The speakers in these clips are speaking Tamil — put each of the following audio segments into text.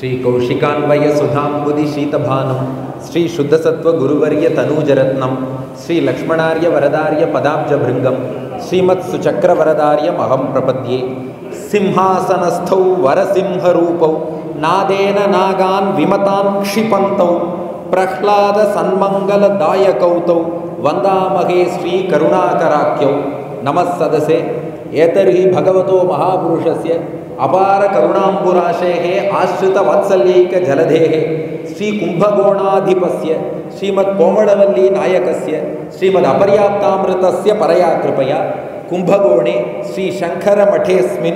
श्रीकौशिकान्वय सुधाम्बुदि शीतभानुं श्रीशुद्धसत्त्वगुरुवर्य तनूजरत्नं श्रीलक्ष्मणार्य वरदार्य पदाब्जभृङ्गं श्रीमत्सुचक्रवरदार्यमहं प्रपद्ये सिंहासनस्थौ वरसिंहरूपौ नादेन नागान् विमतान् क्षिपन्तौ प्रह्लादसन्मङ्गलदायकौ तौ वन्दामहे श्रीकरुणाकराख्यौ नमः सदसे एतर्हि भगवतो महापुरुषस्य अपारकरुणाम्बुराशेः आश्रितवात्सल्यैकजलधेः श्रीकुम्भकोणाधिपस्य श्रीमत्कोमलवल्लीनायकस्य श्रीमदपर्याप्तामृतस्य परया कृपया कुम्भकोणे श्रीशङ्करमठेऽस्मिन्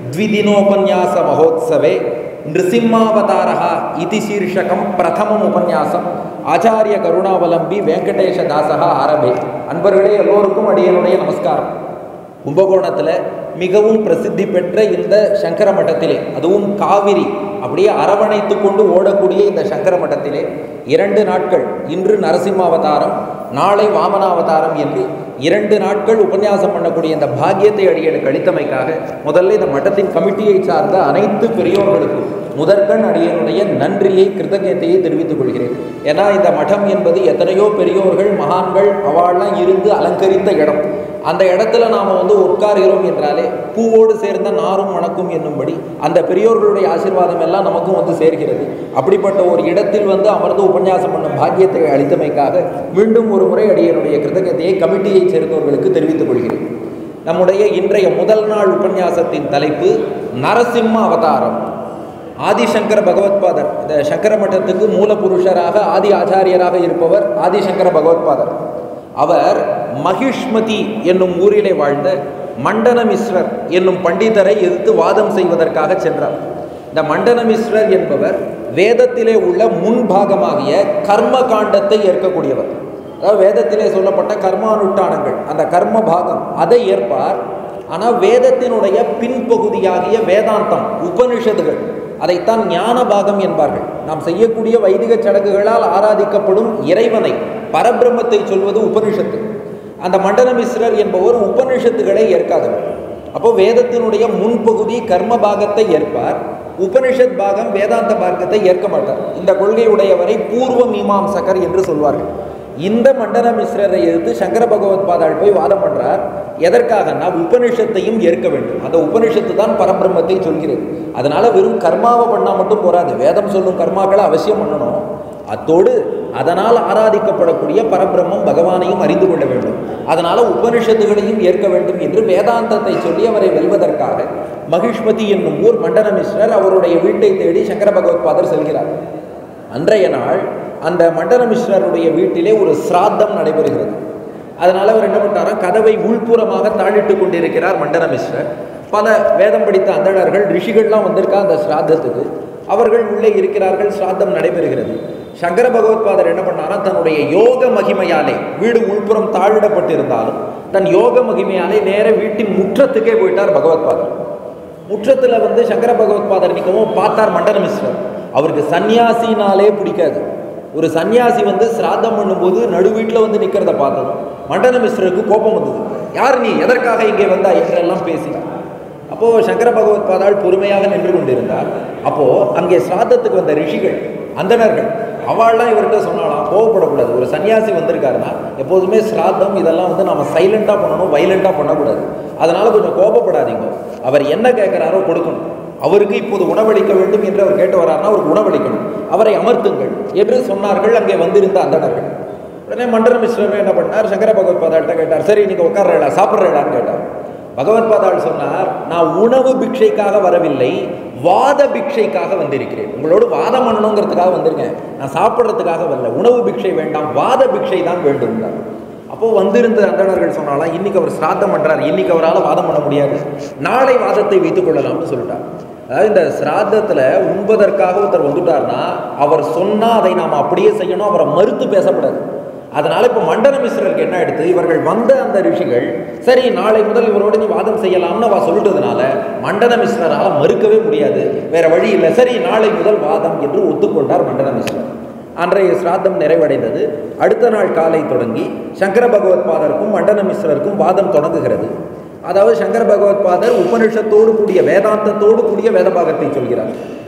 द्विदिनोपन्यासमहोत्सवे नृसिंहावतारः इति शीर्षकं प्रथमम् उपन्यासம் ஆச்சாரிய கருணாவலம்பி வெங்கடேஷதாசக ஆரம்பே அன்பர்களே எல்லோருக்கும் அடியனுடைய நமஸ்காரம் கும்பகோணத்தில் மிகவும் பிரசித்தி பெற்ற இந்த சங்கர மட்டத்திலே அதுவும் காவிரி அப்படியே அரவணைத்து கொண்டு ஓடக்கூடிய இந்த சங்கர மட்டத்திலே இரண்டு நாட்கள் இன்று நரசிம்ம அவதாரம் நாளை வாமனாவதாரம் என்று இரண்டு நாட்கள் உபன்யாசம் பண்ணக்கூடிய இந்த பாக்கியத்தை அடியனுக்கு அளித்தமைக்காக முதல்ல இந்த மட்டத்தின் கமிட்டியை சார்ந்த அனைத்து பெரியோர்களுக்கும் முதற்கண் அடியனுடைய நன்றியை கிருத்தஜத்தையை தெரிவித்துக் கொள்கிறேன் ஏன்னா இந்த மடம் என்பது எத்தனையோ பெரியோர்கள் மகான்கள் அவாள்லாம் இருந்து அலங்கரித்த இடம் அந்த இடத்துல நாம் வந்து உட்காருகிறோம் என்றாலே பூவோடு சேர்ந்த நாரும் மணக்கும் என்னும்படி அந்த பெரியோர்களுடைய ஆசீர்வாதம் எல்லாம் நமக்கும் வந்து சேர்கிறது அப்படிப்பட்ட ஒரு இடத்தில் வந்து அமர்ந்து உபன்யாசம் பண்ணும் பாக்கியத்தை அளித்தமைக்காக மீண்டும் ஒரு முறை அடியனுடைய கிருத்தகத்தையை கமிட்டியை சேர்ந்தவர்களுக்கு தெரிவித்துக் கொள்கிறேன் நம்முடைய இன்றைய முதல் நாள் உபன்யாசத்தின் தலைப்பு நரசிம்ம அவதாரம் ஆதிசங்கர பகவத்பாதர் இந்த சங்கர மட்டத்துக்கு மூலபுருஷராக ஆதி ஆச்சாரியராக இருப்பவர் ஆதிசங்கர பகவத்பாதர் அவர் மகிஷ்மதி என்னும் ஊரிலே வாழ்ந்த மண்டன மிஸ்ரர் என்னும் பண்டிதரை எதிர்த்து வாதம் செய்வதற்காக சென்றார் இந்த மண்டன மிஸ்ரர் என்பவர் வேதத்திலே உள்ள முன்பாகமாகிய கர்ம காண்டத்தை ஏற்கக்கூடியவர் அதாவது வேதத்திலே சொல்லப்பட்ட கர்மானுஷ்டானங்கள் அந்த கர்ம பாகம் அதை ஏற்பார் ஆனால் வேதத்தினுடைய பின்பகுதியாகிய வேதாந்தம் உபனிஷதுகள் அதைத்தான் ஞான பாகம் என்பார்கள் நாம் செய்யக்கூடிய வைதிக சடங்குகளால் ஆராதிக்கப்படும் இறைவனை பரபிரம்மத்தை சொல்வது உபனிஷத்து அந்த மண்டல மிஸ்ரர் என்பவர் உபனிஷத்துகளை ஏற்காதவர் அப்போ வேதத்தினுடைய முன்பகுதி கர்ம பாகத்தை ஏற்பார் உபனிஷத் பாகம் வேதாந்த பாகத்தை ஏற்க மாட்டார் இந்த கொள்கையுடையவரை பூர்வ மீமாம்சகர் என்று சொல்வார்கள் இந்த மண்டல மிஸ்ரரை எதிர்த்து சங்கர பகவத் பாதாள் போய் வாதம் பண்றார் எதற்காகனா உபனிஷத்தையும் ஏற்க வேண்டும் அந்த உபனிஷத்து தான் பரபிரம்மத்தை சொல்கிறது அதனால வெறும் கர்மாவை பண்ணால் மட்டும் போராது வேதம் சொல்லும் கர்மாக்களை அவசியம் பண்ணணும் அத்தோடு அதனால் ஆராதிக்கப்படக்கூடிய பரபிரம்மம் பகவானையும் அறிந்து கொள்ள வேண்டும் அதனால உபனிஷத்துகளையும் ஏற்க வேண்டும் என்று வேதாந்தத்தை சொல்லி அவரை வெல்வதற்காக மகிஷ்மதி என்னும் ஊர் மண்டன மிஸ்ரர் அவருடைய வீட்டை தேடி சங்கர பகவத் பாதர் செல்கிறார் அன்றைய நாள் அந்த மண்டல மிஸ்ரருடைய வீட்டிலே ஒரு சிராத்தம் நடைபெறுகிறது அதனால் அவர் என்ன பண்ணாரா கதவை உள்புறமாக தாழிட்டு கொண்டிருக்கிறார் மண்டல மிஸ்ரர் பல வேதம் படித்த அந்தணர்கள் ரிஷிகள்லாம் வந்திருக்கா அந்த சிராத்தத்துக்கு அவர்கள் உள்ளே இருக்கிறார்கள் சிராத்தம் நடைபெறுகிறது சங்கர பகவத்பாதர் என்ன பண்ணாரா தன்னுடைய யோக மகிமையாலே வீடு உள்புறம் தாழிடப்பட்டிருந்தாலும் தன் யோக மகிமையாலே நேர வீட்டின் முற்றத்துக்கே போயிட்டார் பகவத்பாதர் முற்றத்தில் வந்து சங்கர பகவத்பாதர் நிற்கவும் பார்த்தார் மண்டல மிஸ்ரர் அவருக்கு சன்னியாசினாலே பிடிக்காது ஒரு சன்னியாசி வந்து சிராத்தம் பண்ணும்போது நடு வீட்டில் வந்து நிற்கிறத பார்த்ததும் மண்டன மிஸ்ரருக்கு கோபம் வந்தது யார் நீ எதற்காக இங்கே வந்தா என்றெல்லாம் பேசினார் அப்போது சங்கர பகவத் பாதாள் பொறுமையாக நின்று கொண்டிருந்தார் அப்போது அங்கே சிராத்தத்துக்கு வந்த ரிஷிகள் அந்தணர்கள் அவள்லாம் இவர்கிட்ட சொன்னாலாம் கோவப்படக்கூடாது ஒரு சன்னியாசி வந்திருக்காருன்னா எப்போதுமே சிராத்தம் இதெல்லாம் வந்து நம்ம சைலண்ட்டாக பண்ணணும் வைலண்ட்டாக பண்ணக்கூடாது அதனால் கொஞ்சம் கோபப்படாதீங்க அவர் என்ன கேட்குறாரோ கொடுக்கணும் அவருக்கு இப்போது உணவளிக்க வேண்டும் என்று அவர் கேட்டு வரார்னா அவருக்கு உணவளிக்கணும் அவரை அமர்த்துங்கள் என்று சொன்னார்கள் அங்கே வந்திருந்த அந்தணர்கள் உடனே மண்டல மிஸ்ரர் என்ன பண்ணார் சங்கர பகவத் பாதாள்கிட்ட கேட்டார் சரி நீங்கள் உட்கார்றா சாப்பிட்றேடான்னு கேட்டார் பகவத் பாதாள் சொன்னார் நான் உணவு பிக்ஷைக்காக வரவில்லை வாத பிக்ஷைக்காக வந்திருக்கிறேன் உங்களோடு வாதம் பண்ணணுங்கிறதுக்காக வந்திருக்கேன் நான் சாப்பிட்றதுக்காக வரல உணவு பிக்ஷை வேண்டாம் வாத பிக்ஷை தான் வேண்டும் அப்போது வந்திருந்த அந்தணர்கள் சொன்னாலாம் இன்னைக்கு அவர் சிராத்தம் பண்ணுறார் இன்னைக்கு அவரால் வாதம் பண்ண முடியாது நாளை வாதத்தை வைத்துக் கொள்ளலாம்னு சொல்லிட்டார் அதாவது இந்த சிராத்தத்தில் உண்பதற்காக ஒருத்தர் வந்துட்டார்னா அவர் சொன்னால் அதை நாம் அப்படியே செய்யணும் அவரை மறுத்து பேசக்கூடாது அதனால இப்போ மண்டல மிஸ்ரருக்கு என்ன எடுத்து இவர்கள் வந்த அந்த ரிஷிகள் சரி நாளை முதல் இவரோடு நீ வாதம் செய்யலாம்னு அவ சொல்லிட்டதுனால மண்டல மிஸ்ரரால் மறுக்கவே முடியாது வேற வழி இல்லை சரி நாளை முதல் வாதம் என்று ஒத்துக்கொண்டார் மண்டல மிஸ்ரர் அன்றைய சிராத்தம் நிறைவடைந்தது அடுத்த நாள் காலை தொடங்கி சங்கர பகவத் பாதருக்கும் மண்டன மிஸ்ரருக்கும் வாதம் தொடங்குகிறது அதாவது சங்கர பகவத் பாதர் உபனிஷத்தோடு கூடிய வேதாந்தத்தோடு கூடிய வேதபாகத்தை சொல்கிறார்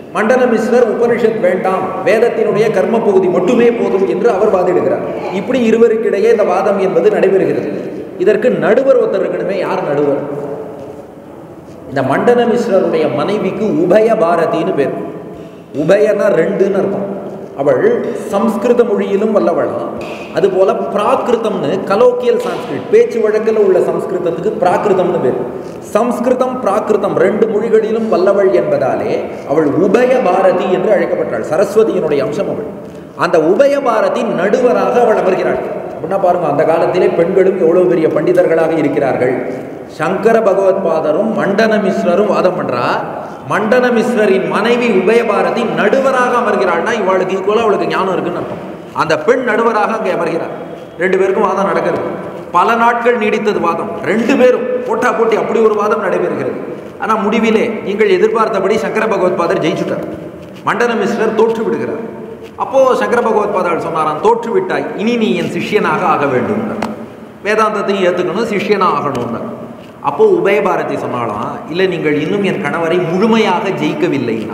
மண்டல மிஸ்ரர் உபனிஷத் வேண்டாம் வேதத்தினுடைய கர்ம பகுதி மட்டுமே போதும் என்று அவர் வாதிடுகிறார் இப்படி இருவருக்கிடையே இந்த வாதம் என்பது நடைபெறுகிறது இதற்கு நடுவர் ஒருத்தர் இருக்கணுமே யார் நடுவர் இந்த மண்டல மிஸ்ரருடைய மனைவிக்கு உபய பாரதின்னு பேர் உபயனா ரெண்டுன்னு அர்த்தம் அவள் சம்ஸ்கிருத மொழியிலும் வல்லவளாம் அதுபோல பிராகிருதம்னு கலோக்கியல் சான்ஸ்கிரிட் பேச்சு வழக்கில் உள்ள சம்ஸ்கிருதத்துக்கு பிராகிருதம்னு பேர் சம்ஸ்கிருதம் பிராகிருதம் ரெண்டு மொழிகளிலும் வல்லவள் என்பதாலே அவள் உபய பாரதி என்று அழைக்கப்பட்டாள் சரஸ்வதியினுடைய அம்சம் அவள் அந்த உபய பாரதி நடுவராக அவள் அமர்கிறாள் அப்படின்னா பாருங்க அந்த காலத்திலே பெண்களும் எவ்வளவு பெரிய பண்டிதர்களாக இருக்கிறார்கள் சங்கர பகவத் பாதரும் மண்டன மிஸ்ரரும் வாதம் பண்றா மண்டன மிஸ்ரரின் மனைவி உபயபாரதி நடுவராக அமர்கிறாள்னா இவளுக்கு ஈக்குவலாக அவளுக்கு ஞானம் இருக்குன்னு அர்த்தம் அந்த பெண் நடுவராக அங்கே அமர்கிறார் ரெண்டு பேருக்கும் வாதம் நடக்கிறது பல நாட்கள் நீடித்தது வாதம் ரெண்டு பேரும் போட்டா போட்டி அப்படி ஒரு வாதம் நடைபெறுகிறது ஆனால் முடிவிலே நீங்கள் எதிர்பார்த்தபடி சங்கர பகவத் பாதர் ஜெயிச்சுட்டார் மண்டன மிஸ்ரர் தோற்று விடுகிறார் அப்போ சங்கர பகவத் பாதாள் சொன்னாராம் தோற்று விட்டாய் இனி நீ என் சிஷ்யனாக ஆக வேண்டும் வேதாந்தத்தையும் ஏற்றுக்கணும் சிஷ்யனாக ஆகணும்னார் அப்போ உபயபாரதி சொன்னாலாம் இல்லை நீங்கள் இன்னும் என் கணவரை முழுமையாக ஜெயிக்கவில்லைன்னா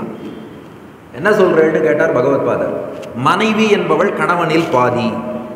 என்ன சொல்றேன்னு கேட்டார் பகவத் பாதர் மனைவி என்பவள் கணவனில் பாதி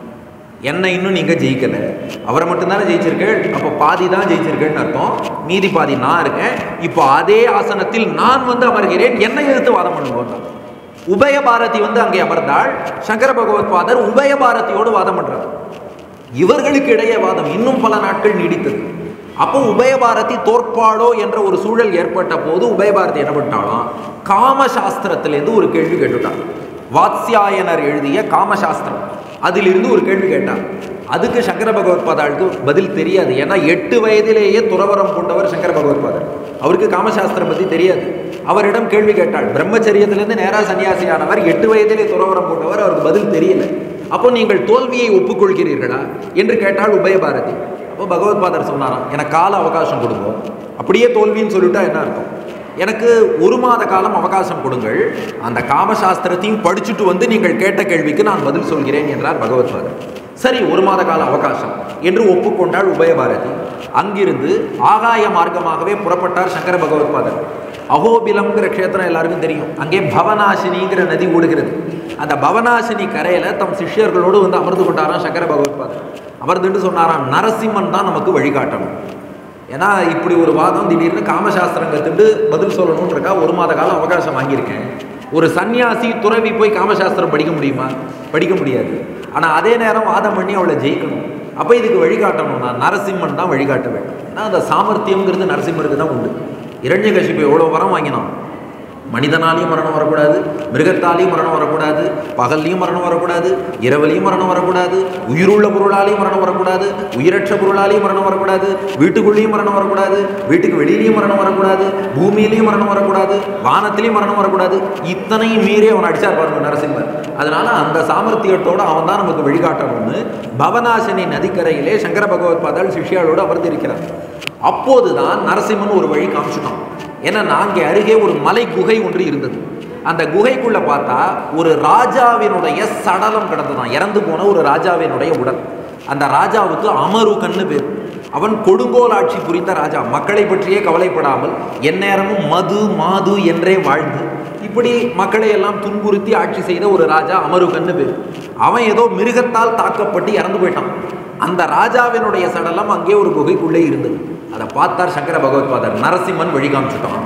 என்னை இன்னும் நீங்க ஜெயிக்கல அவரை மட்டும்தானே ஜெயிச்சிருக்கேள் அப்போ பாதி தான் ஜெயிச்சிருக்கேன்னு அர்த்தம் மீதி பாதி நான் இருக்கேன் இப்போ அதே ஆசனத்தில் நான் வந்து அமர்கிறேன் என்னை எதிர்த்து வாதம் பண்ணுவோம் உபய பாரதி வந்து அங்கே அமர்ந்தாள் சங்கர பகவத் பாதர் உபய பாரதியோடு வாதம் பண்றார் இவர்களுக்கு இடையே வாதம் இன்னும் பல நாட்கள் நீடித்தது அப்போ உபயபாரதி தோற்பாடோ என்ற ஒரு சூழல் ஏற்பட்ட போது உபயபாரதி என்ன பண்ணிட்டாலும் காமசாஸ்திரத்திலேருந்து ஒரு கேள்வி கேட்டுட்டான் வாத்ஸ்யாயனர் எழுதிய காமசாஸ்திரம் அதிலிருந்து ஒரு கேள்வி கேட்டான் அதுக்கு சங்கர பகவத் பாதாளுக்கு பதில் தெரியாது ஏன்னா எட்டு வயதிலேயே துறவரம் கொண்டவர் சங்கர பகவத் பாதர் அவருக்கு காமசாஸ்திரம் பற்றி தெரியாது அவரிடம் கேள்வி கேட்டாள் பிரம்மச்சரியத்திலிருந்து நேரா சன்னியாசியானவர் எட்டு வயதிலே துறவரம் கொண்டவர் அவருக்கு பதில் தெரியல அப்போ நீங்கள் தோல்வியை ஒப்புக்கொள்கிறீர்களா என்று கேட்டாள் உபயபாரதி அப்போ பகவத் பாதர் சொன்னாராம் எனக்கு கால அவகாசம் கொடுங்க அப்படியே தோல்வின்னு சொல்லிட்டா என்ன அர்த்தம் எனக்கு ஒரு மாத காலம் அவகாசம் கொடுங்கள் அந்த காமசாஸ்திரத்தையும் படிச்சுட்டு வந்து நீங்கள் கேட்ட கேள்விக்கு நான் பதில் சொல்கிறேன் என்றார் பகவத் பாதர் சரி ஒரு மாத கால அவகாசம் என்று ஒப்புக்கொண்டாள் உபயபாரதி அங்கிருந்து ஆகாய மார்க்கமாகவே புறப்பட்டார் சங்கர பகவத் பாதர் அகோபிலம்ங்கிற க்ஷேத்திரம் எல்லாருக்கும் தெரியும் அங்கே பவனாசினிங்கிற நதி ஓடுகிறது அந்த பவனாசினி கரையில் தம் சிஷ்யர்களோடு வந்து அமர்ந்து கொண்டாராம் சங்கர பகவத் பாதர் அமர்ந்துட்டு சொன்னாராம் நரசிம்மன் தான் நமக்கு வழிகாட்டணும் ஏன்னா இப்படி ஒரு வாதம் திடீர்னு காமசாஸ்திரம் கற்றுட்டு பதில் சொல்லணுன்றக்கா ஒரு மாத காலம் அவகாசம் வாங்கியிருக்கேன் ஒரு சன்னியாசி துறவி போய் காமசாஸ்திரம் படிக்க முடியுமா படிக்க முடியாது ஆனால் அதே நேரம் வாதம் பண்ணி அவளை ஜெயிக்கணும் அப்போ இதுக்கு வழிகாட்டணும் நான் நரசிம்மன் தான் வழிகாட்டுவேன் ஏன்னா அந்த சாமர்த்தியம்ங்கிறது நரசிம்மருக்கு தான் உண்டு இரண்யகசிப்பு எவ்வளோ வரம் வாங்கினான் மனிதனாலையும் மரணம் வரக்கூடாது மிருகத்தாலையும் மரணம் வரக்கூடாது பகல்லையும் மரணம் வரக்கூடாது இரவுலையும் மரணம் வரக்கூடாது உயிருள்ள பொருளாலையும் மரணம் வரக்கூடாது உயிரற்ற பொருளாலையும் மரணம் வரக்கூடாது வீட்டுக்குள்ளேயும் மரணம் வரக்கூடாது வீட்டுக்கு வெளியிலையும் மரணம் வரக்கூடாது பூமியிலையும் மரணம் வரக்கூடாது வானத்திலையும் மரணம் வரக்கூடாது இத்தனையும் மீறி அவன் அடிச்சார் பாருங்க நரசிம்மர் அதனால அந்த சாமர்த்தியத்தோடு அவன் தான் நமக்கு வழிகாட்டணும்னு பவனாசினி நதிக்கரையிலே சங்கர பகவத் பாதால் சிஷ்யாளோடு அமர்ந்திருக்கிறார் அப்போதுதான் நரசிம்மன் ஒரு வழி காமிச்சுட்டான் ஏன்னா அங்கே அருகே ஒரு மலை குகை ஒன்று இருந்தது அந்த குகைக்குள்ள பார்த்தா ஒரு ராஜாவினுடைய சடலம் கிடந்ததான் இறந்து போன ஒரு ராஜாவினுடைய உடல் அந்த ராஜாவுக்கு அமருகன்னு பேர் அவன் கொடுங்கோல் ஆட்சி புரிந்த ராஜா மக்களை பற்றியே கவலைப்படாமல் எந்நேரமும் மது மாது என்றே வாழ்ந்து இப்படி மக்களை எல்லாம் துன்புறுத்தி ஆட்சி செய்த ஒரு ராஜா அமருகன்னு பேர் அவன் ஏதோ மிருகத்தால் தாக்கப்பட்டு இறந்து போயிட்டான் அந்த ராஜாவினுடைய சடலம் அங்கே ஒரு குகைக்குள்ளே இருந்தது அதை பார்த்தார் சங்கர பகவத் பாதர் நரசிம்மன் வழி காமிச்சுட்டான்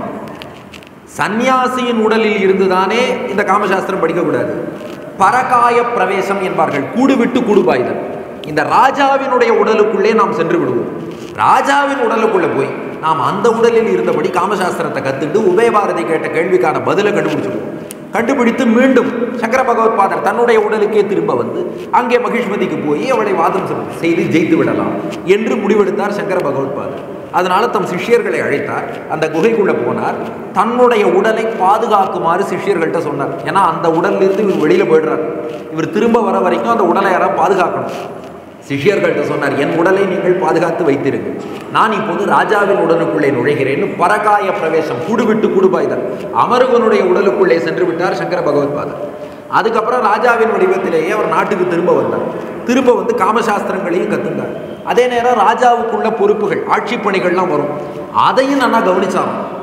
சந்நியாசியின் உடலில் இருந்துதானே இந்த காமசாஸ்திரம் படிக்கக்கூடாது பரகாய பிரவேசம் என்பார்கள் கூடு விட்டு கூடு பாய்தல் இந்த ராஜாவினுடைய உடலுக்குள்ளே நாம் சென்று விடுவோம் ராஜாவின் உடலுக்குள்ளே போய் நாம் அந்த உடலில் இருந்தபடி காமசாஸ்திரத்தை கற்றுட்டு உபயபாரதி கேட்ட கேள்விக்கான பதிலை கண்டுபிடிச்சிடுவோம் கண்டுபிடித்து மீண்டும் சங்கர பகவத் பாதர் தன்னுடைய உடலுக்கே திரும்ப வந்து அங்கே மகிஷ்மதிக்கு போய் அவளை வாதம் செய்து ஜெயித்து விடலாம் என்று முடிவெடுத்தார் சங்கர பகவத் பாதர் அதனால தம் சிஷ்யர்களை அழைத்தார் அந்த குகைக்குள்ள போனார் தன்னுடைய உடலை பாதுகாக்குமாறு சிஷ்யர்கள்ட்ட சொன்னார் ஏன்னா அந்த உடலிலிருந்து இவர் வெளியில போயிடுறார் இவர் திரும்ப வர வரைக்கும் அந்த உடலை யாராவது பாதுகாக்கணும் சிஷ்யர்கள்ட்ட சொன்னார் என் உடலை நீங்கள் பாதுகாத்து வைத்திருங்கள் நான் இப்போது ராஜாவின் உடலுக்குள்ளே நுழைகிறேன்னு பரகாய பிரவேசம் குடுவிட்டு குடுபாய்தல் அமருகனுடைய உடலுக்குள்ளே சென்று விட்டார் சங்கர பகவத் பாதர் அதுக்கப்புறம் ராஜாவின் வடிவத்திலேயே அவர் நாட்டுக்கு திரும்ப வந்தார் திரும்ப வந்து காமசாஸ்திரங்களையும் கத்துந்தார் அதே நேரம் ராஜாவுக்குள்ள பொறுப்புகள் ஆட்சி பணிகள்லாம் வரும் அதையும் நல்லா கவனிச்சாங்க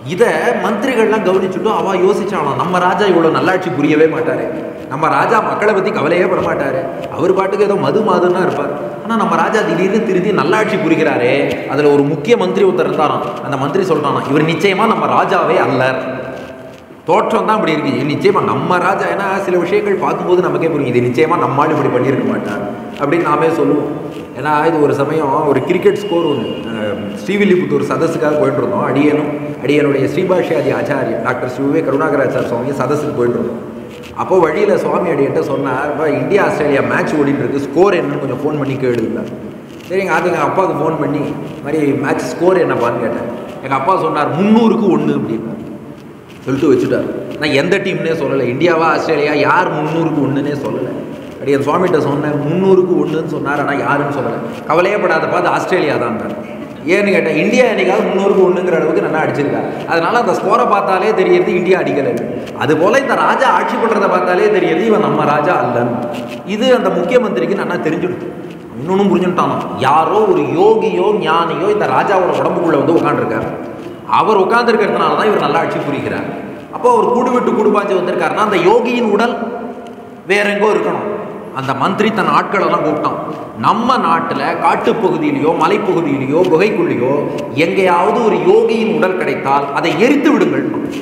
இதை மந்திரிகள்லாம் கவனிச்சுட்டும் அவ யோசிச்சாலும் நம்ம ராஜா இவ்வளோ நல்லாட்சி புரியவே மாட்டாரு நம்ம ராஜா மக்களை பற்றி கவலையே பட மாட்டாரு அவர் பாட்டுக்கு ஏதோ மது மாதுன்னா இருப்பார் ஆனால் நம்ம ராஜா திடீர்னு திருதி நல்லாட்சி புரிகிறாரே அதில் ஒரு முக்கிய மந்திரி ஒருத்தர் இருந்தாராம் அந்த மந்திரி சொல்றானா இவர் நிச்சயமா நம்ம ராஜாவே அல்லர் தோற்றம் தான் இப்படி இருக்கு இது நிச்சயமா நம்ம ராஜா ஏன்னா சில விஷயங்கள் பார்க்கும்போது நமக்கே புரியும் இது நிச்சயமா நம்மால் இப்படி பண்ணியிருக்க மாட்டார் அப்படின்னு நாமே சொல்லுவோம் ஏன்னா இது ஒரு சமயம் ஒரு கிரிக்கெட் ஸ்கோர் ஒன்று ஸ்ரீவில்லிபுத்தூர் சதஸுக்காக போயிட்டு இருந்தோம் அடியனும் அடியனுடைய ஸ்ரீபாஷாதி ஆச்சாரியர் டாக்டர் சிவே கருணாகராச்சார் சுவாமி சதஸுக்கு போயிட்டு இருந்தோம் அப்போ வழியில் சுவாமி அடியிட்ட சொன்னார் "அப்பா, இந்தியா ஆஸ்திரேலியா மேட்ச் ஓடிட்டு இருக்கு ஸ்கோர் என்னன்னு கொஞ்சம் ஃபோன் பண்ணி கேளுங்க சரி எங்கள் அது எங்கள் அப்பாவுக்கு ஃபோன் பண்ணி இந்த மாதிரி மேட்ச் ஸ்கோர் என்னப்பான்னு கேட்டேன் எங்கள் அப்பா சொன்னார் முந்நூறுக்கு ஒன்று அப்படின்னார் சொல்லிட்டு வச்சுட்டார் நான் எந்த டீம்னே சொல்லலை இந்தியாவா ஆஸ்திரேலியா யார் முந்நூறுக்கு ஒன்றுனே சொல்லலை அப்படி என் சுவாமிகிட்ட சொன்னேன் முந்நூறுக்கு ஒன்றுன்னு சொன்னார் ஆனால் யாருன்னு சொல்லலை கவலையே படாதப்பா அது ஆஸ்திரேலியா தான் ஏன்னு கேட்டேன் இந்தியா என்னைக்காவது முந்நூறுக்கு ஒன்றுங்கிற அளவுக்கு நல்லா அடிச்சிருக்காரு அதனால அந்த ஸ்கோரை பார்த்தாலே தெரியுது இந்தியா அடிக்கலை அது போல இந்த ராஜா ஆட்சி பண்ணுறதை பார்த்தாலே தெரியுது இவன் நம்ம ராஜா அல்லன்னு இது அந்த முக்கிய மந்திரிக்கு நல்லா தெரிஞ்சுடுது இன்னொன்றும் புரிஞ்சுட்டானோ யாரோ ஒரு யோகியோ ஞானியோ இந்த ராஜாவோட உடம்புக்குள்ளே வந்து உட்காந்துருக்காரு அவர் உட்கார்ந்துருக்கிறதுனால தான் இவர் நல்லா ஆட்சி புரிகிறார் அப்போ அவர் கூடு விட்டு கூடு பாய்ச்சி வந்திருக்காருன்னா அந்த யோகியின் உடல் வேற எங்கோ இருக்கணும் அந்த மந்திரி தன் ஆட்களெல்லாம் கூப்பிட்டான் நம்ம நாட்டில் காட்டுப்பகுதியிலையோ மலைப்பகுதியிலையோ குகைக்குள்ளேயோ எங்கேயாவது ஒரு யோகியின் உடல் கிடைத்தால் அதை எரித்து விடுங்கள்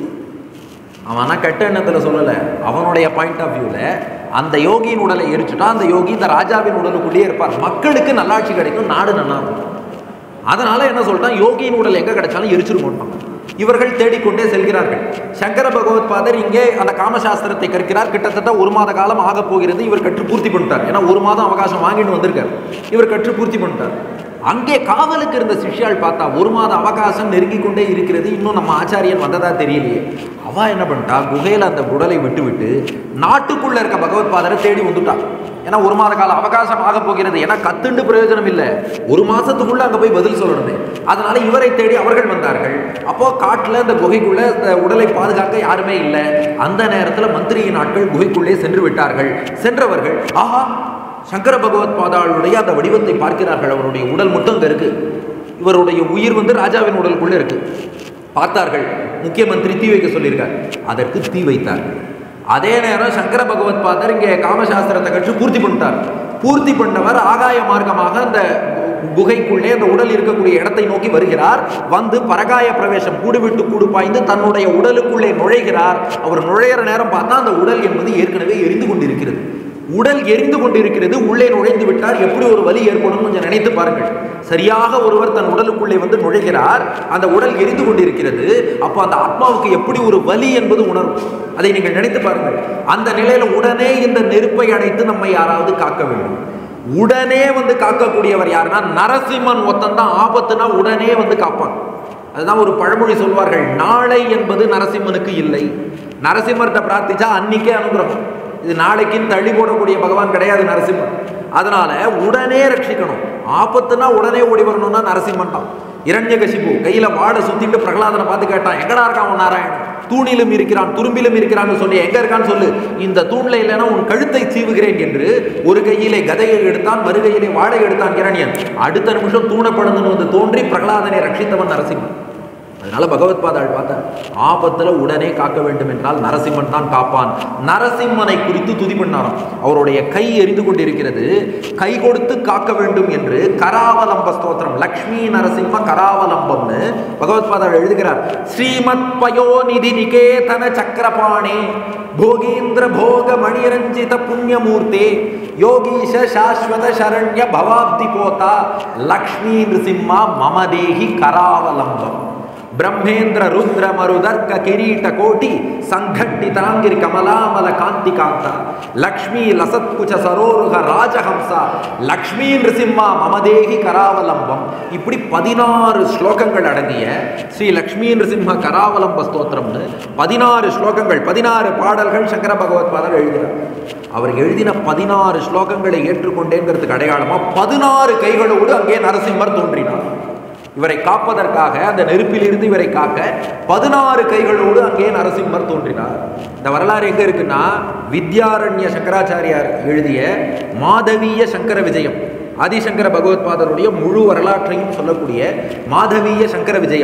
அவன் ஆனால் கெட்ட எண்ணத்தில் சொல்லலை அவனுடைய பாயிண்ட் ஆஃப் வியூவில் அந்த யோகியின் உடலை எரிச்சுட்டா அந்த யோகி இந்த ராஜாவின் உடலுக்குள்ளேயே இருப்பார் மக்களுக்கு நல்லாட்சி கிடைக்கும் நாடு நல்லா இருக்கும் அதனால என்ன சொல்லிட்டான் யோகியின் உடல் எங்க கிடைச்சாலும் எரிச்சிரு போட்டான் இவர்கள் தேடிக்கொண்டே செல்கிறார்கள் சங்கர பகவத் பாதர் இங்கே அந்த காமசாஸ்திரத்தை கற்கிறார் கிட்டத்தட்ட ஒரு மாத காலம் ஆக போகிறது இவர் கற்று பூர்த்தி பண்ணிட்டார் ஏன்னா ஒரு மாதம் அவகாசம் வாங்கிட்டு வந்திருக்கார் இவர் கற்று பூர்த்தி பண்ணிட்டார் அங்கே காவலுக்கு இருந்த சிஷ்யாள் பார்த்தா ஒரு மாத அவகாசம் நெருங்கி கொண்டே இருக்கிறது இன்னும் நம்ம ஆச்சாரியன் வந்ததா தெரியலையே அவ என்ன பண்ணிட்டா குகையில அந்த குடலை விட்டு விட்டு நாட்டுக்குள்ள இருக்க பகவத் பாதரை தேடி வந்துட்டா ஏன்னா ஒரு மாத கால அவகாசம் ஆக போகிறது ஏன்னா கத்துண்டு பிரயோஜனம் இல்லை ஒரு மாசத்துக்குள்ள அங்க போய் பதில் சொல்லணுமே அதனால இவரை தேடி அவர்கள் வந்தார்கள் அப்போ காட்டுல இந்த குகைக்குள்ள இந்த உடலை பாதுகாக்க யாருமே இல்லை அந்த நேரத்துல மந்திரியின் ஆட்கள் குகைக்குள்ளே சென்று விட்டார்கள் சென்றவர்கள் ஆஹா சங்கர பகவத் பாதாளுடைய அந்த வடிவத்தை பார்க்கிறார்கள் அவருடைய உடல் மட்டும் அங்க இருக்கு இவருடைய உயிர் வந்து ராஜாவின் உடலுக்குள்ள இருக்கு பார்த்தார்கள் முக்கிய மந்திரி தீ வைக்க சொல்லியிருக்கார் அதற்கு தீ வைத்தார்கள் அதே நேரம் சங்கர பகவத் பாதர் இங்கே காமசாஸ்திரத்தை கற்று பூர்த்தி பண்ணிட்டார் பூர்த்தி பண்ணவர் ஆகாய மார்க்கமாக அந்த குகைக்குள்ளே அந்த உடல் இருக்கக்கூடிய இடத்தை நோக்கி வருகிறார் வந்து பரகாய பிரவேசம் கூடு விட்டு கூடு பாய்ந்து தன்னுடைய உடலுக்குள்ளே நுழைகிறார் அவர் நுழையிற நேரம் பார்த்தா அந்த உடல் என்பது ஏற்கனவே எரிந்து கொண்டிருக்கிறது உடல் எரிந்து கொண்டிருக்கிறது உள்ளே நுழைந்து விட்டார் எப்படி ஒரு வலி ஏற்படும் கொஞ்சம் நினைத்து பாருங்கள் சரியாக ஒருவர் தன் உடலுக்குள்ளே வந்து நுழைகிறார் அந்த உடல் எரிந்து கொண்டிருக்கிறது அப்போ அந்த ஆத்மாவுக்கு எப்படி ஒரு வலி என்பது உணரும் அதை நீங்கள் நினைத்து பாருங்கள் அந்த நிலையில உடனே இந்த நெருப்பை அடைத்து நம்மை யாராவது காக்க வேண்டும் உடனே வந்து காக்கக்கூடியவர் யாருன்னா நரசிம்மன் ஒத்தன் தான் ஆபத்துனா உடனே வந்து காப்பான் அதுதான் ஒரு பழமொழி சொல்வார்கள் நாளை என்பது நரசிம்மனுக்கு இல்லை நரசிம்மர்கிட்ட பிரார்த்திச்சா அன்னைக்கே அனுகிரகம் இது நாளைக்குன்னு தள்ளி போடக்கூடிய பகவான் கிடையாது நரசிம்மன் அதனால உடனே ரட்சிக்கணும் ஆபத்துனா உடனே ஓடி வரணும்னா நரசிம்மன் தான் இரண்யகசிபு கையில வாடை சுத்திட்டு பிரகலாதனை பார்த்து கேட்டான் எங்கடா இருக்கான் உன் நாராயணன் தூணிலும் இருக்கிறான் துரும்பிலும் இருக்கிறான்னு சொல்லி எங்க இருக்கான்னு சொல்லு இந்த தூண்ல இல்லைன்னா உன் கழுத்தை சீவுகிறேன் என்று ஒரு கையிலே கதையை எடுத்தான் மறு கையிலே வாடை எடுத்தான் இரணியன் அடுத்த நிமிஷம் தூணப்படுதுன்னு வந்து தோன்றி பிரகலாதனை ரட்சித்தவன் நரசிம்மன் அதனால பகவத் பாதாள் பார்த்தார் ஆபத்துல உடனே காக்க வேண்டும் என்றால் நரசிம்மன் தான் காப்பான் நரசிம்மனை குறித்து துதி பண்ணாராம் அவருடைய கை எரிந்து கொண்டிருக்கிறது கை கொடுத்து காக்க வேண்டும் என்று கராவலம்ப ஸ்தோத்திரம் லக்ஷ்மி நரசிம்ம கராவலம்பம்னு பகவத் பாதாள் எழுதுகிறார் ஸ்ரீமத் பயோநிதி நிகேதன சக்கரபாணி போகீந்திர போக மணிரஞ்சித புண்ணியமூர்த்தே யோகீஷ சாஸ்வத சரண்ய பவாப்தி போதா லக்ஷ்மி நிருசிம்மா மமதேகி கராவலம்பம் ಬ್ರಹ್ಮೇಂದ್ರ ರುದ್ರ ಮರುದರ್ಕ ಕಿರೀಟ ಕೋಟಿ ಸಂಘಟ್ಟಿತಾಂಗಿರಿ ಕಮಲಾಮಲ ಕಾಂತಿ ಕಾಂತ ಲಕ್ಷ್ಮೀ ಲಸತ್ಕುಚ ಸರೋರುಹ ರಾಜಹಂಸ லக்ஷ்மி நிருசிம்மா மமதேகி கராவலம்பம் இப்படி பதினாறு ஸ்லோகங்கள் அடங்கிய ஸ்ரீ லக்ஷ்மி நிருசிம்ம கராவலம்ப ஸ்தோத்திரம்னு பதினாறு ஸ்லோகங்கள் பதினாறு பாடல்கள் சங்கர பகவத் பாதர் எழுதினார் அவர் எழுதின பதினாறு ஸ்லோகங்களை ஏற்றுக்கொண்டேங்கிறதுக்கு அடையாளமா பதினாறு கைகளோடு அங்கே நரசிம்மர் தோன்றினார் இவரை காப்பதற்காக அந்த நெருப்பிலிருந்து இவரை காக்க பதினாறு கைகளோடு அங்கே நரசிம்மர் தோன்றினார் இந்த வரலாறு எங்க இருக்குன்னா வித்யாரண்ய சங்கராச்சாரியார் எழுதிய மாதவீய சங்கர விஜயம் ஆதிசங்கர பகவத் பாதருடைய முழு வரலாற்றையும் சொல்லக்கூடிய மாதவீய சங்கர விஜயம்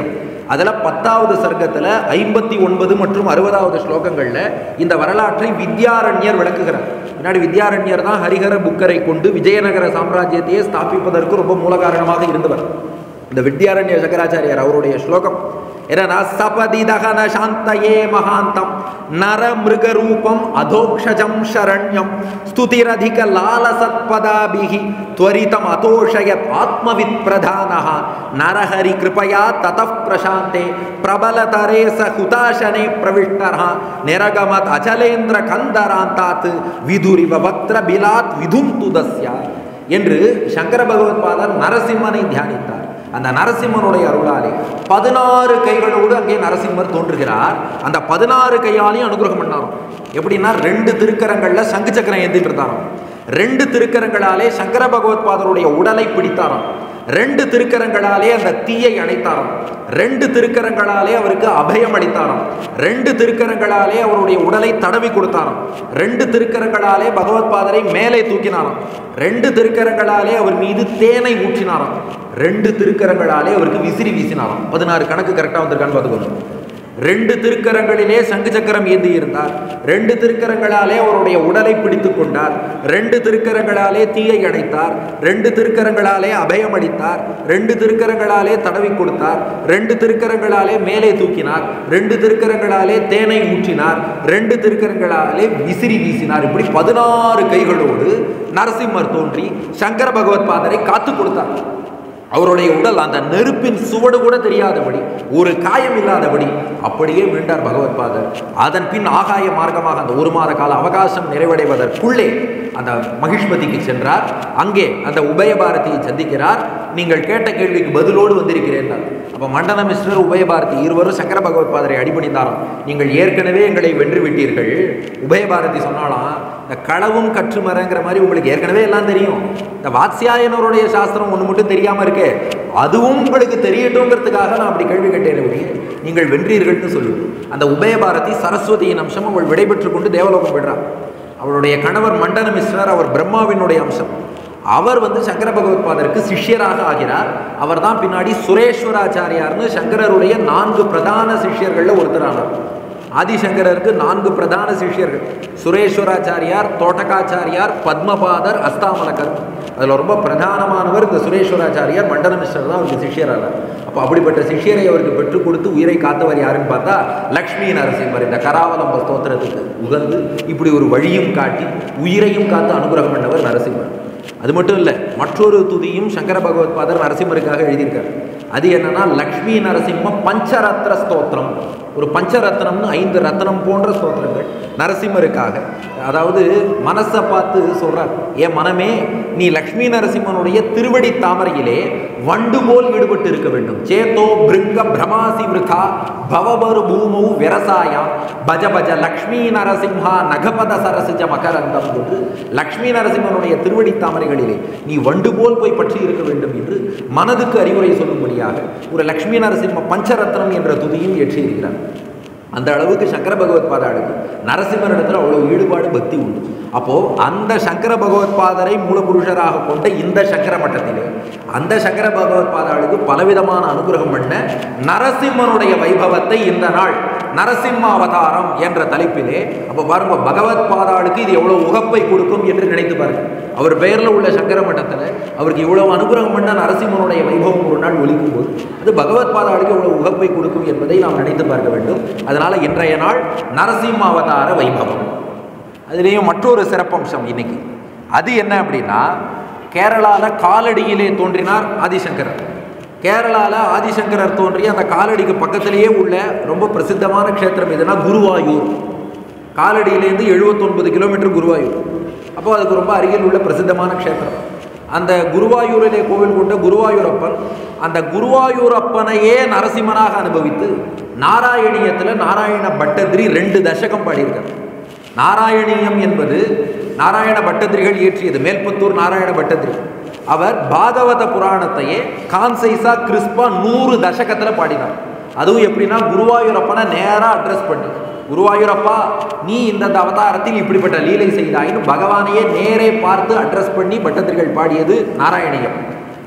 அதில் பத்தாவது சர்க்கத்தில் ஐம்பத்தி ஒன்பது மற்றும் அறுபதாவது ஸ்லோகங்களில் இந்த வரலாற்றை வித்யாரண்யர் விளக்குகிறார் முன்னாடி வித்யாரண்யர் தான் ஹரிஹர புக்கரை கொண்டு விஜயநகர சாம்ராஜ்யத்தையே ஸ்தாபிப்பதற்கு ரொம்ப மூல காரணமாக இருந்தவர் இந்த வித்யாரண்ய சங்கராச்சாரியார் அவருடைய ஸ்லோகம் என்னன்னா சபதி தகன சாந்தயே மகாந்தம் நர மிருக ரூபம் அதோக்ஷஜம் சரண்யம் ஸ்துதிரதிக லாலசத்பதாபிஹி त्वरितम् अतोषयत् आत्मवित् प्रधानः नरहरि कृपया ततः प्रशान्ते प्रबलतरे स हुताशने प्रविष्टः निरगमत् अचलेन्द्रकन्दरान्तात् विधुरिव वक्त्रबिलात् विधुं तुदस्य என்று சங்கர பகவத்பாதர் நரசிம்மனை தியானித்தார் அந்த நரசிம்மனுடைய அருளாலே பதினாறு கைகளோடு அங்கே நரசிம்மர் தோன்றுகிறார் அந்த பதினாறு கையாலையும் அனுகிரகம் பண்ணாராம் எப்படின்னா ரெண்டு திருக்கரங்கள்ல சங்கு சக்கரம் ஏந்திட்டு இருந்தாராம் ரெண்டு திருக்கரங்களாலே சங்கர பகவத்பாதருடைய உடலை பிடித்தாராம் ரெண்டு திருக்கரங்களாலே அந்த தீயை அணைத்தாராம் ரெண்டு திருக்கரங்களாலே அவருக்கு அபயம் அளித்தாராம் ரெண்டு திருக்கரங்களாலே அவருடைய உடலை தடவி கொடுத்தாராம் ரெண்டு திருக்கரங்களாலே பகவத்பாதரை மேலே தூக்கினாராம் ரெண்டு திருக்கரங்களாலே அவர் மீது தேனை ஊற்றினாராம் ரெண்டு திருக்கரங்களாலே அவருக்கு விசிறி வீசினாராம் பதினாறு கணக்கு கரெக்டாக வந்திருக்கான்னு பார்த்துக்கோங்க ரெண்டு திருக்கரங்களிலே சங்கு சக்கரம் ஏந்தி இருந்தார் ரெண்டு திருக்கரங்களாலே அவருடைய உடலை பிடித்து கொண்டார் ரெண்டு திருக்கரங்களாலே தீயை அடைத்தார் ரெண்டு திருக்கரங்களாலே அபயம் அளித்தார் ரெண்டு திருக்கரங்களாலே தடவி கொடுத்தார் ரெண்டு திருக்கரங்களாலே மேலே தூக்கினார் ரெண்டு திருக்கரங்களாலே தேனை ஊற்றினார் ரெண்டு திருக்கரங்களாலே விசிறி வீசினார் இப்படி பதினாறு கைகளோடு நரசிம்மர் தோன்றி சங்கர பகவத் பாதரை காத்து கொடுத்தார் அவருடைய உடல் அந்த நெருப்பின் சுவடு கூட தெரியாதபடி ஒரு காயம் இல்லாதபடி அப்படியே மீண்டார் பகவத்பாதர் அதன் பின் ஆகாய மார்க்கமாக அந்த ஒரு மாத கால அவகாசம் நிறைவடைவதற்குள்ளே அந்த மகிஷ்மதிக்கு சென்றார் அங்கே அந்த உபயபாரதியை சந்திக்கிறார் நீங்கள் கேட்ட கேள்விக்கு பதிலோடு வந்திருக்கிறேன் அப்போ மண்டன மிஸ்ரர் உபயபாரதி இருவரும் சங்கர பகவத்பாதரை அடிபணிந்தாராம் நீங்கள் ஏற்கனவே எங்களை வென்று விட்டீர்கள் உபயபாரதி சொன்னாலாம் இந்த களவும் கற்றுமரங்கிற மாதிரி உங்களுக்கு ஏற்கனவே எல்லாம் தெரியும் இந்த வாத்ஸ்யாயனருடைய சாஸ்திரம் ஒன்று மட்டும் தெரியாமல் இருக்கே அதுவும் உங்களுக்கு தெரியட்டுங்கிறதுக்காக நான் அப்படி கேள்வி கேட்டேன் ஒழிய நீங்கள் வென்றீர்கள்னு சொல்லு அந்த உபயபாரதி சரஸ்வதியின் அம்சம் அவள் விடைபெற்று கொண்டு தேவலோகம் விடுறார் அவளுடைய கணவர் மண்டன மிஸ்ரர் அவர் பிரம்மாவினுடைய அம்சம் அவர் வந்து சங்கர பகவத்பாதருக்கு சிஷ்யராக ஆகிறார் அவர் தான் பின்னாடி சுரேஸ்வராச்சாரியார்னு சங்கரருடைய நான்கு பிரதான சிஷ்யர்களில் ஒருத்தரானார் ஆதிசங்கரருக்கு நான்கு பிரதான சிஷ்யர்கள் சுரேஸ்வராச்சாரியார் தோட்டகாச்சாரியார் பத்மபாதர் அஸ்தாமலக்கர் அதில் ரொம்ப பிரதானமானவர் இந்த சுரேஸ்வராச்சாரியார் மண்டல மிஸ்ரர் தான் அவருக்கு சிஷ்யரானார் அப்போ அப்படிப்பட்ட சிஷ்யரை அவருக்கு பெற்றுக் கொடுத்து உயிரை காத்தவர் யாருன்னு பார்த்தா லக்ஷ்மி நரசிம்மர் இந்த கராவலம்ப ஸ்தோத்திரத்துக்கு உகந்து இப்படி ஒரு வழியும் காட்டி உயிரையும் காத்து அனுகிரகம் பண்ணவர் நரசிம்மர் அது மட்டும் இல்லை மற்றொரு துதியும் சங்கர பகவத்பாதர் நரசிம்மருக்காக எழுதியிருக்கார் அது என்னன்னா லக்ஷ்மி நரசிம்ம பஞ்சரத்ன ஸ்தோத்திரம் ஒரு பஞ்சரத்னம்னு ஐந்து ரத்னம் போன்ற ஸ்தோத்திரங்கள் நரசிம்மருக்காக அதாவது மனசை பார்த்து சொல்றார் என் மனமே நீ லக்ஷ்மி நரசிம்மனுடைய திருவடி தாமரையிலே வண்டு போல் ஈடுபட்டு இருக்க வேண்டும் சேத்தோ பிருங்க பிரமாசி விருகா பவபரு பூமௌ விரசாயா பஜ பஜ லக்ஷ்மி நரசிம்ஹா நகபத சரசிஜ மகரந்தம் என்று லக்ஷ்மி நரசிம்மனுடைய திருவடி தாமரைகளிலே நீ வண்டு போல் போய் பற்றி இருக்க வேண்டும் என்று மனதுக்கு அறிவுரை சொல்லும்படியாக ஒரு லக்ஷ்மி நரசிம்ம பஞ்சரத்னம் என்ற துதியும் ஏற்றியிருக்கிறார் அந்த அளவுக்கு சங்கர பகவத் பாதாளுக்கு நரசிம்மரிடத்தில் அவ்வளோ ஈடுபாடு பக்தி உண்டு அப்போ அந்த சங்கர பகவத் பாதரை மூலபுருஷராக கொண்ட இந்த சங்கர மட்டத்திலே அந்த சங்கர பகவத் பாதாளுக்கு பலவிதமான அனுகிரகம் பண்ண நரசிம்மனுடைய வைபவத்தை இந்த நாள் நரசிம்ம அவதாரம் என்ற தலைப்பிலே அப்போ பாருங்க பகவத் பாதாளுக்கு இது எவ்வளோ உகப்பை கொடுக்கும் என்று நினைத்து பாருங்க அவர் பெயரில் உள்ள சங்கர மட்டத்தில் அவருக்கு இவ்வளவு அனுகிரகம் பண்ண நரசிம்மனுடைய வைபவம் ஒரு நாள் ஒலிக்கும் போது அது பகவத் பாதாளுக்கு எவ்வளவு உகப்பை கொடுக்கும் என்பதை நாம் நினைத்து பார்க்க வேண்டும் அதனால இன்றைய நாள் நரசிம்ம அவதார வைபவம் அதுலேயும் மற்றொரு சிறப்பம்சம் இன்னைக்கு அது என்ன அப்படின்னா கேரளாவில் காலடியிலே தோன்றினார் ஆதிசங்கரர் கேரளாவில் ஆதிசங்கரர் தோன்றிய அந்த காலடிக்கு பக்கத்திலேயே உள்ள ரொம்ப பிரசித்தமான க்ஷேத்திரம் எதுனா குருவாயூர் காலடியிலேருந்து எழுபத்தொன்பது கிலோமீட்டர் குருவாயூர் அப்போ அதுக்கு ரொம்ப அருகில் உள்ள பிரசித்தமான க்ஷேத்திரம் அந்த குருவாயூரிலே கோவில் கொண்ட குருவாயூரப்பன் அந்த குருவாயூரப்பனையே நரசிம்மனாக அனுபவித்து நாராயணியத்தில் நாராயண பட்டதிரி ரெண்டு தசகம் பாடியிருக்கார் நாராயணியம் என்பது நாராயண பட்டதிரிகள் இயற்றியது மேல்புத்தூர் நாராயண பட்டதிரி அவர் பாகவத புராணத்தையே கான்சைஸா கிறிஸ்பா நூறு தசகத்தில் பாடினார் அதுவும் எப்படின்னா குருவாயூரப்பனை நேராக அட்ரஸ் பண்ணி குருவாயூரப்பா நீ இந்த அவதாரத்தில் இப்படிப்பட்ட லீலை செய்தாயின்னு பகவானையே நேரே பார்த்து அட்ரஸ் பண்ணி பட்டத்திரிகள் பாடியது நாராயணியம்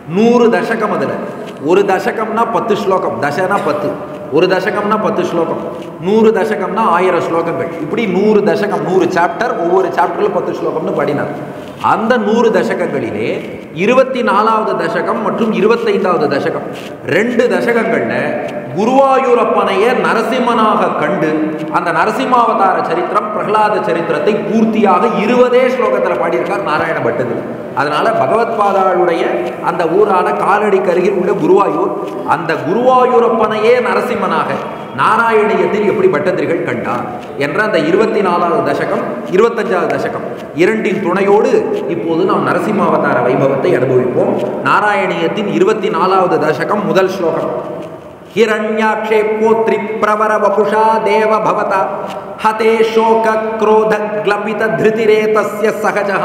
நூறு தசகம் அதில் ஒரு தசகம்னா பத்து ஸ்லோகம் தசனா பத்து ஒரு தசகம்னா பத்து ஸ்லோகம் நூறு தசகம்னா ஆயிரம் ஸ்லோகங்கள் இப்படி நூறு தசகம் நூறு சாப்டர் ஒவ்வொரு சாப்டரில் பத்து ஸ்லோகம்னு பாடினார் அந்த நூறு தசகங்களிலே இருபத்தி நாலாவது தசகம் மற்றும் இருபத்தைந்தாவது தசகம் ரெண்டு தசகங்களில் குருவாயூரப்பனையே நரசிம்மனாக கண்டு அந்த நரசிம்மாவதார சரித்திரம் பிரகலாத சரித்திரத்தை பூர்த்தியாக இருபதே ஸ்லோகத்தில் பாடியிருக்கார் நாராயண பட்டது அதனால பகவத் பாதாளுடைய அந்த ஊரான காலடிக்கு அருகில் உள்ள குருவாயூர் அந்த குருவாயூரப்பனையே நரசிம்மனாக நாராயணியத்தில் எப்படி பட்டதிரிகள் கண்டார் என்ற அந்த இருபத்தி நாலாவது தசகம் இருபத்தஞ்சாவது தசகம் இரண்டின் துணையோடு இப்போது நாம் நரசிம்மாவதார வைபவத்தை அனுபவிப்போம் நாராயணியத்தின் இருபத்தி நாலாவது தசகம் முதல் ஸ்லோகம் हिरण्याक्षे पोत्रि प्रवर वपुषा देव भवता हते शोक क्रोध ग्लपित धृतिरेतस्य सहजः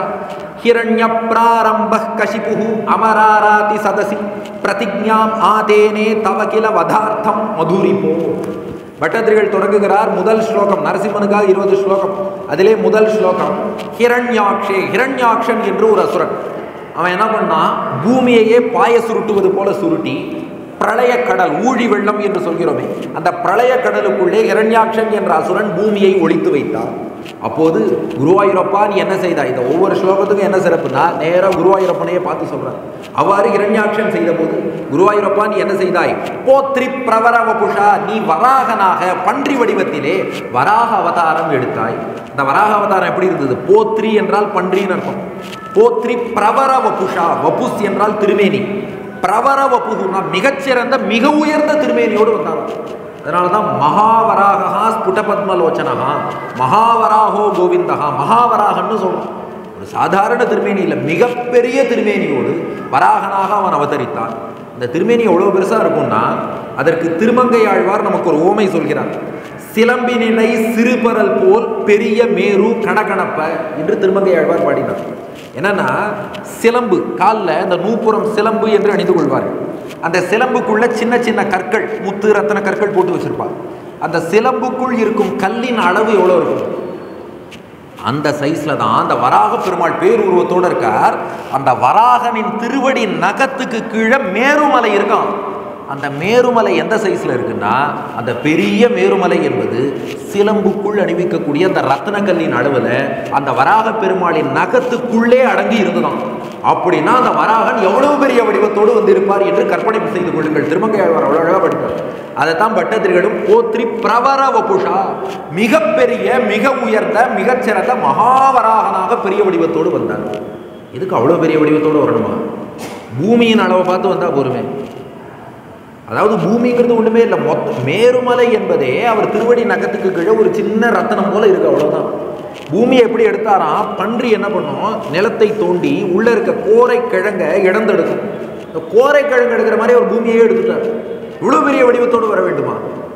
हिरण्यप्रारम्भः कशिपुः अमराराति सदसि प्रतिज्ञाम् आदेने तव किल वधार्थं मधुरिपो பட்டதிரிகள் தொடங்குகிறார் முதல் ஸ்லோகம் நரசிம்மனுக்காக இருபது ஸ்லோகம் அதிலே முதல் ஸ்லோகம் ஹிரண்யாக்ஷே ஹிரண்யாக்ஷன் என்று ஒரு அசுரன் அவன் என்ன பண்ணான் பூமியையே பாய சுருட்டுவது போல சுருட்டி பிரளய கடல் ஊழி வெள்ளம் என்று சொல்கிறோமே அந்த பிரளய கடலுக்குள்ளே இரண்யாட்சன் என்ற அசுரன் பூமியை ஒழித்து வைத்தார் அப்போது குருவாயூரப்பா நீ என்ன செய்தாய் இந்த ஒவ்வொரு ஸ்லோகத்துக்கும் என்ன சிறப்புனா நேராக குருவாயூரப்பனையே பார்த்து சொல்றார் அவ்வாறு இரண்யாட்சன் செய்த போது குருவாயூரப்பா நீ என்ன செய்தாய் போத்ரி பிரவர வபுஷா நீ வராகனாக பன்றி வடிவத்திலே வராக அவதாரம் எடுத்தாய் அந்த வராக அவதாரம் எப்படி இருந்தது போத்ரி என்றால் பன்றின்னு அர்த்தம் போத்ரி பிரவர வபுஷா வபுஸ் என்றால் திருமேனி பிரவர வப்புகுனா மிகச்சிறந்த மிக உயர்ந்த திருமேனியோடு வந்தார் அதனால தான் மகாவராகா ஸ்புடபத்மலோச்சனகா மகாவராகோ கோவிந்தகா மகாவராகன்னு சொல்றோம் ஒரு சாதாரண திருமேனி இல்லை மிகப்பெரிய திருமேனியோடு வராகனாக அவன் அவதரித்தான் இந்த திருமேனி எவ்வளோ பெருசாக இருக்கும்னா அதற்கு திருமங்கை ஆழ்வார் நமக்கு ஒரு ஓமை சொல்கிறார் சிலம்பினிலை சிறுபரல் போல் பெரிய மேரு கணக்கணப்ப என்று திருமங்கை ஆழ்வார் பாடினார் என்னன்னா சிலம்பு காலில் இந்த நூப்புறம் சிலம்பு என்று அணிந்து கொள்வார்கள் அந்த சிலம்புக்குள்ள சின்ன சின்ன கற்கள் முத்து ரத்தன கற்கள் போட்டு வச்சிருப்பார் அந்த சிலம்புக்குள் இருக்கும் கல்லின் அளவு எவ்வளோ இருக்கும் அந்த சைஸ்ல தான் அந்த வராக பெருமாள் பேருருவத்தோடு இருக்கார் அந்த வராகனின் திருவடி நகத்துக்கு கீழே மேருமலை இருக்கான் அந்த மேருமலை எந்த சைஸில் இருக்குன்னா அந்த பெரிய மேருமலை என்பது சிலம்புக்குள் அணிவிக்கக்கூடிய அந்த ரத்னக்கல்லின் அளவில் அந்த வராக பெருமாளின் நகத்துக்குள்ளே அடங்கி இருந்துதான் அப்படின்னா அந்த வராகன் எவ்வளவு பெரிய வடிவத்தோடு வந்து இருப்பார் என்று கற்பனை செய்து கொள்ளுங்கள் திருமங்கை ஆழ்வார் அவ்வளோ அழகாக படிப்பார் அதைத்தான் பட்டத்திரிகளும் போத்ரி பிரவர வபுஷா மிகப்பெரிய மிக உயர்ந்த மிகச்சிறந்த மகாவராகனாக பெரிய வடிவத்தோடு வந்தார் இதுக்கு அவ்வளோ பெரிய வடிவத்தோடு வரணுமா பூமியின் அளவை பார்த்து வந்தால் போருமே அதாவது பூமிங்கிறது ஒன்றுமே இல்லை மொத்த மேருமலை என்பதே அவர் திருவடி நகத்துக்கு கீழே ஒரு சின்ன ரத்தனம் போல இருக்கு அவ்வளோதான் பூமியை எப்படி எடுத்தாராம் பன்றி என்ன பண்ணும் நிலத்தை தோண்டி உள்ளே இருக்க கோரை கிழங்க இடந்தெடுக்கும் இந்த கோரை கிழங்கு எடுக்கிற மாதிரி அவர் பூமியே எடுத்துட்டார் இவ்வளோ பெரிய வடிவத்தோடு வர வேண்டுமா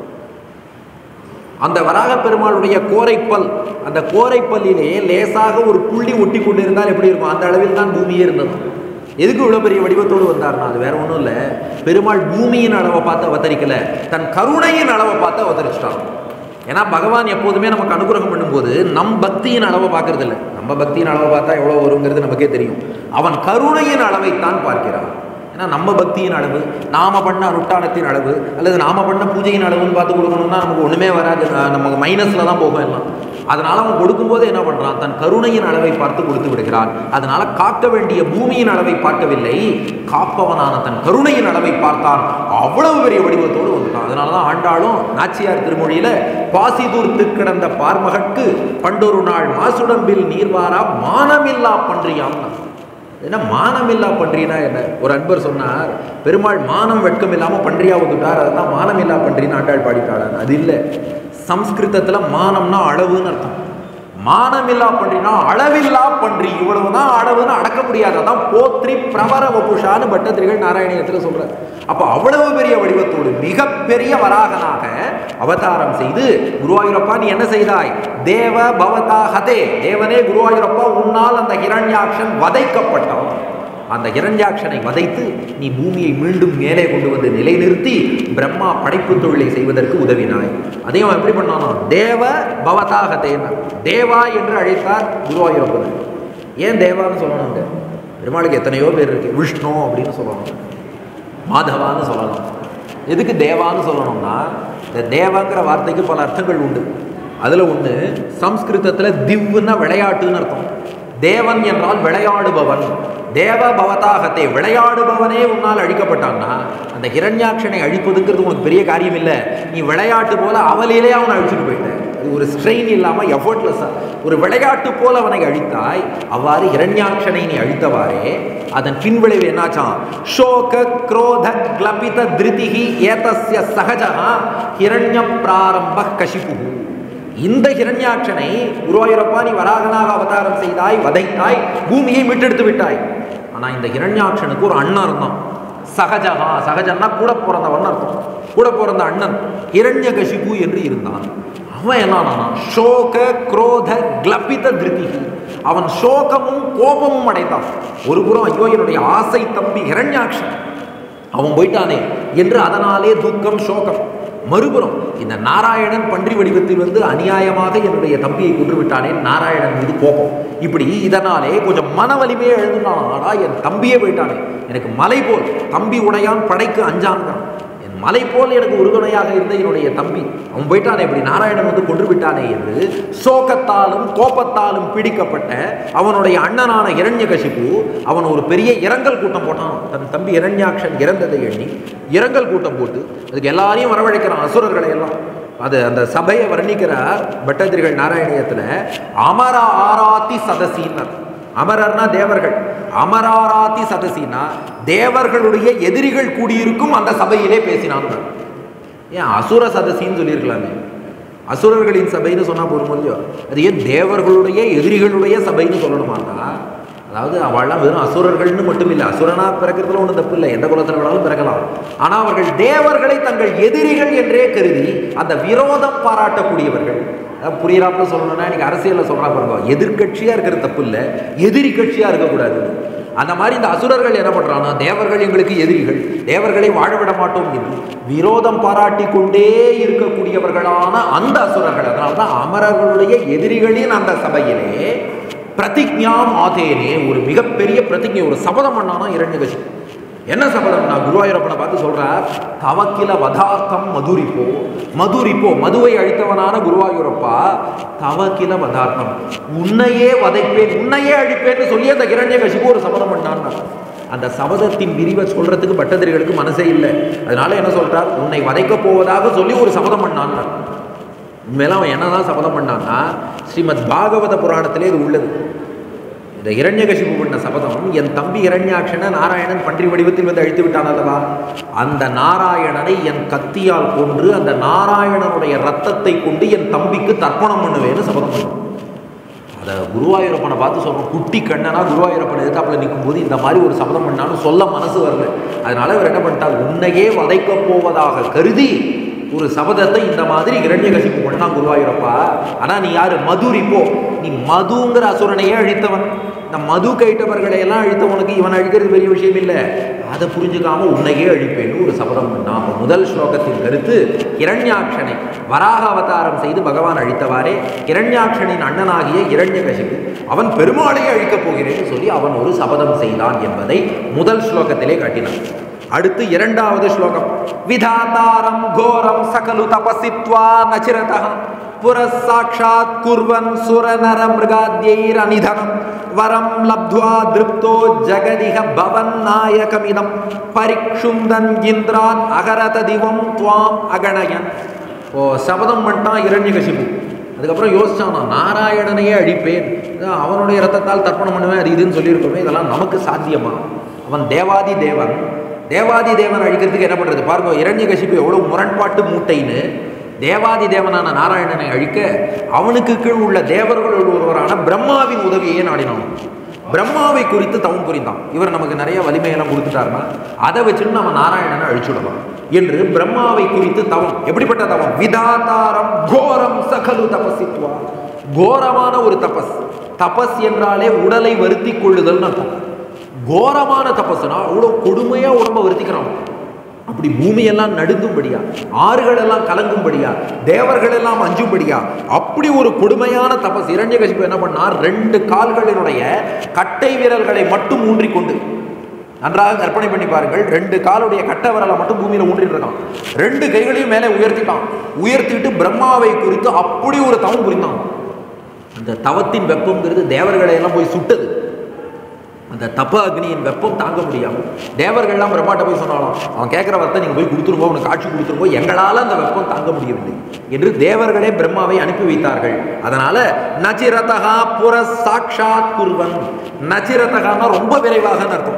அந்த வராக பெருமாளுடைய கோரைப்பல் அந்த கோரைப்பல்லிலே லேசாக ஒரு புள்ளி ஒட்டி கொண்டு இருந்தால் எப்படி இருக்கும் அந்த அளவில் தான் பூமியே இருந்தது எதுக்கு இவ்வளோ பெரிய வடிவத்தோடு வந்தார்னா அது வேற ஒன்றும் இல்லை பெருமாள் பூமியின் அளவை பார்த்து அவதரிக்கல தன் கருணையின் அளவை பார்த்து அவதரிச்சிட்டான் ஏன்னா பகவான் எப்போதுமே நமக்கு அனுகிரகம் பண்ணும்போது நம் பக்தியின் அளவை பார்க்கறது இல்லை நம்ம பக்தியின் அளவை பார்த்தா எவ்வளோ வருங்கிறது நமக்கே தெரியும் அவன் கருணையின் அளவைத்தான் பார்க்கிறான் ஏன்னா நம்ம பக்தியின் அளவு நாம பண்ண அனுஷ்டானத்தின் அளவு அல்லது நாம பண்ண பூஜையின் அளவுன்னு பார்த்து கொடுக்கணும்னா நமக்கு ஒன்றுமே வராது அஹ் நமக்கு மைனஸில் தான் போகும் எல்லாம் அதனால அவன் கொடுக்கும்போது என்ன பண்ணுறான் தன் கருணையின் அளவை பார்த்து கொடுத்து விடுகிறான் அதனால காக்க வேண்டிய பூமியின் அளவை பார்க்கவில்லை காப்பவனான தன் கருணையின் அளவை பார்த்தான் அவ்வளவு பெரிய வடிவத்தோடு வந்துட்டான் அதனால தான் ஆண்டாளும் நாச்சியார் திருமொழியில பாசிதூர் திக்கிடந்த பார்மகற்கு பண்டொரு நாள் மாசுடம்பில் நீர்வாரா மானமில்லா பன்றியாம் என்ன மானமில்லா பன்றினா என்ன ஒரு அன்பர் சொன்னார் பெருமாள் மானம் வெட்கம் இல்லாமல் பன்றியா வந்துட்டார் அதுதான் மானமில்லா பன்றின்னு ஆண்டாள் பாடிட்டாள் அது இல்லை சம்ஸ்கிருதத்தில் மானம்னா அளவுன்னு அர்த்தம் மானமில்லா பன்றினா அளவில்லா பன்றி இவ்வளவுதான் அளவுன்னு அடக்க முடியாது அதான் போத்ரி பிரபர வபுஷான்னு பட்டத்திரிகள் நாராயணியத்தில் சொல்றார் அப்போ அவ்வளவு பெரிய வடிவத்தோடு மிகப்பெரிய வராகனாக அவதாரம் செய்து குருவாயூரப்பா நீ என்ன செய்தாய் தேவ பவதா ஹதே தேவனே குருவாயூரப்பா உன்னால் அந்த ஹிரண்யாக்ஷன் வதைக்கப்பட்டான் அந்த இரண்யாட்சனை வதைத்து நீ பூமியை மீண்டும் மேலே கொண்டு வந்து நிலைநிறுத்தி பிரம்மா படைப்பு தொழிலை செய்வதற்கு உதவினாய் அதையும் அவன் எப்படி பண்ணானோ தேவ பவதாக தேவ தேவா என்று அழைத்தார் குருவாயூரப்பன் ஏன் தேவான்னு சொல்லணும் அங்க பெருமாளுக்கு எத்தனையோ பேர் இருக்கு விஷ்ணு அப்படின்னு சொல்லணும் மாதவான்னு சொல்லலாம் எதுக்கு தேவான்னு சொல்லணும்னா இந்த தேவாங்கிற வார்த்தைக்கு பல அர்த்தங்கள் உண்டு அதில் ஒன்று சம்ஸ்கிருதத்தில் திவ்னா விளையாட்டுன்னு அர்த்தம் தேவன் என்றால் விளையாடுபவன் தேவ பவதாகத்தை விளையாடுபவனே உன்னால் அழிக்கப்பட்டான்னா அந்த ஹிரண்யாட்சனை அழிப்பதுங்கிறது உனக்கு பெரிய காரியம் இல்லை நீ விளையாட்டு போல அவளிலே அவனை அழிச்சுட்டு போயிட்ட அது ஒரு ஸ்ட்ரெயின் இல்லாமல் எஃபர்ட்லெஸ்ஸாக ஒரு விளையாட்டு போல அவனை அழித்தாய் அவ்வாறு ஹிரண்யாட்சனை நீ அழித்தவாறே அதன் பின்விளைவு என்னாச்சாம் ஷோக குரோத கிளபித திருதிகி ஏதஸ்ய சகஜா ஹிரண்ய பிராரம்ப கசிபு இந்த ஹிரண்யாட்சனை குருவாயூரப்பா நீ வராகனாக அவதாரம் செய்தாய் வதைத்தாய் பூமியை மீட்டெடுத்து விட்டாய் ஆனா இந்த ஹிரண்யாட்சனுக்கு ஒரு அண்ணன் இருந்தான் சகஜகா சகஜன்னா கூட பிறந்தவன் அர்த்தம் கூட பிறந்த அண்ணன் ஹிரண்ய கசிபு என்று இருந்தான் அவன் என்னன்னா சோக குரோத கிளபித திருதி அவன் சோகமும் கோபமும் அடைந்தான் ஒரு புறம் ஐயோ என்னுடைய ஆசை தம்பி ஹிரண்யாட்சன் அவன் போயிட்டானே என்று அதனாலே துக்கம் சோகம் மறுபுறம் இந்த நாராயணன் பன்றி வடிவத்தில் வந்து அநியாயமாக என்னுடைய தம்பியை கொன்று விட்டானே நாராயணன் மீது கோபம் இப்படி இதனாலே கொஞ்சம் மன வலிமையே எழுதுனான் ஆடா என் தம்பியே போயிட்டானே எனக்கு மலை போல் தம்பி உடையான் படைக்கு அஞ்சான்தான் என் மலை போல் எனக்கு உறுதுணையாக இருந்த என்னுடைய தம்பி அவன் போயிட்டானே இப்படி நாராயணன் வந்து கொன்று விட்டானே என்று சோகத்தாலும் கோபத்தாலும் பிடிக்கப்பட்ட அவனுடைய அண்ணனான இரண்யகசிப்பு அவன் ஒரு பெரிய இரங்கல் கூட்டம் போட்டான் தன் தம்பி இரண்யாக்ஷன் இறந்ததை எண்ணி இரங்கல் கூட்டம் போட்டு அதுக்கு எல்லாரையும் வரவழைக்கிறான் அசுரர்களை எல்லாம் அது அந்த சபையை வர்ணிக்கிறார் பட்டதிரிகள் நாராயணியத்தில் அமர ஆராத்தி சதசின்னர் அமரர்னா தேவர்கள் அமராராத்தி சதசினா தேவர்களுடைய எதிரிகள் கூடியிருக்கும் அந்த சபையிலே பேசினான் ஏன் அசுர சதசின்னு சொல்லியிருக்கலாமே அசுரர்களின் சபைன்னு சொன்னா போதும் இல்லையோ அது ஏன் தேவர்களுடைய எதிரிகளுடைய சபைன்னு சொல்லணுமாண்டா அதாவது அவள்லாம் வெறும் அசுரர்கள்னு மட்டும் இல்லை அசுரனா பிறக்கிறதுல ஒன்றும் தப்பு இல்லை எந்த குலத்தில் வேணாலும் பிறக்கலாம் ஆனால் அவர்கள் தேவர்களை தங்கள் எதிரிகள் என்றே கருதி அந்த விரோதம் பாராட்டக்கூடியவர்கள் அதாவது புரியிறாப்புல சொல்லணும்னா இன்னைக்கு அரசியலில் சொல்கிறா பாருங்க எதிர்கட்சியாக இருக்கிறது தப்பு இல்லை எதிரி கட்சியாக இருக்கக்கூடாது அந்த மாதிரி இந்த அசுரர்கள் என்ன பண்ணுறாங்கன்னா தேவர்கள் எங்களுக்கு எதிரிகள் தேவர்களை வாழ விட மாட்டோம் என்று விரோதம் பாராட்டி கொண்டே இருக்கக்கூடியவர்களான அந்த அசுரர்கள் அதனால தான் அமரர்களுடைய எதிரிகளின் அந்த சபையிலே பிரதிஜ்ஞாம் ஆதேனே ஒரு மிகப்பெரிய பிரதிஜை ஒரு சபதம் பண்ணானா இரண்டு என்ன சபதம் நான் குருவாயூரப்பனை பார்த்து சொல்றார் தவக்கில வதார்த்தம் மதுரிப்போ மதுரிப்போ மதுவை அழித்தவனான குருவாயூரப்பா தவக்கில வதார்த்தம் உன்னையே வதைப்பேன் உன்னையே அழிப்பேன்னு சொல்லி அந்த இரண்ய கசிப்பு ஒரு சபதம் பண்ணான் அந்த சபதத்தின் விரிவை சொல்றதுக்கு பட்டதிரிகளுக்கு மனசே இல்லை அதனால என்ன சொல்றார் உன்னை வதைக்கப் போவதாக சொல்லி ஒரு சபதம் பண்ணான் உண்மையில அவன் என்னதான் சபதம் பண்ணான்னா ஸ்ரீமத் பாகவத புராணத்திலே இது உள்ளது இந்த இரண்யகசிபு பண்ண சபதம் என் தம்பி இரண்யாட்சனை நாராயணன் பன்றி வடிவத்தில் வந்து அழித்து விட்டான் அல்லவா அந்த நாராயணனை என் கத்தியால் கொன்று அந்த நாராயணனுடைய ரத்தத்தை கொண்டு என் தம்பிக்கு தர்ப்பணம் பண்ணுவேன்னு சபதம் பண்ணும் அதை குருவாயூரப்பனை பார்த்து சொல்கிறோம் குட்டி கண்ணனா குருவாயூரப்பன் எதிர்த்தாப்புல நிற்கும்போது இந்த மாதிரி ஒரு சபதம் பண்ணாலும் சொல்ல மனசு வரல அதனால அவர் என்ன பண்ணிட்டார் உன்னையே வதைக்கப் போவதாக கருதி ஒரு சபதத்தை இந்த மாதிரி இரண்யகசிப்பு பண்ணான் குருவாயூரப்பா ஆனால் நீ யாரு மதுரிப்போ நீ மதுங்கிற அசுரனையே அழித்தவன் இந்த மது கைட்டவர்களை எல்லாம் அழித்தவனுக்கு இவன் அழிக்கிறது பெரிய விஷயம் இல்லை அதை புரிஞ்சுக்காம உன்னையே அழிப்பேன்னு ஒரு சபதம் பண்ணான் அப்ப முதல் ஸ்லோகத்தின் கருத்து இரண்யாட்சனை வராக அவதாரம் செய்து பகவான் அழித்தவாறே இரண்யாட்சனின் அண்ணனாகிய இரண்யகசிப்பு அவன் பெருமாளையே அழிக்கப் போகிறேன்னு சொல்லி அவன் ஒரு சபதம் செய்தான் என்பதை முதல் ஸ்லோகத்திலே காட்டினான் அடுத்து இரண்டாவது ஸ்லோகம் விதாதாரம் கோரம் சகலு தபசித்வா நச்சிரத புரசாட்சாத் குர்வன் சுரநர மிருகாத்யைர் அனிதனம் வரம் லப்த்வா திருப்தோ ஜகதிக பவன் நாயகமிதம் பரிக்ஷுந்தன் இந்திரான் அகரத திவம் துவாம் அகணயன் ஓ சபதம் பண்ணிட்டான் இரண்யகசிபு அதுக்கப்புறம் யோசிச்சான் நான் நாராயணனையே அழிப்பேன் இதான் அவனுடைய ரத்தத்தால் தர்ப்பணம் பண்ணுவேன் அது இதுன்னு சொல்லியிருக்கோமே இதெல்லாம் நமக்கு சாத்தியமா அவன் தேவாதி தேவன் தேவாதி தேவன் அழிக்கிறதுக்கு என்ன பண்ணுறது பாருங்க இரண்யகசிப்பு எவ்வளோ முரண்பாட்டு மூட்டைன்னு தேவாதி தேவனான நாராயணனை அழிக்க அவனுக்கு கீழ் உள்ள தேவர்கள் ஒருவரான பிரம்மாவின் உதவியே நாடினான் பிரம்மாவை குறித்து தவம் புரிந்தான் இவர் நமக்கு நிறைய வலிமையெல்லாம் கொடுத்துட்டாருன்னா அதை வச்சுன்னு நம்ம நாராயணனை அழிச்சுடலாம் என்று பிரம்மாவை குறித்து தவம் எப்படிப்பட்ட தவம் விதாதாரம் கோரம் சகலு தபசித்வா கோரமான ஒரு தபஸ் தபஸ் என்றாலே உடலை வருத்தி கொள்ளுதல்னு அர்த்தம் கோரமான தபஸ்னா அவ்வளோ கொடுமையாக உடம்ப வருத்திக்கிறான் அப்படி பூமியெல்லாம் நடுங்கும்படியா ஆறுகள் எல்லாம் கலங்கும்படியா தேவர்கள் எல்லாம் அஞ்சும்படியா அப்படி ஒரு கொடுமையான தபஸ் இரண்யகசிப்பு என்ன பண்ணார் ரெண்டு கால்களினுடைய கட்டை விரல்களை மட்டும் ஊன்றிக் கொண்டு நன்றாக கற்பனை பண்ணி பாருங்கள் ரெண்டு காலுடைய கட்டை விரலை மட்டும் பூமியில ஊன்றிட்டு இருக்கான் ரெண்டு கைகளையும் மேலே உயர்த்திட்டான் உயர்த்திட்டு பிரம்மாவை குறித்து அப்படி ஒரு தவம் புரிந்தான் அந்த தவத்தின் வெப்பம்ங்கிறது தேவர்களை எல்லாம் போய் சுட்டது அந்த தப்ப அக்னியின் வெப்பம் தாங்க முடியாமல் தேவர்கள்லாம் பிரம்மாட்ட போய் சொன்னாலும் அவன் கேட்குற வரத்தை நீங்கள் போய் கொடுத்துருங்கோ அவனுக்கு காட்சி கொடுத்துருங்கோ எங்களால் அந்த வெப்பம் தாங்க முடியவில்லை என்று தேவர்களே பிரம்மாவை அனுப்பி வைத்தார்கள் அதனால நச்சிரதகா புற சாட்சாத் குருவன் நச்சிரதகான்னா ரொம்ப விரைவாகன்னு அர்த்தம்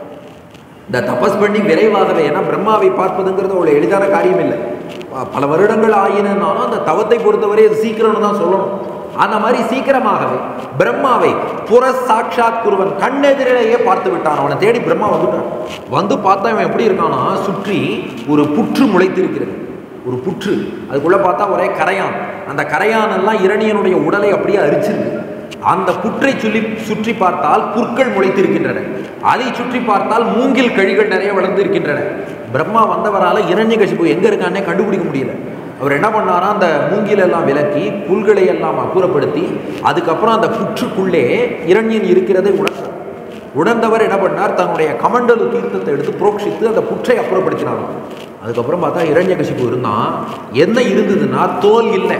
இந்த தபஸ் பண்ணி விரைவாகவே ஏன்னா பிரம்மாவை பார்ப்பதுங்கிறது அவ்வளோ எளிதான காரியம் இல்லை ப- பல வருடங்கள் ஆயினாலும் அந்த தவத்தை பொறுத்தவரை அது சீக்கிரம்னு தான் சொல்லணும் அந்த மாதிரி சீக்கிரமாகவே பிரம்மாவை புற சாட்சாத் குருவன் கண்ணெதிரிலேயே பார்த்து விட்டான் அவனை தேடி பிரம்மா வந்துட்டான் வந்து பார்த்தா இவன் எப்படி இருக்கானா சுற்றி ஒரு புற்று முளைத்திருக்கிறது ஒரு புற்று அதுக்குள்ள பார்த்தா ஒரே கரையான் அந்த கரையான் எல்லாம் இரணியனுடைய உடலை அப்படியே அரிச்சிருக்கு அந்த புற்றை சொல்லி சுற்றி பார்த்தால் புற்கள் முளைத்திருக்கின்றன அதை சுற்றி பார்த்தால் மூங்கில் கழிகள் நிறைய வளர்ந்து இருக்கின்றன பிரம்மா வந்தவரால இரண்யகசிப்பு எங்க இருக்கானே கண்டுபிடிக்க முடியல அவர் என்ன பண்ணாரா அந்த மூங்கில் எல்லாம் விலக்கி புல்களை எல்லாம் அப்புறப்படுத்தி அதுக்கப்புறம் அந்த புற்றுக்குள்ளே இரண்யன் இருக்கிறதை உணர்ந்தார் உணர்ந்தவர் என்ன பண்ணார் தன்னுடைய கமண்டலு தீர்த்தத்தை எடுத்து புரோக்ஷித்து அந்த புற்றை அப்புறப்படுத்தினாராம் அதுக்கப்புறம் பார்த்தா இரண்யகசிப்பு இருந்தான் என்ன இருந்ததுன்னா தோல் இல்லை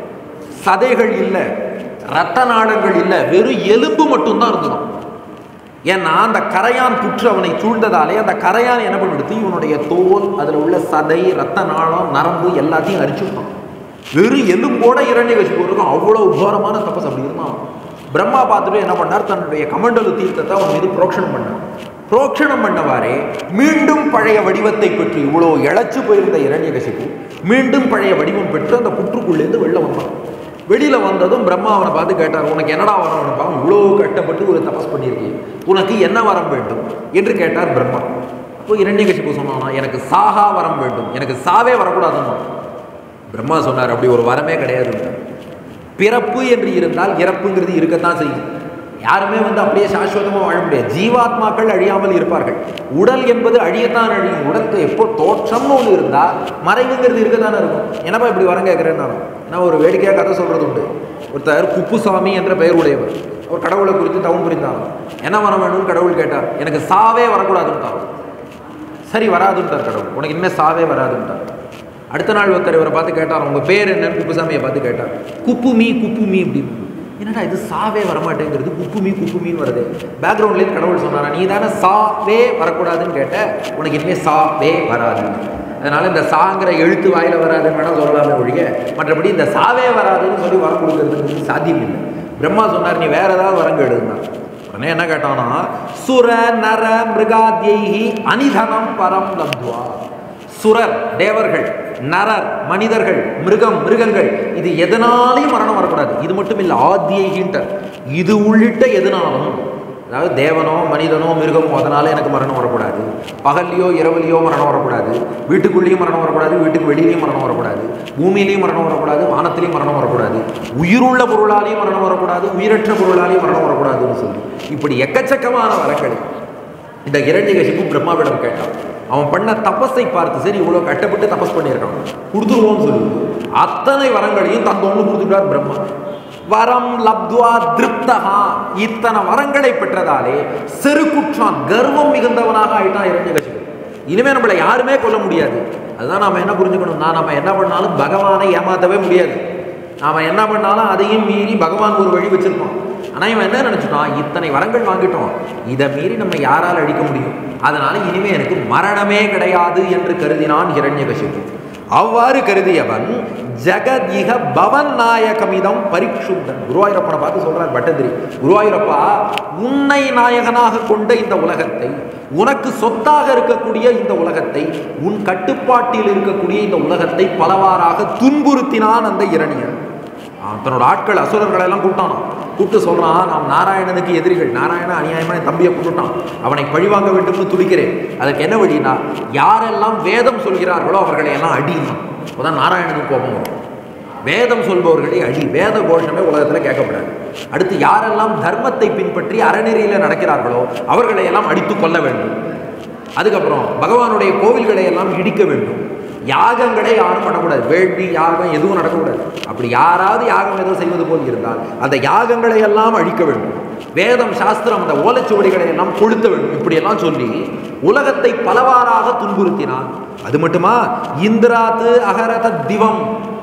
சதைகள் இல்லை ரத்த நாளங்கள் இல்லை வெறும் எலும்பு மட்டும்தான் இருந்ததும் ஏன்னா அந்த கரையான் புற்று அவனை சூழ்ந்ததாலே அந்த கரையான் என்ன பண்ணிடுத்து இவனுடைய தோல் அதில் உள்ள சதை ரத்த நாளம் நரம்பு எல்லாத்தையும் அரிச்சுட்டான் வெறும் எலும்போட இரண்யகசிப்பு இருக்கும் அவ்வளோ உபாரமான தபஸ் அப்படி இருந்தான் பிரம்மா பார்த்துட்டு என்ன பண்ணார் தன்னுடைய கமண்டலு தீர்த்தத்தை அவன் மீது புரோக்ஷணம் பண்ணார் புரோக்ஷணம் பண்ணவாறே மீண்டும் பழைய வடிவத்தை பெற்று இவ்வளோ இழைச்சு போயிருந்த இரண்யகசிப்பு மீண்டும் பழைய வடிவம் பெற்று அந்த புற்றுக்குள்ளேருந்து வெளில வந்தான் வெளியில வந்ததும் பிரம்மா அவனை பார்த்து கேட்டார் உனக்கு என்னடா வரம் வேணும்பா இவ்வளோ கஷ்டப்பட்டு ஒரு தபஸ் பண்ணியிருக்கீங்க உனக்கு என்ன வரம் வேண்டும் என்று கேட்டார் பிரம்மா அப்போ இரண்யகசிப்பு சொன்னானா எனக்கு சாகா வரம் வேண்டும் எனக்கு சாவே வரக்கூடாதுன்னு பிரம்மா சொன்னார் அப்படி ஒரு வரமே கிடையாது பிறப்பு என்று இருந்தால் இறப்புங்கிறது இருக்கத்தான் செய்யும் யாருமே வந்து அப்படியே சாஸ்வதமாக வாழ முடியாது ஜீவாத்மாக்கள் அழியாமல் இருப்பார்கள் உடல் என்பது அழியத்தான் அழியும் உடலுக்கு எப்போ தோற்றம்னு ஒன்று இருந்தால் மறைவுங்கிறது இருக்கத்தானே இருக்கும் என்னப்பா இப்படி வரம் கேட்குறேன்னு நான் நான் ஒரு வேடிக்கையாக கதை சொல்கிறது உண்டு ஒருத்தர் குப்புசாமி என்ற பெயர் உடையவர் அவர் கடவுளை குறித்து தவம் புரிந்தார் என்ன வரம் வேணும்னு கடவுள் கேட்டார் எனக்கு சாவே வரக்கூடாதுன்ட்டார் சரி வராதுன்ட்டார் கடவுள் உனக்கு இனிமேல் சாவே வராதுன்ட்டார் அடுத்த நாள் ஒருத்தர் இவரை பார்த்து கேட்டார் உங்க பேர் என்னன்னு குப்புசாமியை பார்த்து கேட்டார் குப்புமி குப்புமி அப்படின்னு என்னடா இது சாவே வரமாட்டேங்கிறது குப்புமி குப்புமின்னு வருது பேக்ரவுண்ட்லேருந்து கடவுள் சொன்னாரா நீ தானே சாவே வரக்கூடாதுன்னு கேட்ட உனக்கு இனிமேல் சாவே வராது அதனால இந்த சாங்கிற எழுத்து வாயில வராதுன்னு வேணா சொல்லலாமே ஒழிய மற்றபடி இந்த சாவே வராதுன்னு சொல்லி வரம் கொடுக்கறதுக்கு சாத்தியம் இல்லை பிரம்மா சொன்னார் நீ வேற ஏதாவது வரம் கேடுனா உடனே என்ன கேட்டானா சுர நர மிருகாத்யைஹி அனிதனம் பரம் லப்துவா சுரர் தேவர்கள் நரர் மனிதர்கள் மிருகம் மிருகங்கள் இது எதனாலையும் மரணம் வரக்கூடாது இது மட்டும் இல்லை ஆத்தியைகின்றார் இது உள்ளிட்ட எதனாலும் அதாவது தேவனோ மனிதனோ மிருகமோ அதனால எனக்கு மரணம் வரக்கூடாது பகல்லையோ இரவுலையோ மரணம் வரக்கூடாது வீட்டுக்குள்ளேயும் மரணம் வரக்கூடாது வீட்டுக்கு வெளியிலையும் மரணம் வரக்கூடாது பூமியிலையும் மரணம் வரக்கூடாது வானத்திலையும் மரணம் வரக்கூடாது உயிருள்ள பொருளாலையும் மரணம் வரக்கூடாது உயிரற்ற பொருளாலையும் மரணம் வரக்கூடாதுன்னு சொல்லி இப்படி எக்கச்சக்கமான வரக்கள் இந்த இரண்யகசிப்பு பிரம்மாவிடம் கேட்டான் அவன் பண்ண தபஸை பார்த்து சரி இவ்வளோ கஷ்டப்பட்டு தபஸ் பண்ணியிருக்கான் கொடுத்துருவோம்னு சொல்லி அத்தனை வரங்களையும் தந்தோன்னு கொடுத்துட்டார் பிரம்மா வரம் லப்துவா திருப்தகா இத்தனை வரங்களை பெற்றதாலே செருக்குற்றான் கர்வம் மிகுந்தவனாக ஆயிட்டான் இரண்யகசிப்பு இனிமே நம்மளை யாருமே கொல்ல முடியாது அதுதான் நாம என்ன புரிஞ்சுக்கணும்னா நம்ம என்ன பண்ணாலும் பகவானை ஏமாத்தவே முடியாது நாம என்ன பண்ணாலும் அதையும் மீறி பகவான் ஒரு வழி வச்சிருப்பான் ஆனால் இவன் என்ன நினச்சிட்டான் இத்தனை வரங்கள் வாங்கிட்டோம் இதை மீறி நம்ம யாரால் அழிக்க முடியும் அதனால இனிமே எனக்கு மரணமே கிடையாது என்று கருதினான் ஹிரண்யகசிப்பு அவ்வாறு கருதியவன் ஜெகத் இக பவன் நாயகமிதம் பரிக்ஷுப்தன் குருவாயூரப்பனை பார்த்து சொல்றார் பட்டதிரி குருவாயூரப்பா உன்னை நாயகனாக கொண்ட இந்த உலகத்தை உனக்கு சொத்தாக இருக்கக்கூடிய இந்த உலகத்தை உன் கட்டுப்பாட்டில் இருக்கக்கூடிய இந்த உலகத்தை பலவாறாக துன்புறுத்தினான் அந்த இரணியன் அவன் தன்னோட ஆட்கள் அசுரர்களை எல்லாம் கூப்பிட்டானான் கூப்பிட்டு சொல்றான் நாம் நாராயணனுக்கு எதிரிகள் நாராயணன் அநியாயமா என் தம்பியை கொண்டுட்டான் அவனை பழிவாங்க வேண்டும்னு துடிக்கிறேன் அதுக்கு என்ன வழினா யாரெல்லாம் வேதம் சொல்கிறார்களோ அவர்களை எல்லாம் அடினான் அப்போதான் நாராயணனுக்கு கோபம் வரும் வேதம் சொல்பவர்களை அடி வேத கோஷமே உலகத்தில் கேட்கப்படாது அடுத்து யாரெல்லாம் தர்மத்தை பின்பற்றி அறநெறியில் நடக்கிறார்களோ அவர்களை எல்லாம் அடித்து கொள்ள வேண்டும் அதுக்கப்புறம் பகவானுடைய கோவில்களை எல்லாம் இடிக்க வேண்டும் யாகங்களே யாரும் பண்ணக்கூடாது வேள்வி யாகம் எதுவும் நடக்கக்கூடாது அப்படி யாராவது யாகம் ஏதோ செய்வது போல் இருந்தால் அந்த யாகங்களை எல்லாம் அழிக்க வேண்டும் வேதம் சாஸ்திரம் அந்த ஓலைச்சுவடிகளை எல்லாம் கொளுத்த வேண்டும் இப்படியெல்லாம் சொல்லி உலகத்தை பலவாறாக துன்புறுத்தினான் அது மட்டுமா இந்திராத்து அகரத திவம்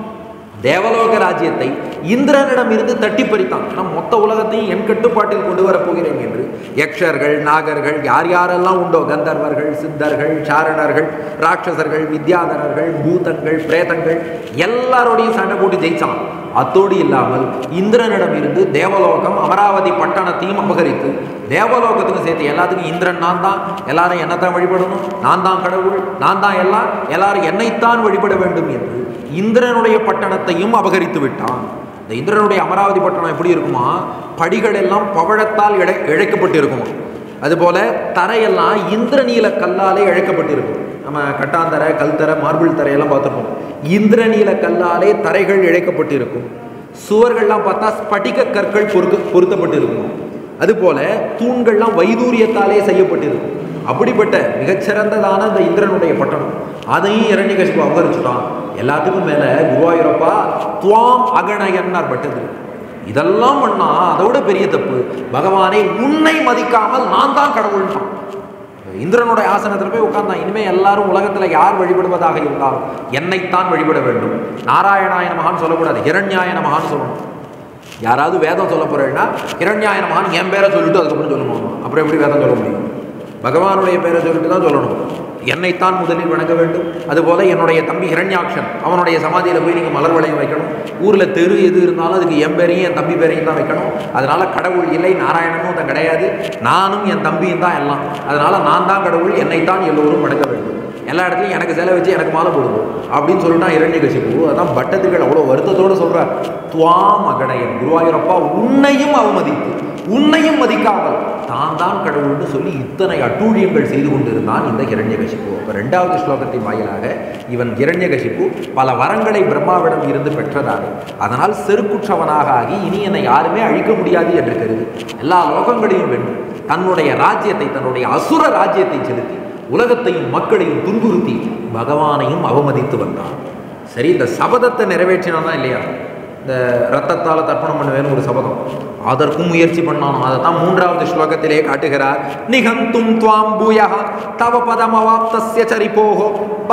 தேவலோக ராஜ்யத்தை இந்திரனிடம் இருந்து தட்டி பறித்தான் நம் மொத்த உலகத்தையும் என் கட்டுப்பாட்டில் கொண்டு வரப் போகிறேன் என்று யக்ஷர்கள் நாகர்கள் யார் யாரெல்லாம் உண்டோ கந்தர்வர்கள் சித்தர்கள் சாரணர்கள் ராட்சசர்கள் வித்யாதரர்கள் பூதங்கள் பிரேதங்கள் எல்லாரோடையும் சண்டை போட்டு ஜெயிச்சான் அத்தோடு இல்லாமல் இந்திரனிடம் இருந்து தேவலோகம் அமராவதி பட்டணத்தையும் அபகரித்து தேவலோகத்துக்கும் சேர்த்து எல்லாத்துக்கும் இந்திரன் நான் தான் எல்லாரும் என்னத்தான் வழிபடணும் நான் தான் கடவுள் நான் தான் எல்லாம் எல்லாரும் என்னைத்தான் வழிபட வேண்டும் என்று இந்திரனுடைய பட்டணத்தையும் அபகரித்து விட்டான் இந்த இந்திரனுடைய அமராவதி பட்டணம் எப்படி இருக்குமா படிகள் எல்லாம் பவழத்தால் இழை இழைக்கப்பட்டு இருக்குமா அதுபோல தரையெல்லாம் இந்திரநீல கல்லாலே இழைக்கப்பட்டிருக்கும் நம்ம கட்டாந்தரை கல்தரை மார்பிள் தரையெல்லாம் பார்த்துருப்போம் இந்திரநீல கல்லாலே தரைகள் இழைக்கப்பட்டிருக்கும் சுவர்கள்லாம் பார்த்தா ஸ்படிக கற்கள் பொருக்க பொருத்தப்பட்டு இருக்கும் அதுபோல தூண்கள்லாம் வைதூரியத்தாலே செய்யப்பட்டிருக்கும் அப்படிப்பட்ட மிகச்சிறந்ததான இந்த இந்திரனுடைய பட்டணம் அதையும் இரண்யகசிப்பு அபகரிச்சுட்டான் எல்லாத்துக்கும் மேல குருவாயூரப்பா துவாம் அகணயன்னார் பட்டது இதெல்லாம் பண்ணா அதோட பெரிய தப்பு பகவானை உன்னை மதிக்காமல் நான் தான் கடவுள்தான் இந்திரனுடைய ஆசனத்தில் போய் உட்கார்ந்தான் இனிமே எல்லாரும் உலகத்துல யார் வழிபடுவதாக இருந்தாலும் என்னைத்தான் வழிபட வேண்டும் நாராயணாய நமகான்னு சொல்லக்கூடாது ஹிரண்யாய நமகான்னு சொல்லணும் யாராவது வேதம் சொல்ல போறேன்னா ஹிரண்யாய நமகான்னு என் பேரை சொல்லிட்டு அதுக்கப்புறம் சொல்லணும் அப்புறம் எப்படி வேதம் சொல்ல முடியும் பகவானுடைய பேரை சொல்லிட்டு தான் சொல்லணும் என்னைத்தான் முதலில் வணங்க வேண்டும் அதுபோல என்னுடைய தம்பி ஹிரண்யாக்ஷன் அவனுடைய சமாதியில் போய் நீங்கள் மலர் வளையம் வைக்கணும் ஊரில் தெரு எது இருந்தாலும் அதுக்கு என் பேரையும் என் தம்பி பேரையும் தான் வைக்கணும் அதனால கடவுள் இல்லை நாராயணனும் ஒருத்தன் கிடையாது நானும் என் தம்பியும் தான் எல்லாம் அதனால நான் தான் கடவுள் என்னைத்தான் எல்லோரும் வணங்க வேண்டும் எல்லா இடத்துலையும் எனக்கு செலவு வச்சு எனக்கு மாலை போடுவோம் அப்படின்னு சொல்லிட்டா இரண்யகசிப்பு அதான் பட்டத்துகள் அவ்வளோ வருத்தத்தோடு சொல்றார் துவாம் அகடையன் குருவாயூரப்பா உன்னையும் அவமதித்து உன்னையும் மதிக்காமல் தான் தான் கடவுள்னு சொல்லி இத்தனை அட்டூழியங்கள் செய்து கொண்டிருந்தான் இந்த இரண்யகசிப்பு அப்போ ரெண்டாவது ஸ்லோகத்தின் வாயிலாக இவன் இரண்யகசிப்பு பல வரங்களை பிரம்மாவிடம் இருந்து பெற்றதாக அதனால் செருக்குற்றவனாக ஆகி இனி என்னை யாருமே அழிக்க முடியாது என்று கருதி எல்லா லோகங்களையும் வென்று தன்னுடைய ராஜ்யத்தை தன்னுடைய அசுர ராஜ்யத்தை செலுத்தி உலகத்தையும் மக்களையும் துன்புறுத்தி பகவானையும் அவமதித்து வந்தான் சரி இந்த சபதத்தை நிறைவேற்றினானா இல்லையா இந்த ரத்தத்தால் தர்ப்பணம் பண்ணுவேன்னு ஒரு சபதம் அதற்கும் முயற்சி பண்ணானோ அதை தான் மூன்றாவது ஸ்லோகத்திலே காட்டுகிறார் நிகந்தும் துவாம் பூயா தவ பதமவாப்தஸ்ய சரிபோஹோ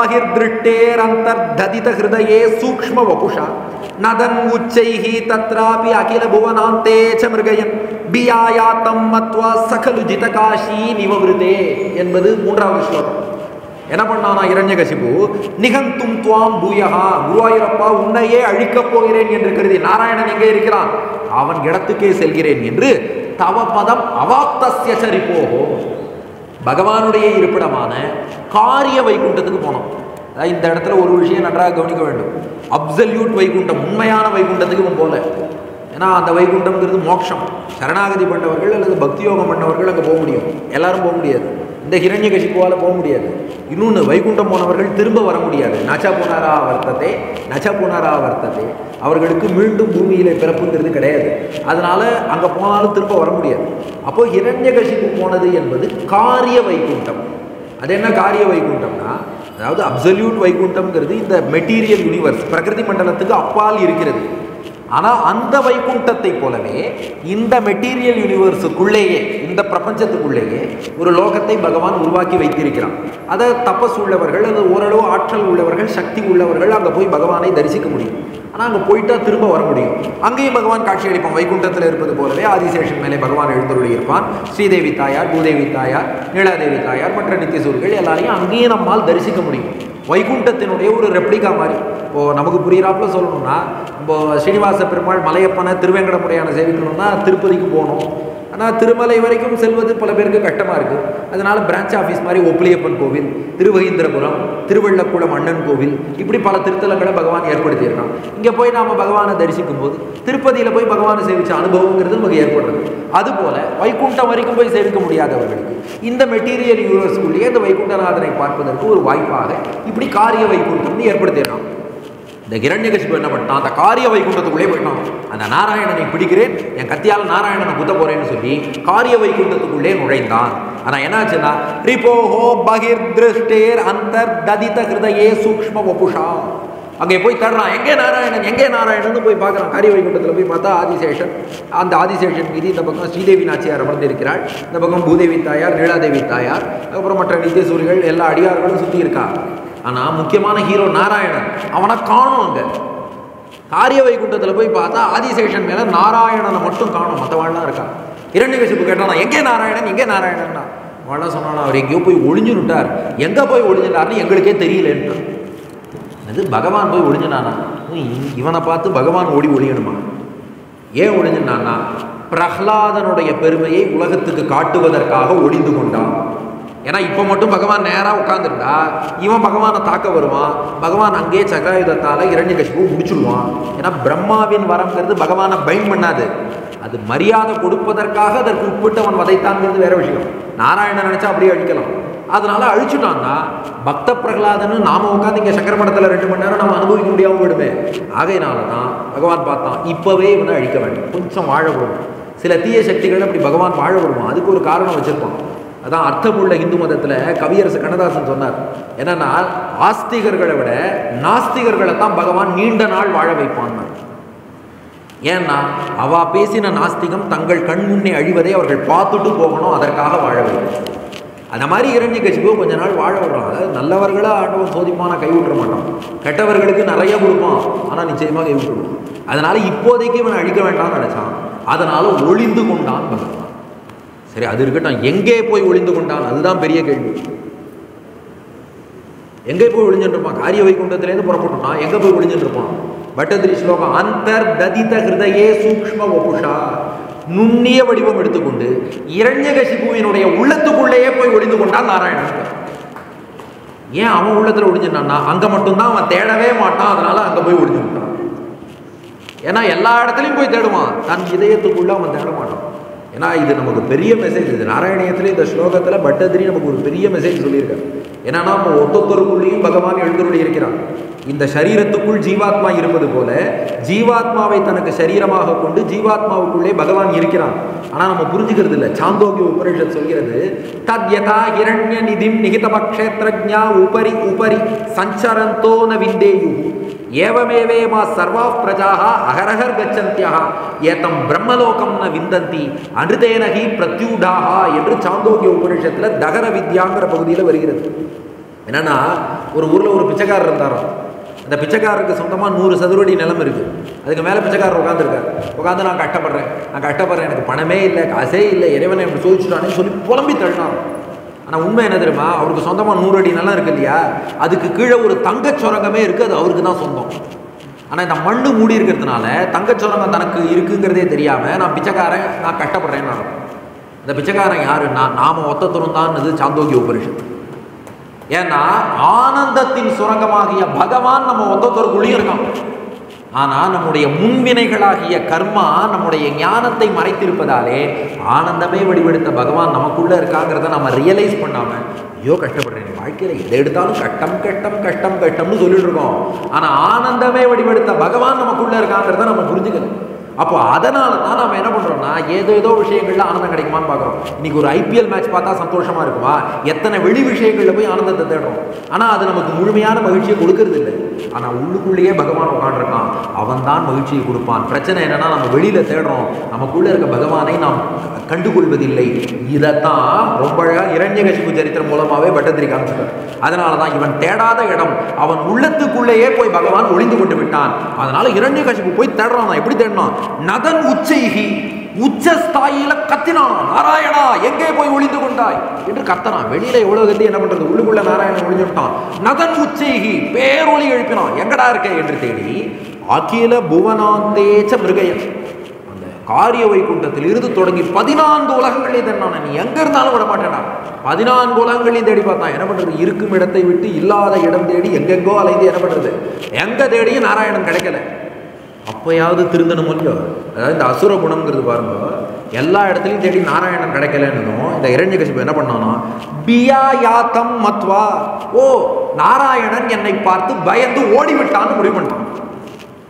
பகிர்திருட்டேரந்தர்ததித ஹிருதயே சூக்ஷ்ம வபுஷா நதன் உச்சைஹி தத்ராபி அகில புவனாந்தே ச மிருகயன் பியாயாத்தம் மத்வா சகலு ஜிதகாஷி நிவவிருதே என்பது மூன்றாவது ஸ்லோகம் என்ன பண்ணானா இரண்யகசிபு நிகந்தும் துவாம் பூயகா குருவாயூரப்பா உன்னையே அழிக்கப் போகிறேன் என்று கருதி நாராயணன் எங்கே இருக்கிறான் அவன் இடத்துக்கே செல்கிறேன் என்று தவ பதம் அவாப்தஸ்ய சரிப்போகோ பகவானுடைய இருப்பிடமான காரிய வைகுண்டத்துக்கு போனோம் அதாவது இந்த இடத்துல ஒரு விஷயம் நன்றாக கவனிக்க வேண்டும் அப்சல்யூட் வைகுண்டம் உண்மையான வைகுண்டத்துக்கு இவன் போல ஏன்னா அந்த வைகுண்டம்ங்கிறது மோட்சம் சரணாகதி பண்ணவர்கள் அல்லது பக்தி யோகம் பண்ணவர்கள் அங்கே போக முடியும் எல்லாரும் போக முடியாது இந்த ஹிரண்யகசிப்புவால் போக முடியாது இன்னொன்று வைகுண்டம் போனவர்கள் திரும்ப வர முடியாது நச்ச புனரா வர்த்தத்தை நச்ச புனரா வர்த்தத்தை அவர்களுக்கு மீண்டும் பூமியிலே பிறப்புங்கிறது கிடையாது அதனால அங்கே போனாலும் திரும்ப வர முடியாது அப்போ ஹிரண்யகசிப்பு போனது என்பது காரிய வைகுண்டம் அது என்ன காரிய வைகுண்டம்னா அதாவது அப்சல்யூட் வைகுண்டம்ங்கிறது இந்த மெட்டீரியல் யூனிவர்ஸ் பிரகிருதி மண்டலத்துக்கு அப்பால் இருக்கிறது ஆனால் அந்த வைகுண்டத்தை போலவே இந்த மெட்டீரியல் யூனிவர்ஸுக்குள்ளேயே இந்த பிரபஞ்சத்துக்குள்ளேயே ஒரு லோகத்தை பகவான் உருவாக்கி வைத்திருக்கிறான் அதை தபஸ் உள்ளவர்கள் அது ஓரளவு ஆற்றல் உள்ளவர்கள் சக்தி உள்ளவர்கள் அங்கே போய் பகவானை தரிசிக்க முடியும் ஆனால் அங்கே போயிட்டா திரும்ப வர முடியும் அங்கேயும் பகவான் காட்சி அளிப்பான் வைகுண்டத்தில் இருப்பது போலவே ஆதிசேஷன் மேலே பகவான் எழுந்தருளி இருப்பான் ஸ்ரீதேவி தாயார் பூதேவி தாயார் நீலாதேவி தாயார் மற்ற நித்தியசூர்கள் எல்லாரையும் அங்கேயும் நம்மால் தரிசிக்க முடியும் வைகுண்டத்தினுடைய ஒரு ரெப்ளிகா மாதிரி இப்போது நமக்கு புரியிறாப்புல சொல்லணும்னா இப்போ ஸ்ரீனிவாச பெருமாள் மலையப்பனை திருவேங்கடமுடையான சேவிக்கணும்னா திருப்பதிக்கு போகணும் ஆனால் திருமலை வரைக்கும் செல்வது பல பேருக்கு கஷ்டமாக இருக்குது அதனால பிரான்ச் ஆஃபீஸ் மாதிரி ஒப்பிலியப்பன் கோவில் திருவகீந்திரபுரம் திருவள்ளக்குளம் அண்ணன் கோவில் இப்படி பல திருத்தலங்களை பகவான் ஏற்படுத்தியிருக்கான் இங்கே போய் நாம் பகவானை தரிசிக்கும் போது திருப்பதியில் போய் பகவானை சேவிச்ச அனுபவங்கிறது நமக்கு ஏற்படுறது அதுபோல வைகுண்டம் வரைக்கும் போய் சேவிக்க முடியாதவர்களுக்கு இந்த மெட்டீரியல் யூனிவர்ஸ்குள்ளேயே இந்த வைகுண்டநாதனை பார்ப்பதற்கு ஒரு வாய்ப்பாக இப்படி காரிய வைகுண்டம்னு ஏற்படுத்தியிருக்கான் இந்த கிரண்யகசிப்பு என்ன பண்ணிட்டான் அந்த காரிய வைகுண்டத்துக்குள்ளே போயிட்டான் அந்த நாராயணனை பிடிக்கிறேன் என் கத்தியால் நாராயணனை குத்த போறேன்னு சொல்லி காரிய வைகுண்டத்துக்குள்ளே நுழைந்தான் ஆனால் என்னாச்சுன்னா ரிபோஹோ பகிர் திருஷ்டேர் அந்தர் ததித ஹிருதயே சூக்ஷ்ம வபுஷா அங்கே போய் தேடுறான் எங்கே நாராயணன் எங்கே நாராயணன் போய் பார்க்குறான் காரிய வைகுண்டத்தில் போய் பார்த்தா ஆதிசேஷன் அந்த ஆதிசேஷன் மீது இந்த பக்கம் ஸ்ரீதேவி நாச்சியார் அமர்ந்திருக்கிறாள் இந்த பக்கம் பூதேவி தாயார் நீலாதேவி தாயார் அதுக்கப்புறம் மற்ற நித்தியசூரிகள் எல்லா அடியார்களும் சுற்றி இருக்கா ஆனால் முக்கியமான ஹீரோ நாராயணன் அவனை காணும் அங்கே காரிய வைகுண்டத்தில் போய் பார்த்தா ஆதிசேஷன் மேலே நாராயணனை மட்டும் காணும் மற்றவாள்லாம் இருக்கா இரண்யகசிப்பு கேட்டானா எங்கே நாராயணன் எங்கே நாராயணன்னா அவள்லாம் சொன்னானா அவர் எங்கேயோ போய் ஒளிஞ்சுட்டார் எங்கே போய் ஒளிஞ்சுட்டார்னு எங்களுக்கே தெரியலன்ட்டு அது பகவான் போய் ஒளிஞ்சினானா இ- இவனை பார்த்து பகவான் ஓடி ஒளியணுமா ஏன் ஒளிஞ்சினான்னா பிரஹ்லாதனுடைய பெருமையை உலகத்துக்கு காட்டுவதற்காக ஒளிந்து கொண்டான் ஏன்னா இப்போ மட்டும் பகவான் நேராக உட்காந்துருந்தா இவன் பகவானை தாக்க வருவான் பகவான் அங்கேயே சகாயுதத்தால் இரண்யகசிப்பு முடிச்சுடுவான் ஏன்னா பிரம்மாவின் வரம்ங்கிறது பகவானை பைண்ட் பண்ணாது அது மரியாதை கொடுப்பதற்காக அதற்கு உட்பட்டு அவன் வதைத்தான்ங்கிறது வேற விஷயம் நாராயணன் நினைச்சா அப்படியே அழிக்கலாம் அதனால அழிச்சுட்டான்னா பக்த பிரகலாதன்னு நாம உட்காந்து இங்கே சக்கரமடத்தில் ரெண்டு மணி நேரம் நம்ம அனுபவிக்க முடியாம போயிடுமே ஆகையினால தான் பகவான் பார்த்தான் இப்போவே இவனை அழிக்க வேண்டும் கொஞ்சம் வாழ விடுவோம் சில தீய சக்திகள் அப்படி பகவான் வாழ விடுவான் அதுக்கு ஒரு காரணம் வச்சிருப்பான் அதான் அர்த்தமுள்ள இந்து மதத்தில் கவியரசு கண்ணதாசன் சொன்னார் என்னன்னா ஆஸ்திகர்களை விட நாஸ்திகர்களை தான் பகவான் நீண்ட நாள் வாழ வைப்பான் ஏன்னா அவ பேசின நாஸ்திகம் தங்கள் கண் முன்னே அழிவதை அவர்கள் பார்த்துட்டு போகணும் அதற்காக வாழ வைக்கும் அந்த மாதிரி இரண்ய கட்சிக்கோ கொஞ்ச நாள் வாழ விடுறான் அதாவது நல்லவர்களா ஆண்டவன் சோதிப்பான கை விட்டுற மாட்டான் கெட்டவர்களுக்கு நிறைய கொடுப்பான் ஆனால் நிச்சயமாக கை விட்டுருவான் அதனால இப்போதைக்கு இவன் அழிக்க வேண்டாம்னு நினைச்சான் அதனால ஒளிந்து கொண்டான் பகவான் சரி அது இருக்கட்டும் எங்கே போய் ஒளிந்து கொண்டான் அதுதான் பெரிய கேள்வி எங்கே போய் ஒளிஞ்சுட்டு இருப்பான் காரிய வைகுண்டத்திலேருந்து புறப்பட்டுட்டான் எங்கே போய் ஒளிஞ்சுட்டு இருப்பான் பட்டதிரி ஸ்லோகம் அந்தர் ததித ஹிருதயே சூக்ஷ்ம வபுஷா நுண்ணிய வடிவம் எடுத்துக்கொண்டு இரண்யகசிபுவினுடைய உள்ளத்துக்குள்ளேயே போய் ஒளிந்து கொண்டான் நாராயணன் ஏன் அவன் உள்ளத்துல ஒளிஞ்சுட்டான்னா அங்க மட்டும்தான் அவன் தேடவே மாட்டான் அதனால அங்க போய் ஒளிஞ்சு விட்டான் ஏன்னா எல்லா இடத்துலையும் போய் தேடுவான் தன் இதயத்துக்குள்ள அவன் தேட மாட்டான் ஏன்னா இது நமக்கு பெரிய மெசேஜ் இது நாராயணியத்தில் இந்த ஸ்லோகத்தில் பட்டதிரி நமக்கு ஒரு பெரிய மெசேஜ் சொல்லியிருக்காரு ஏன்னா நம்ம ஒத்தொத்தருக்குள்ளேயும் பகவான் எழுந்துருளி இருக்கிறான் இந்த சரீரத்துக்குள் ஜீவாத்மா இருப்பது போல ஜீவாத்மாவை தனக்கு சரீரமாக கொண்டு ஜீவாத்மாவுக்குள்ளே பகவான் இருக்கிறான் ஆனா நம்ம புரிஞ்சுக்கிறது இல்லை சாந்தோக்கிய உபனிஷத் சொல்கிறது தத் யதா ஹிரண்ய நிதிம் நிகிதபக்ஷேத்ரஜா உபரி உபரி சஞ்சரந்தோ ந விந்தேயு ஏவமேவேமா சர்வா பிரஜாக அகரகர் கச்சந்தியா ஏத்தம் பிரம்மலோகம் ந விந்தந்தி அனுதேனகி பிரத்யூடாக என்று சாந்தோக்கிய உபனிஷத்துல தகர வித்யாங்கிற பகுதியில் வருகிறது என்னன்னா ஒரு ஊர்ல ஒரு பிச்சைக்காரர் இருந்தாராம் அந்த பிச்சைக்காரருக்கு சொந்தமாக நூறு சதுரடி நிலம் இருக்கு அதுக்கு மேலே பிச்சைக்காரர் உட்காந்துருக்கார் உட்காந்து நான் கஷ்டப்படுறேன் நான் கஷ்டப்படுறேன் எனக்கு பணமே இல்லை காசே இல்லை இறைவனை இப்படி சோதிச்சுட்டானேன்னு சொல்லி புலம்பி தள்ளினார் ஆனால் உண்மை என்ன தெரியுமா அவருக்கு சொந்தமாக நூறு அடி நிலம் இருக்கு இல்லையா அதுக்கு கீழே ஒரு தங்கச் சுரங்கமே இருக்குது அது அவருக்கு தான் சொந்தம் ஆனால் இந்த மண்ணு மூடி இருக்கிறதுனால தங்கச் சுரங்கம் தனக்கு இருக்குங்கிறதே தெரியாமல் நான் பிச்சைக்காரன் நான் கஷ்டப்படுறேன்னு நான் இந்த பிச்சைக்காரன் யாருன்னா நாம ஒத்தத்துறம் தான் சாந்தோக்கிய உபனிஷத்து ஏன்னா ஆனந்தத்தின் சுரங்கமாகிய பகவான் நம்ம ஒத்தொத்தருக்குள்ளேயும் இருக்கான் ஆனா நம்முடைய முன்வினைகளாகிய கர்மா நம்முடைய ஞானத்தை மறைத்திருப்பதாலே ஆனந்தமே வடிவெடுத்த பகவான் நமக்குள்ள இருக்காங்கிறத நம்ம ரியலைஸ் பண்ணாம ஐயோ கஷ்டப்படுறேன் வாழ்க்கையில எதை எடுத்தாலும் கஷ்டம் கஷ்டம் கஷ்டம் கஷ்டம்னு சொல்லிட்டு இருக்கோம் ஆனா ஆனந்தமே வடிவெடுத்த பகவான் நமக்குள்ள இருக்காங்கிறத நம்ம புரிஞ்சுக்கணும் அப்போ அதனால தான் நம்ம என்ன பண்றோம்னா ஏதோ ஏதோ விஷயங்கள்ல ஆனந்தம் கிடைக்குமான்னு பார்க்குறோம் இன்னைக்கு ஒரு ஐபிஎல் மேட்ச் பார்த்தா சந்தோஷமா இருக்குமா எத்தனை வெளி விஷயங்கள்ல போய் ஆனந்தத்தை தேடுறோம் ஆனா அது நமக்கு முழுமையான மகிழ்ச்சியை கொடுக்கறது இல்லை ஆனா உள்ளுக்குள்ளேயே பகவான் உட்காந்துருக்கான் அவன் தான் மகிழ்ச்சியை கொடுப்பான் பிரச்சனை என்னன்னா நம்ம வெளியில தேடுறோம் நமக்குள்ள இருக்க பகவானை நாம் கண்டுகொள்வதில்லை இதைத்தான் ரொம்ப அழகா இரண்யகசிப்பு சரித்திரம் மூலமாவே பட்டத்திரி காமிச்சிட்டார் அதனால தான் இவன் தேடாத இடம் அவன் உள்ளத்துக்குள்ளேயே போய் பகவான் ஒளிந்து கொண்டு விட்டான் அதனால இரண்யகசிப்பு போய் தேடுறான் எப்படி தேடினான் நதன் உச்சைகி உச்சஸ்தாயில கத்தினான் நாராயணா எங்கே போய் ஒளிந்து கொண்டாய் என்று கத்தனான் வெளியில எவ்வளவு கத்தி என்ன பண்றது உள்ளுக்குள்ள நாராயணன் ஒளிஞ்சுட்டான் நதன் உச்சைகி பேரொளி எழுப்பினான் எங்கடா இருக்க என்று தேடி அகில புவனாந்தேச்ச மிருகயன் அந்த காரிய வைகுண்டத்தில் இருந்து தொடங்கி பதினான்கு உலகங்களையும் தேடினான் நீ எங்க இருந்தாலும் விட மாட்டேனா பதினான்கு உலகங்களையும் தேடி பார்த்தான் என்ன பண்றது இருக்கும் இடத்தை விட்டு இல்லாத இடம் தேடி எங்கெங்கோ அலைந்து என்ன பண்றது எங்க தேடியும் நாராயணன் கிடைக்கல அப்பயாவது திருந்தணும் இல்லையோ அதாவது இந்த அசுர குணம்ங்கிறது பாருங்க எல்லா இடத்துலையும் தேடி நாராயணன் கிடைக்கலன்னும் இந்த இரண்யகசிப்பு என்ன பண்ணானா பியா யாத்தம் மத்வா ஓ நாராயணன் என்னை பார்த்து பயந்து ஓடிவிட்டான்னு முடிவு பண்ணிட்டான்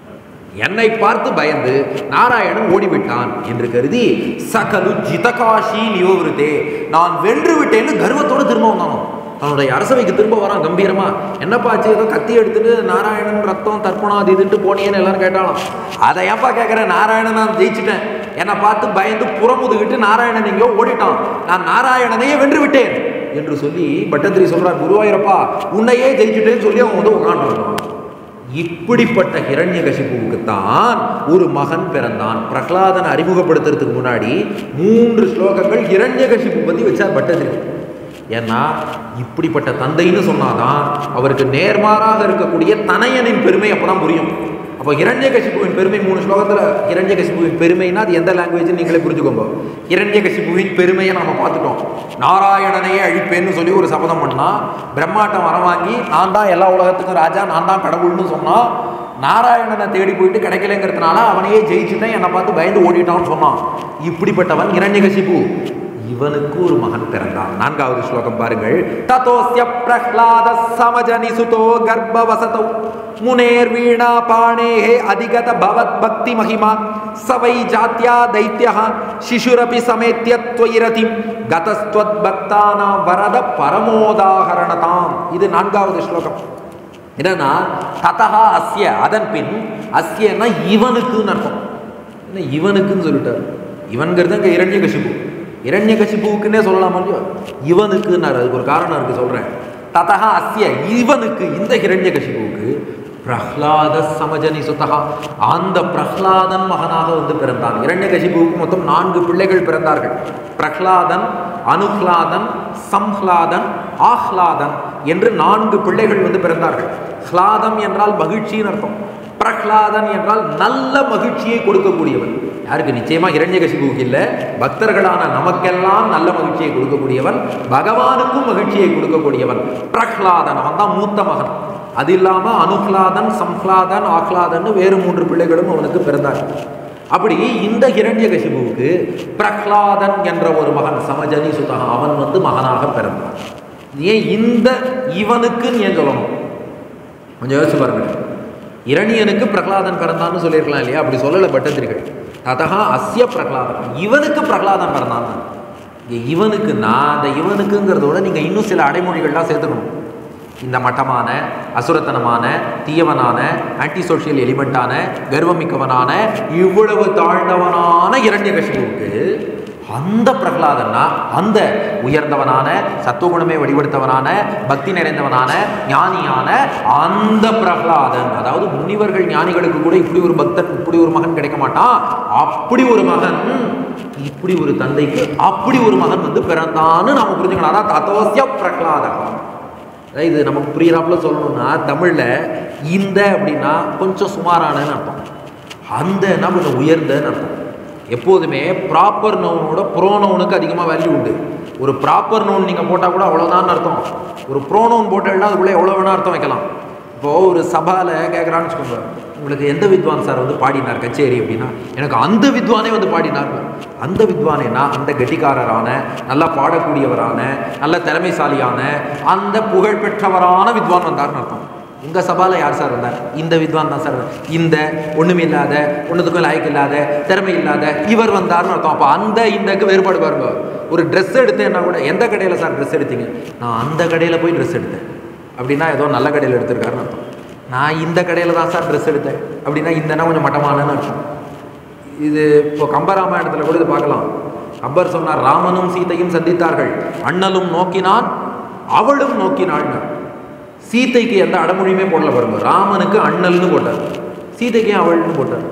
என்னை பார்த்து பயந்து நாராயணன் ஓடிவிட்டான் என்று கருதி சகலு ஜிதகாஷி நியோவிருத்தே நான் வென்று விட்டேன்னு கர்வத்தோட திரும்ப வந்தானோ தன்னுடைய அரசவைக்கு திரும்ப வரான் கம்பீரமா என்னப்பா ஆச்சு ஏதோ கத்தி எடுத்துட்டு நாராயணன் ரத்தம் தர்ப்பணம் அது இதுன்ட்டு போனியேன்னு எல்லாரும் கேட்டாலும் அதை ஏன்பா கேட்குறேன் நாராயணன் நான் ஜெயிச்சிட்டேன் என்னை பார்த்து பயந்து புறமுதுகிட்டு நாராயணன் எங்கேயோ ஓடிட்டான் நான் நாராயணனையே வென்று விட்டேன் என்று சொல்லி பட்டத்திரி சொல்றார் குருவாயூரப்பா உன்னையே ஜெயிச்சுட்டேன்னு சொல்லி அவன் வந்து உட்காந்துருக்கான் இப்படிப்பட்ட ஹிரண்யகசிபுவுக்குத்தான் ஒரு மகன் பிறந்தான் பிரகலாதனை அறிமுகப்படுத்துறதுக்கு முன்னாடி மூன்று ஸ்லோகங்கள் ஹிரண்யகசிபு பத்தி வச்சார் பட்டதிரி ஏன்னா இப்படிப்பட்ட தந்தைன்னு சொன்னாதான் அவருக்கு நேர்மாறாக இருக்கக்கூடிய தனையனின் பெருமை அப்பதான் புரியும் அப்போ ஹிரண்யகசிபுவின் பெருமை மூணு ஸ்லோகத்தில் ஹிரண்யகசிபுவின் பெருமைனா அது எந்த லாங்குவேஜ் நீங்களே புரிஞ்சுக்கோங்க ஹிரண்யகசிபுவின் பெருமையை நம்ம பார்த்துட்டோம் நாராயணனையே அழிப்பேன்னு சொல்லி ஒரு சபதம் பண்ணா பிரம்மாட்டம் வரம் வாங்கி நான் தான் எல்லா உலகத்துக்கும் ராஜா நான் தான் கடவுள்னு சொன்னா நாராயணனை தேடி போயிட்டு கிடைக்கலங்கிறதுனால அவனையே ஜெயிச்சுட்டேன் என்னை பார்த்து பயந்து ஓடிட்டான்னு சொன்னான் இப்படிப்பட்டவன் ஹிரண்யகசிபு இவனுக்கு ஒரு மகன் பிறந்தான் நான்காவது ஸ்லோகம் பாருங்கள் ததோஸ்ய பிரஹ்லாத சமஜனி சுதோ கர்ப்பவசதோ முனேர் வீணா பாணேஹே அதிகத பவத் பக்தி மகிமா சவை ஜாத்யா தைத்யா சிசுரபி சமேத்ய त्वयिरति கதஸ்த்வத் பக்தானா வரத பரமோதாகரணதாம் இது நான்காவது ஸ்லோகம் என்னன்னா ததா அஸ்ய அதன் பின் அஸ்யன்னா இவனுக்குன்னு அர்த்தம் என்ன இவனுக்குன்னு சொல்லிட்டார் இவன்கிறது அங்கே இரண்யகசிபு இரண்யகசிபுவுக்குன்னே சொல்லலாம் இல்லையோ இவனுக்குன்னாரு அதுக்கு ஒரு காரணம் இருக்கு சொல்றேன் ததா அஸ்ய இவனுக்கு இந்த ஹிரண்யகசிபுவுக்கு பிரஹ்லாத சமஜனி சுதகா அந்த பிரஹ்லாதன் மகனாக வந்து பிறந்தான் இரண்யகசிபுவுக்கு மொத்தம் நான்கு பிள்ளைகள் பிறந்தார்கள் பிரஹ்லாதன் அனுஹ்லாதன் சம்ஹ்லாதன் ஆஹ்லாதன் என்று நான்கு பிள்ளைகள் வந்து பிறந்தார்கள் ஹ்லாதம் என்றால் மகிழ்ச்சின்னு அர்த்தம் பிரஹ்லாதன் என்றால் நல்ல மகிழ்ச்சியை கொடுக்கக்கூடியவன் யாருக்கு நிச்சயமா இரண்யகசிபுவுக்கு இல்லை பக்தர்களான நமக்கெல்லாம் நல்ல மகிழ்ச்சியை கொடுக்கக்கூடியவன் பகவானுக்கும் மகிழ்ச்சியை கொடுக்கக்கூடியவன் பிரஹ்லாதன் அவன் தான் மூத்த மகன் அது இல்லாம அனுஹ்லாதன் சம்ஹ்லாதன் ஆஹ்லாதன் வேறு மூன்று பிள்ளைகளும் அவனுக்கு பிறந்தார்கள் அப்படி இந்த ஹிரண்யகசிபுவுக்கு பிரஹ்லாதன் என்ற ஒரு மகன் சமஜனி சுதகா அவன் வந்து மகனாக பிறந்தான் ஏன் இந்த இவனுக்குன்னு ஏன் சொல்லணும் கொஞ்சம் யோசிச்சு பாருங்க இரணியனுக்கு பிரகலாதன் பிறந்தான்னு சொல்லியிருக்கலாம் இல்லையா அப்படி சொல்லலை பட்டத்திரிகள் ததா அஸ்ய பிரகலாதன் இவனுக்கு பிரகலாதன் பிறந்தான் இங்க இவனுக்குன்னா அந்த இவனுக்குங்கிறதோட நீங்கள் இன்னும் சில அடைமொழிகள்லாம் சேர்த்துக்கணும் இந்த மட்டமான அசுரத்தனமான தீயவனான ஆன்டி சோஷியல் எலிமெண்ட்டான கர்வமிக்கவனான இவ்வளவு தாழ்ந்தவனான இரண்யகசிபுவுக்கு அந்த பிரகலாதன்னா அந்த உயர்ந்தவனான சத்துவகுணமே வடிவெடுத்தவனான பக்தி நிறைந்தவனான ஞானியான அந்த பிரகலாதன் அதாவது முனிவர்கள் ஞானிகளுக்கு கூட இப்படி ஒரு பக்தன் இப்படி ஒரு மகன் கிடைக்க மாட்டான் அப்படி ஒரு மகன் இப்படி ஒரு தந்தைக்கு அப்படி ஒரு மகன் வந்து பிறந்தான்னு நாம புரிஞ்சுக்கலாம் அதான் ததோசிய பிரகலாதகம் அதாவது இது நமக்கு புரியுறாப்புல சொல்லணும்னா தமிழில் இந்த அப்படின்னா கொஞ்சம் சுமாரானன்னு அர்த்தம் அந்தன்னா கொஞ்சம் உயர்ந்தன்னு அர்த்தம் எப்போதுமே ப்ராப்பர் நவுனோட ப்ரோனவுனுக்கு அதிகமாக வேல்யூ உண்டு ஒரு ப்ராப்பர் நவுன் நீங்கள் போட்டால் கூட அவ்வளோதான் அர்த்தம் ஒரு ப்ரோனவுன் போட்டேன்னா அதுக்குள்ளே எவ்வளோ வேணா அர்த்தம் வைக்கலாம் இப்போது ஒரு சபாவில் கேட்குறான்னு வச்சுக்கோங்க உங்களுக்கு எந்த வித்வான் சார் வந்து பாடினார் கச்சேரி அப்படின்னா எனக்கு அந்த வித்வானே வந்து பாடினார் அந்த வித்வானேனா அந்த கெட்டிக்காரரான நல்லா பாடக்கூடியவரான நல்ல திறமைசாலியான அந்த புகழ்பெற்றவரான வித்வான் வந்தார்னு அர்த்தம் உங்கள் சபாவில் யார் சார் வந்தார் இந்த வித்வான் தான் சார் வந்தார். இந்த ஒன்றுமே இல்லாத ஒன்றுத்துக்கும் லாய்க்கு இல்லாத திறமை இல்லாத இவர் வந்தார்னு அர்த்தம் அப்போ அந்த இந்தக்கு வேறுபாடு பாருங்க ஒரு ட்ரெஸ் எடுத்தேன்னா கூட எந்த கடையில் சார் ட்ரெஸ் எடுத்தீங்க நான் அந்த கடையில் போய் ட்ரெஸ் எடுத்தேன் அப்படின்னா ஏதோ நல்ல கடையில் எடுத்திருக்காருன்னு அர்த்தம் நான் இந்த கடையில் தான் சார் ட்ரெஸ் எடுத்தேன் அப்படின்னா இந்தனா கொஞ்சம் மட்டமானன்னு அர்த்தம் இது இப்போ கம்பராமாயணத்தில் கூட இது பார்க்கலாம் கம்பர் சொன்னார் ராமனும் சீதையும் சந்தித்தார்கள் அண்ணலும் நோக்கினான் அவளும் நோக்கினாள்னார் சீதைக்கு எந்த அடமொழியுமே போடல பாருங்க ராமனுக்கு அண்ணல்னு போட்டார் சீதைக்கு ஏன் அவள்னு போட்டார்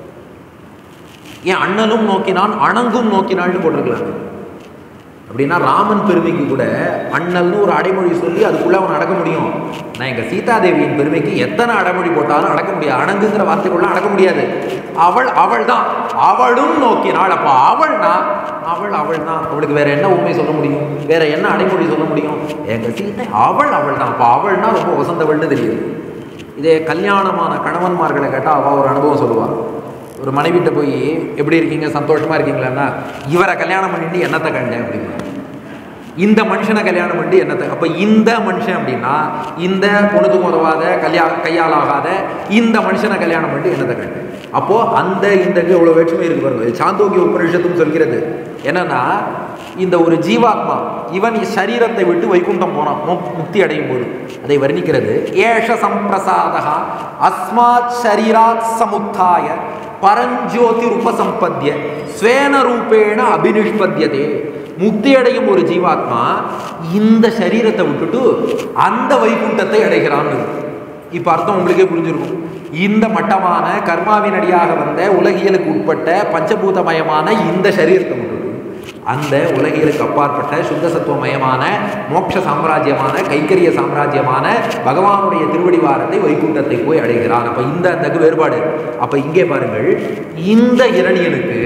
ஏன் அண்ணலும் நோக்கினான் அணங்கும் நோக்கினாள்னு போட்டிருக்கலாம் அப்படின்னா ராமன் பெருமைக்கு கூட அண்ணல்னு ஒரு அடைமொழி சொல்லி அதுக்குள்ள அவன் அடக்க முடியும் நான் எங்க சீதாதேவியின் பெருமைக்கு எத்தனை அடைமொழி போட்டாலும் அடக்க முடியாது அணங்குங்கிற வார்த்தைக்குள்ள அடக்க முடியாது அவள் அவள் தான் அவளும் நோக்கினாள் அப்போ அவள்னா அவள் அவள் தான் அவளுக்கு வேற என்ன உண்மை சொல்ல முடியும் வேற என்ன அடைமொழி சொல்ல முடியும் எங்க சீதை அவள் அவள் தான் அப்போ அவள்னா ரொம்ப வசந்தவள்னு தெரியுது இதே கல்யாணமான கணவன்மார்களை கேட்டால் அவள் ஒரு அனுபவம் சொல்லுவாள் ஒரு மனைவிட்ட போய் எப்படி இருக்கீங்க சந்தோஷமா இருக்கீங்களான்னா இவரை கல்யாணம் பண்ணிட்டு என்னத்தை கண்டேன் அப்படின்னா இந்த மனுஷனை கல்யாணம் பண்ணி என்னத்தை அப்போ இந்த மனுஷன் அப்படின்னா இந்த பொழுதுக்கு உதவாத கல்யா கையால் ஆகாத இந்த மனுஷனை கல்யாணம் பண்ணி என்னத்தை கண்டு அப்போ அந்த இந்த இவ்வளோ வேற்றுமை இருக்கு பாருங்க இது சாந்தோக்கிய உபனிஷத்தும் சொல்கிறது என்னன்னா இந்த ஒரு ஜீவாத்மா இவன் சரீரத்தை விட்டு வைகுண்டம் போனான் மு- முக்தி அடையும் போது அதை வர்ணிக்கிறது ஏஷ சம்பிரசாதா அஸ்மாத் ஷரீராத் சமுத்தாய பரஞ்சோதி உபசம்பத்திய ஸ்வேன ரூபேண அபினிஷ்பத்தியதே முக்தி அடையும் ஒரு ஜீவாத்மா இந்த சரீரத்தை விட்டுட்டு அந்த வைகுண்டத்தை அடைகிறான் இப்போ அர்த்தம் உங்களுக்கே புரிஞ்சிருக்கும் இந்த மட்டமான கர்மாவின் அடியாக வந்த உலகியலுக்கு உட்பட்ட பஞ்சபூதமயமான இந்த சரீரத்தை விட்டுட்டு அந்த உலகியலுக்கு அப்பாற்பட்ட சுத்த சத்துவமயமான மோட்ச சாம்ராஜ்யமான கைக்கரிய சாம்ராஜ்யமான பகவானுடைய திருவடிவாரத்தை வைகுண்டத்தை போய் அடைகிறான் அப்ப இந்த அந்த வேறுபாடு அப்ப இங்கே பாருங்கள் இந்த இரணியனுக்கு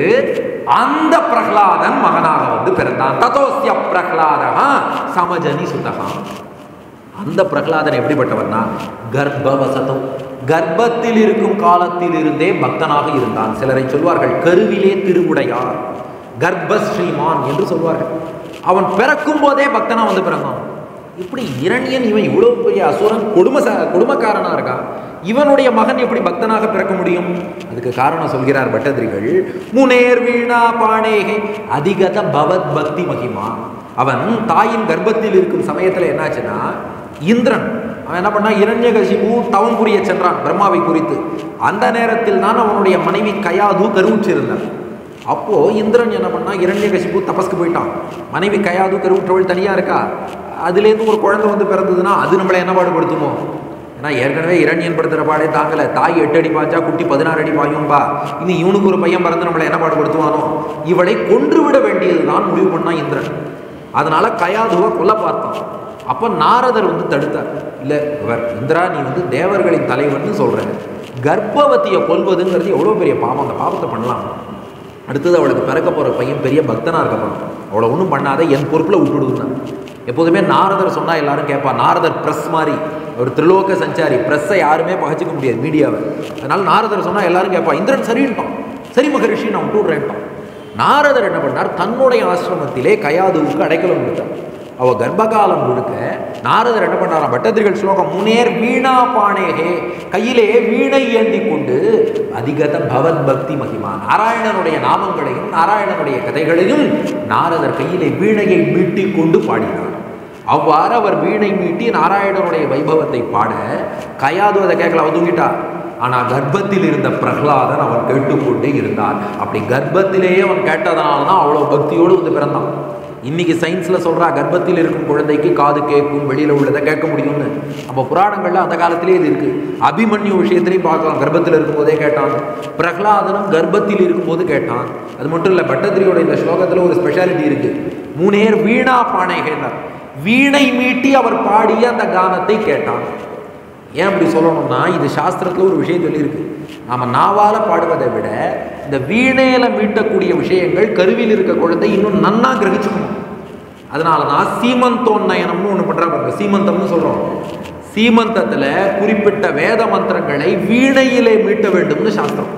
அந்த பிரகலாதன் மகனாக வந்து பிறந்தான் ததோஸ்ய பிரகலாதா சமஜனி சுதகா அந்த பிரகலாதன் எப்படிப்பட்டவன்னா கர்ப்பவசதம் கர்ப்பத்தில் இருக்கும் காலத்தில் இருந்தே பக்தனாக இருந்தான் சிலரை சொல்வார்கள் கருவிலே திருவுடையார் கர்ப்ப ஸ்ரீமான் என்று சொல்வார்கள் அவன் பிறக்கும் போதே பக்தனா வந்து பிறந்தான் இப்படி இரணியன் இவன் இவ்வளவு பெரிய அசுரன் கொடும கொடுமக்காரனா இருக்கான் இவனுடைய மகன் எப்படி பக்தனாக பிறக்க முடியும் அதுக்கு காரணம் சொல்கிறார் பட்டதிரிகள் முனேர் வீணா பாணேகை அதிகத பவத் பக்தி மகிமா அவன் தாயின் கர்ப்பத்தில் இருக்கும் சமயத்துல என்னாச்சுன்னா இந்திரன் அவன் என்ன பண்ணா இரண்யகசிபு தவம் புரிய சென்றான் பிரம்மாவை குறித்து அந்த நேரத்தில் தான் அவனுடைய மனைவி கயாது கருவுற்றிருந்தார் அப்போ இந்திரன் என்ன பண்ணா இரண்யகசிபு தபஸ்க்கு போயிட்டான் மனைவி கயாது கருவுற்றவள் தனியா இருக்கா அதுலேருந்து ஒரு குழந்தை வந்து பிறந்ததுன்னா அது நம்மளை என்ன பாடுபடுத்துமோ ஏன்னா ஏற்கனவே இரண்யன் படுத்துகிற பாடே தாங்கல தாய் எட்டு அடி பாய்ச்சா குட்டி பதினாறு அடி பாயும்பா இனி இவனுக்கு ஒரு பையன் பிறந்து நம்மளை என்ன பாடுபடுத்துவானோ இவளை கொன்றுவிட வேண்டியதுதான் முடிவு பண்ணான் இந்திரன் அதனால கயாதுவை கொல்ல பார்த்தான் அப்போ நாரதர் வந்து தடுத்தார் இல்லை இவர் இந்திரா நீ வந்து தேவர்களின் தலைவர்னு சொல்ற கர்ப்பவதியை கொல்வதுங்கிறது எவ்வளோ பெரிய பாவம் அந்த பாவத்தை பண்ணலாம் அடுத்தது அவளுக்கு பிறக்க போகிற பையன் பெரிய பக்தனாக இருக்க போகிறான் அவளை ஒன்றும் பண்ணாத என் பொறுப்பில் விட்டுடுதுன்னா எப்போதுமே நாரதர் சொன்னால் எல்லாரும் கேட்பா நாரதர் ப்ரெஸ் மாதிரி ஒரு திரிலோக சஞ்சாரி ப்ரெஸ்ஸை யாருமே பகச்சிக்க முடியாது மீடியாவை அதனால் நாரதர் சொன்னால் எல்லாரும் கேட்பா இந்திரன் சரின்ட்டான் சரி மகரிஷி நான் விட்டுடுறேன்ட்டான் நாரதர் என்ன பண்ணார் தன்னுடைய ஆசிரமத்திலே கயாதுவுக்கு அடைக்கலம் கொடுத்தார் அவ கர்ப்பகாலம் முழுக்க நாரதர் என்ன பண்ணாராம் பட்டதிரிகள் ஸ்லோகம் முனேர் வீணா பாணேகே கையிலே வீணை ஏந்தி கொண்டு அதிகத பவத் பக்தி மகிமா நாராயணனுடைய நாமங்களையும் நாராயணனுடைய கதைகளையும் நாரதர் கையிலே வீணையை மீட்டிக் கொண்டு பாடினார் அவ்வாறு அவர் வீணை மீட்டி நாராயணனுடைய வைபவத்தை பாட கயாது அதை கேட்கல அவ தூங்கிட்டா ஆனால் கர்ப்பத்தில் இருந்த பிரகலாதன் அவன் கேட்டுக்கொண்டே இருந்தான் அப்படி கர்ப்பத்திலேயே அவன் கேட்டதனால தான் அவ்வளோ பக்தியோடு வந்து பிறந்தான் இன்னைக்கு சயின்ஸில் சொல்கிறா கர்ப்பத்தில் இருக்கும் குழந்தைக்கு காது கேட்கும் வெளியில் உள்ளதை கேட்க முடியும்னு நம்ம புராணங்களில் அந்த காலத்திலே இது இருக்குது அபிமன்யு விஷயத்திலையும் பார்க்கலாம் கர்ப்பத்தில் இருக்கும்போதே கேட்டான் பிரகலாதனும் கர்ப்பத்தில் இருக்கும்போது கேட்டான் அது மட்டும் இல்லை பட்டத்திரியோட இந்த ஸ்லோகத்தில் ஒரு ஸ்பெஷாலிட்டி இருக்குது மூணேர் வீணா பானைகேனார் வீணை மீட்டி அவர் பாடிய அந்த கானத்தை கேட்டான் ஏன் அப்படி சொல்லணும்னா இது சாஸ்திரத்தில் ஒரு விஷயம் சொல்லியிருக்கு நாம் நாவால பாடுவதை விட இந்த வீணையில மீட்டக்கூடிய விஷயங்கள் கருவியில் இருக்க குழந்தை இன்னும் நன்னா கிரகிச்சுக்கணும் அதனால தான் சீமந்தோன்னயனம்னு ஒன்று பண்ணுறாங்க சீமந்தம்னு சொல்கிறோம் சீமந்தத்தில் குறிப்பிட்ட வேத மந்திரங்களை வீணையிலே மீட்ட வேண்டும்னு சாஸ்திரம்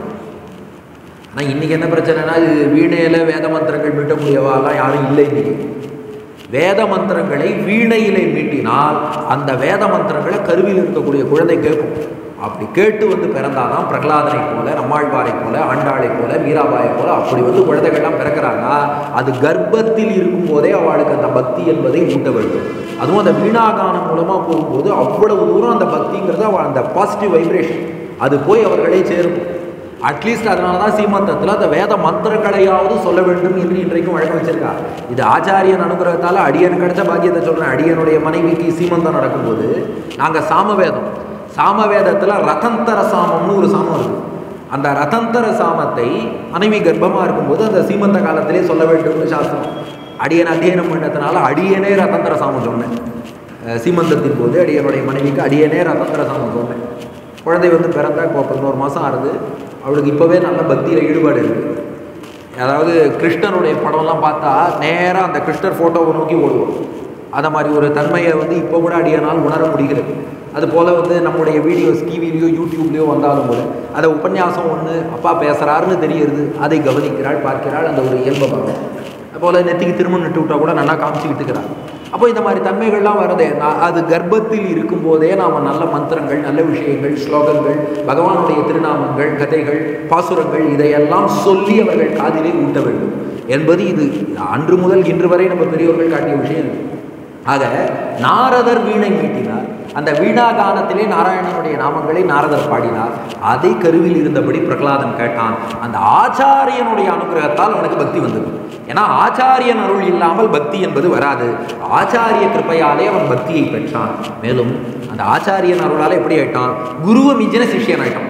ஆனால் இன்றைக்கி என்ன பிரச்சனைனா இது வீணையில் வேத மந்திரங்கள் மீட்டக்கூடியவாலாம் யாரும் இல்லை இன்னைக்கு வேத மந்திரங்களை வீணையிலே மீட்டினால் அந்த வேத மந்திரங்களை கருவியில் இருக்கக்கூடிய குழந்தை கேட்கும் அப்படி கேட்டு வந்து பிறந்தாதான் பிரகலாதனை போல நம்மாழ்வாரை போல ஆண்டாளை போல மீராபாயை போல அப்படி வந்து குழந்தைகள்லாம் பிறக்கிறாங்க அது கர்ப்பத்தில் இருக்கும்போதே அவளுக்கு அந்த பக்தி என்பதை ஊட்ட வேண்டும் அதுவும் அந்த வீணாகானம் மூலமாக போகும்போது அவ்வளவு தூரம் அந்த பக்திங்கிறது அவள் அந்த பாசிட்டிவ் வைப்ரேஷன் அது போய் அவர்களே சேரும் அட்லீஸ்ட் அதனால தான் சீமந்தத்தில் அந்த வேத மந்திரங்களையாவது சொல்ல வேண்டும் என்று இன்றைக்கும் வழக்கம் வச்சிருக்கா இது ஆச்சாரியன் அனுகிரகத்தால் அடியன் கிடைச்ச பாக்கியத்தை சொல்கிறேன் அடியனுடைய மனைவிக்கு சீமந்தம் நடக்கும்போது நாங்கள் சாமவேதம் சாமவேதத்தில் ரதந்தர சாமம்னு ஒரு சாமம் இருக்குது அந்த ரதந்தர சாமத்தை மனைவி கர்ப்பமாக இருக்கும்போது அந்த சீமந்த காலத்திலே சொல்ல வேண்டும்னு சாஸ்திரம் அடியன் அத்தியனம் பண்ணதுனால அடியனே ரதந்தர சாமம் சொன்னேன் அஹ் சீமந்தத்தின் போது அடியனுடைய மனைவிக்கு அடியனே ரதந்தர சாமம் சொன்னேன் குழந்தை வந்து பிறந்தா இப்போ பதினோரு மாதம் ஆகுது அவளுக்கு இப்போவே நல்ல பக்தியில் ஈடுபாடு இருக்குது அதாவது கிருஷ்ணனுடைய படம்லாம் பார்த்தா நேராக அந்த கிருஷ்ணர் ஃபோட்டோவை நோக்கி ஓடுவோம் அந்த மாதிரி ஒரு தன்மையை வந்து இப்போ கூட அடியனால் உணர முடிகிறது அது போல் வந்து நம்முடைய வீடியோஸ் டிவிலையோ யூடியூப்லேயோ வந்தாலும் கூட அதை உபன்யாசம் ஒன்று அப்பா பேசுகிறாருன்னு தெரியுது அதை கவனிக்கிறாள் பார்க்கிறாள் அந்த ஒரு இயல்பை பார்க்கும் போல நெத்திக்கு திருமணம் நட்டு விட்டா கூட நல்லா காமிச்சிக்கிட்டு இருக்கிறார் அப்போ இந்த மாதிரி தன்மைகள்லாம் வருதே நான் அது கர்ப்பத்தில் இருக்கும்போதே நாம் நல்ல மந்திரங்கள் நல்ல விஷயங்கள் ஸ்லோகங்கள் பகவானுடைய திருநாமங்கள் கதைகள் பாசுரங்கள் இதையெல்லாம் சொல்லி அவர்கள் காதிலே ஊட்ட வேண்டும் என்பது இது அன்று முதல் இன்று வரை நம்ம பெரியோர்கள் காட்டிய விஷயம் இது. ஆக நாரதர் வீணை மீட்டினார் அந்த வீணா கானத்திலே நாராயணனுடைய நாமங்களை நாரதர் பாடினார் அதை கருவில் இருந்தபடி பிரகலாதன் கேட்டான் அந்த ஆச்சாரியனுடைய அனுகிரகத்தால் அவனுக்கு பக்தி வந்தது ஏன்னா ஆச்சாரியன் அருள் இல்லாமல் பக்தி என்பது வராது ஆச்சாரிய கிருப்பையாலே அவன் பக்தியை பெற்றான் மேலும் அந்த ஆச்சாரியன் அருளாலே எப்படி ஆயிட்டான் குருவை மிஞ்சின சிஷ்யன் ஆயிட்டான்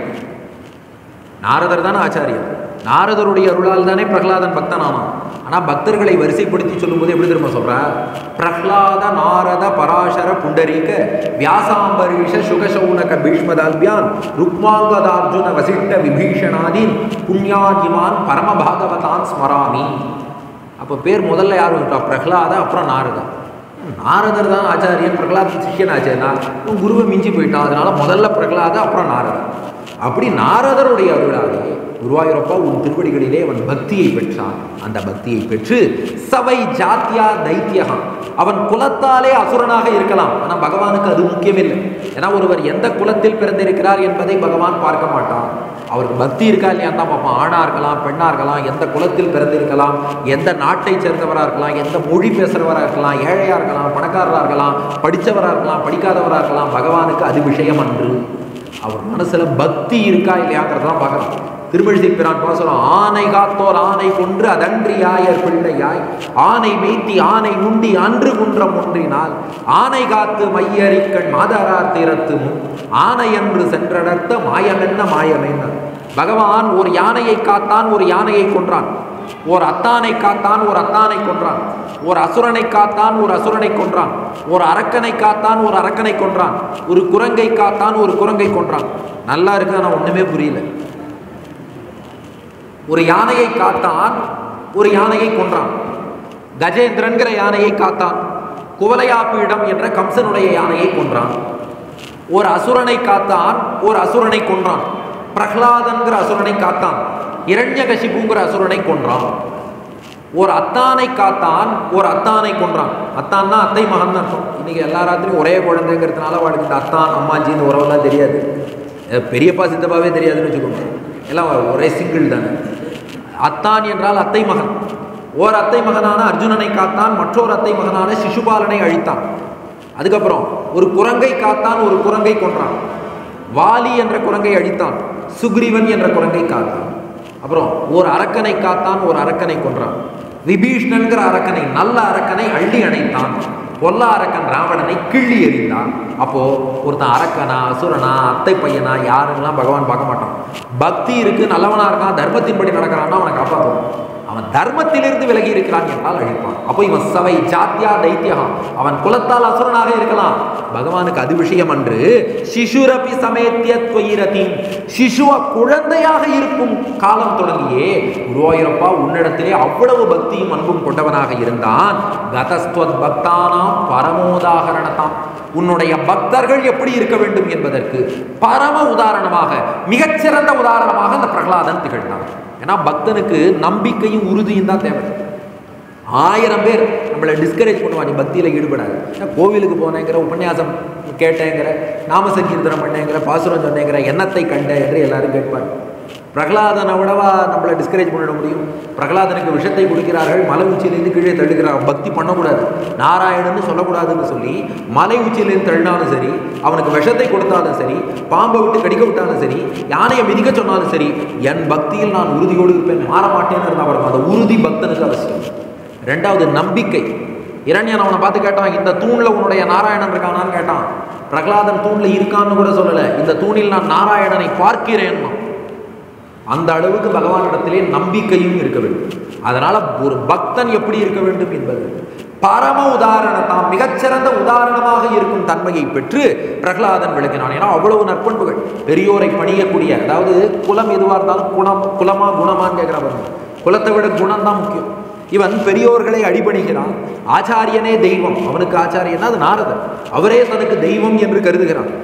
நாரதர் தானே ஆச்சாரியன் நாரதருடைய அருளால் தானே பிரகலாதன் பக்தனானான் ஆனால் பக்தர்களை வரிசைப்படுத்தி சொல்லும்போது எப்படி திரும்ப சொல்றா பிரஹ்லாத நாரத பராசர புண்டரீக வியாசாம்பரீஷ சுகசௌனக பீஷ்மதால்பியான் ருக்மாங்கதார்ஜுன வசிஷ்ட விபீஷணாதீன் புண்ணியாஜிமான் பரம பாகவதான் ஸ்மராமி அப்போ பேர் முதல்ல யார் வந்துட்டா பிரஹ்லாத அப்புறம் நாரதா நாரதர் தான் ஆச்சாரியன் பிரகலாத் சிஷ்யன் ஆச்சேனா இவன் குருவை மிஞ்சி போயிட்டான் அதனால முதல்ல பிரகலாத அப்புறம் நாரதர் அப்படி நாரதருடைய அருளாலே குருவாயூரப்பா உன் திருவடிகளிலே அவன் பக்தியை பெற்றான் அந்த பக்தியை பெற்று சவை ஜாத்தியா தைத்தியகம் அவன் குலத்தாலே அசுரனாக இருக்கலாம் ஆனால் பகவானுக்கு அது முக்கியமில்லை ஏன்னா ஒருவர் எந்த குலத்தில் பிறந்திருக்கிறார் என்பதை பகவான் பார்க்க மாட்டான் அவருக்கு பக்தி இருக்கா இல்லையா தான் பார்ப்பான் ஆணா இருக்கலாம் பெண்ணா இருக்கலாம் எந்த குலத்தில் பிறந்திருக்கலாம் எந்த நாட்டை சேர்ந்தவராக இருக்கலாம் எந்த மொழி பேசுகிறவராக இருக்கலாம் ஏழையாக இருக்கலாம் பணக்காரராக இருக்கலாம் படித்தவராக இருக்கலாம் படிக்காதவராக இருக்கலாம் பகவானுக்கு அது விஷயம் அன்று அவர் மனசுல பக்தி இருக்கா இல்லையாங்கிறதான் பார்க்கலாம் திருமழிசை பிரான் பாசுரம் ஆனை காத்தோர் ஆனை கொன்று அதன்றியாயர் பிள்ளையாய் ஆனை மெய்த்தி ஆனை உண்டி அன்று குன்றம் ஒன்றினால் ஆனை காத்து மையறிக்கண் மாதரார் தீரத்து முன் ஆனை என்று சென்றடர்த்த மாயமென்ன மாயமென்ன பகவான் ஒரு யானையை காத்தான் ஒரு யானையை கொன்றான் ஒரு அத்தானை காத்தான் ஒரு அத்தானை கொன்றான் ஒரு அசுரனை காத்தான் ஒரு அசுரனை கொன்றான் ஒரு அரக்கனை காத்தான் ஒரு அரக்கனை கொன்றான் ஒரு குரங்கை காத்தான் ஒரு குரங்கை கொன்றான் நல்லா இருக்கு ஆனால் ஒண்ணுமே புரியல ஒரு யானையை காத்தான் ஒரு யானையை கொன்றான் கஜேந்திரன்கிற யானையை காத்தான் குவலையாப்பீடம் என்ற கம்சனுடைய யானையை கொன்றான் ஒரு அசுரனை காத்தான் ஒரு அசுரனை கொன்றான் பிரஹ்லாதன்கிற அசுரனை காத்தான் இரண்யகசிபுங்கிற அசுரனை கொன்றான் ஒரு அத்தானை காத்தான் ஒரு அத்தானை கொன்றான் அத்தான்னா அத்தை மகன் அர்த்தம் இன்னைக்கு எல்லா ராத்திரியும் ஒரே குழந்தைங்கிறதுனால அவளுக்கு இந்த அத்தான் அம்மாஜின்னு உறவெல்லாம் தெரியாது அஹ் பெரியப்பா சித்தப்பாவே தெரியாதுன்னு வச்சுக்கோங்க எல்லாம் ஒரே சிங்கிள் தானே அத்தான் என்றால் அத்தை மகன் ஓர் அத்தை மகனான அர்ஜுனனை காத்தான் மற்றொரு அத்தை மகனான சிசுபாலனை அழித்தான் அதுக்கப்புறம் ஒரு குரங்கை காத்தான் ஒரு குரங்கை கொன்றான் வாலி என்ற குரங்கை அழித்தான் சுக்ரீவன் என்ற குரங்கை காத்தான் அப்புறம் ஒரு அரக்கனை காத்தான் ஒரு அரக்கனை கொன்றான் விபீஷ்ணன்கிற அரக்கனை நல்ல அரக்கனை அள்ளி அணைத்தான் பொல்ல அரக்கன் ராவணனை கிள்ளி எறிந்தான் அப்போ ஒருத்தன் அரக்கனா அசுரனா அத்தை பையனா யாருன்னெல்லாம் பகவான் பார்க்க மாட்டான் பக்தி இருக்கு நல்லவனா இருக்கான் தர்மத்தின்படி நடக்கிறான்னா அவனை காப்பாற்றுவான் அவன் தர்மத்திலிருந்து விலகி இருக்கிறான் என்றால் அழிப்பான் அப்போ இவன் சவை ஜாத்தியா தைத்தியகம் அவன் குலத்தால் அசுரனாக இருக்கலாம் பகவானுக்கு அது விஷயம் அன்று சிசுரபி சமேத்திய துவயிரதி சிசுவ குழந்தையாக இருக்கும் காலம் தொடங்கியே குருவாயூரப்பா உன்னிடத்திலே அவ்வளவு பக்தியும் அன்பும் கொண்டவனாக இருந்தான் கதஸ்துவத் பக்தானாம் பரமோதாகரணத்தாம் உன்னுடைய பக்தர்கள் எப்படி இருக்க வேண்டும் என்பதற்கு பரம உதாரணமாக மிகச்சிறந்த உதாரணமாக அந்த பிரகலாதன் திகழ்ந்தான் ஏன்னா பக்தனுக்கு நம்பிக்கையும் உறுதியும் தான் தேவை ஆயிரம் பேர் நம்மளை டிஸ்கரேஜ் பண்ணுவா நீ பக்தியில் ஈடுபடாது ஏன்னா கோவிலுக்கு போனேங்கிற உபன்யாசம் கேட்டேங்கிற நாம சங்கீர்த்தனம் பண்ணேங்கிற பாசுரம் சொன்னேங்கிற எண்ணத்தை கண்ட என்று எல்லாரும் கேட்பாங்க பிரகலாதனை விடவா நம்மளை டிஸ்கரேஜ் பண்ணிட முடியும் பிரகலாதனுக்கு விஷத்தை கொடுக்கிறார்கள் மலை உச்சியிலேருந்து கீழே தள்ளுகிறார் பக்தி பண்ணக்கூடாது நாராயணன்னு சொல்லக்கூடாதுன்னு சொல்லி மலை உச்சியிலேருந்து தள்ளினாலும் சரி அவனுக்கு விஷத்தை கொடுத்தாலும் சரி பாம்பை விட்டு கடிக்க விட்டாலும் சரி யானையை மிதிக்க சொன்னாலும் சரி என் பக்தியில் நான் உறுதியோடு இருப்பேன் மாற மாட்டேன்னு இருந்தால் வரும் அந்த உறுதி பக்தனுக்கு அவசியம் ரெண்டாவது நம்பிக்கை இரண்யன் அவனை பார்த்து கேட்டான் இந்த தூண்ல உன்னுடைய நாராயணன் இருக்கானான்னு கேட்டான் பிரகலாதன் தூண்ல இருக்கான்னு கூட சொல்லல இந்த தூணில் நான் நாராயணனை பார்க்கிறேன் அந்த அளவுக்கு பகவானிடத்திலே நம்பிக்கையும் இருக்க வேண்டும் அதனால ஒரு பக்தன் எப்படி இருக்க வேண்டும் என்பது பரம உதாரணத்தாம் மிகச்சிறந்த உதாரணமாக இருக்கும் தன்மையை பெற்று பிரகலாதன் விளக்கினான் ஏன்னா அவ்வளவு நற்பண்புகள் பெரியோரை பணியக்கூடிய அதாவது குலம் எதுவாக இருந்தாலும் குணம் குலமா குணமான்னு கேட்குறவர் குலத்தை விட குணம் தான் முக்கியம் இவன் பெரியோர்களை அடிபணிகிறான் ஆச்சாரியனே தெய்வம் அவனுக்கு ஆச்சாரியனா அது நாரதர் அவரே தனக்கு தெய்வம் என்று கருதுகிறான்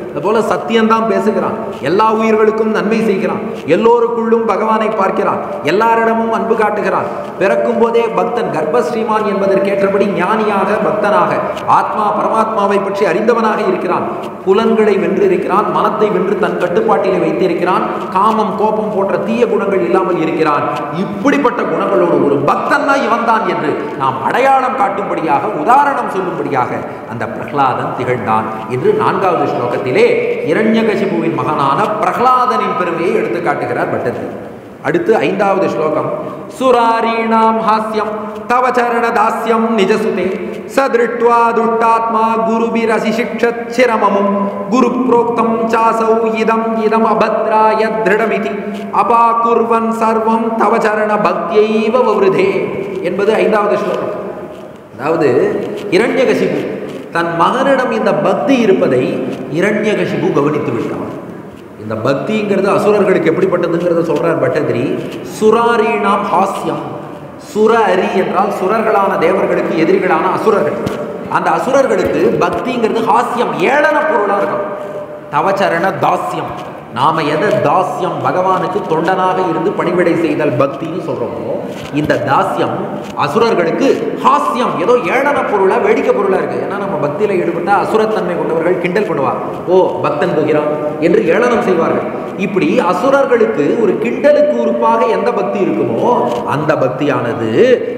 அதுபோல சத்தியம்தான் பேசுகிறான் எல்லா உயிர்களுக்கும் நன்மை செய்கிறான் எல்லோருக்குள்ளும் பகவானை பார்க்கிறான் எல்லாரிடமும் அன்பு காட்டுகிறான் பிறக்கும் போதே பக்தன் கர்ப்பஸ்ரீமான் என்பதற்கேற்றபடி ஞானியாக பக்தனாக ஆத்மா பரமாத்மாவை பற்றி அறிந்தவனாக இருக்கிறான் புலன்களை வென்றிருக்கிறான் மனத்தை வென்று தன் கட்டுப்பாட்டிலே வைத்திருக்கிறான் காமம் கோபம் போன்ற தீய குணங்கள் இல்லாமல் இருக்கிறான் இப்படிப்பட்ட குணங்களோடு ஒரு பக்தன் தான் இவன் தான் என்று நாம் அடையாளம் காட்டும்படியாக உதாரணம் சொல்லும்படியாக அந்த பிரகலாதன் திகழ்ந்தான் என்று நான்காவது ஸ்லோகத்திலே இரண்யகசிபுவின் மகனான பிரகலாதனின் பெருமையை எடுத்து காட்டுகிறார் பட்டத்தில் அடுத்து ஐந்தாவது ஸ்லோகம் சுராரீணாம் ஹாஸ்யம் தவ சரண தாஸ்யம் நிஜசுதே சதிருஷ்டுவா துஷ்டாத்மா குருபிரசிஷிக்ஷத் சிரமமும் குரு புரோக்தம் சாசௌ இதம் இதம் அபத்ராய திருடமிதி அபாகுர்வன் சர்வம் தவ சரண பக்தியைவ வவ்ருதே என்பது ஐந்தாவது ஸ்லோகம் அதாவது இரண்யகசிபு தன் மகனிடம் இந்த பக்தி இருப்பதை இரண்யகசிபு கவனித்து விட்டான் இந்த பக்திங்கிறது அசுரர்களுக்கு எப்படிப்பட்டதுங்கிறத சொல்றார் பட்டதிரி சுராரீணாம் ஹாஸ்யம் சுர அரி என்றால் சுரர்களான தேவர்களுக்கு எதிரிகளான அசுரர்கள் அந்த அசுரர்களுக்கு பக்திங்கிறது ஹாஸ்யம் ஏளன பொருளாக இருக்கும் தவச்சரண தாஸ்யம் நாம எதை தாஸ்யம் பகவானுக்கு தொண்டனாக இருந்து பணிவிடை செய்தல் பக்தின்னு சொல்றோமோ இந்த தாஸ்யம் அசுரர்களுக்கு ஹாஸ்யம் ஏதோ ஏளன பொருளா வேடிக்கை பொருளா இருக்கு ஏன்னா நம்ம பக்தியில ஈடுபட்டா அசுரத்தன்மை கொண்டவர்கள் கிண்டல் பண்ணுவார் ஓ பக்தன் போகிறான் என்று ஏளனம் செய்வார்கள் இப்படி அசுரர்களுக்கு ஒரு கிண்டலுக்கு உறுப்பாக எந்த பக்தி இருக்குமோ அந்த பக்தியானது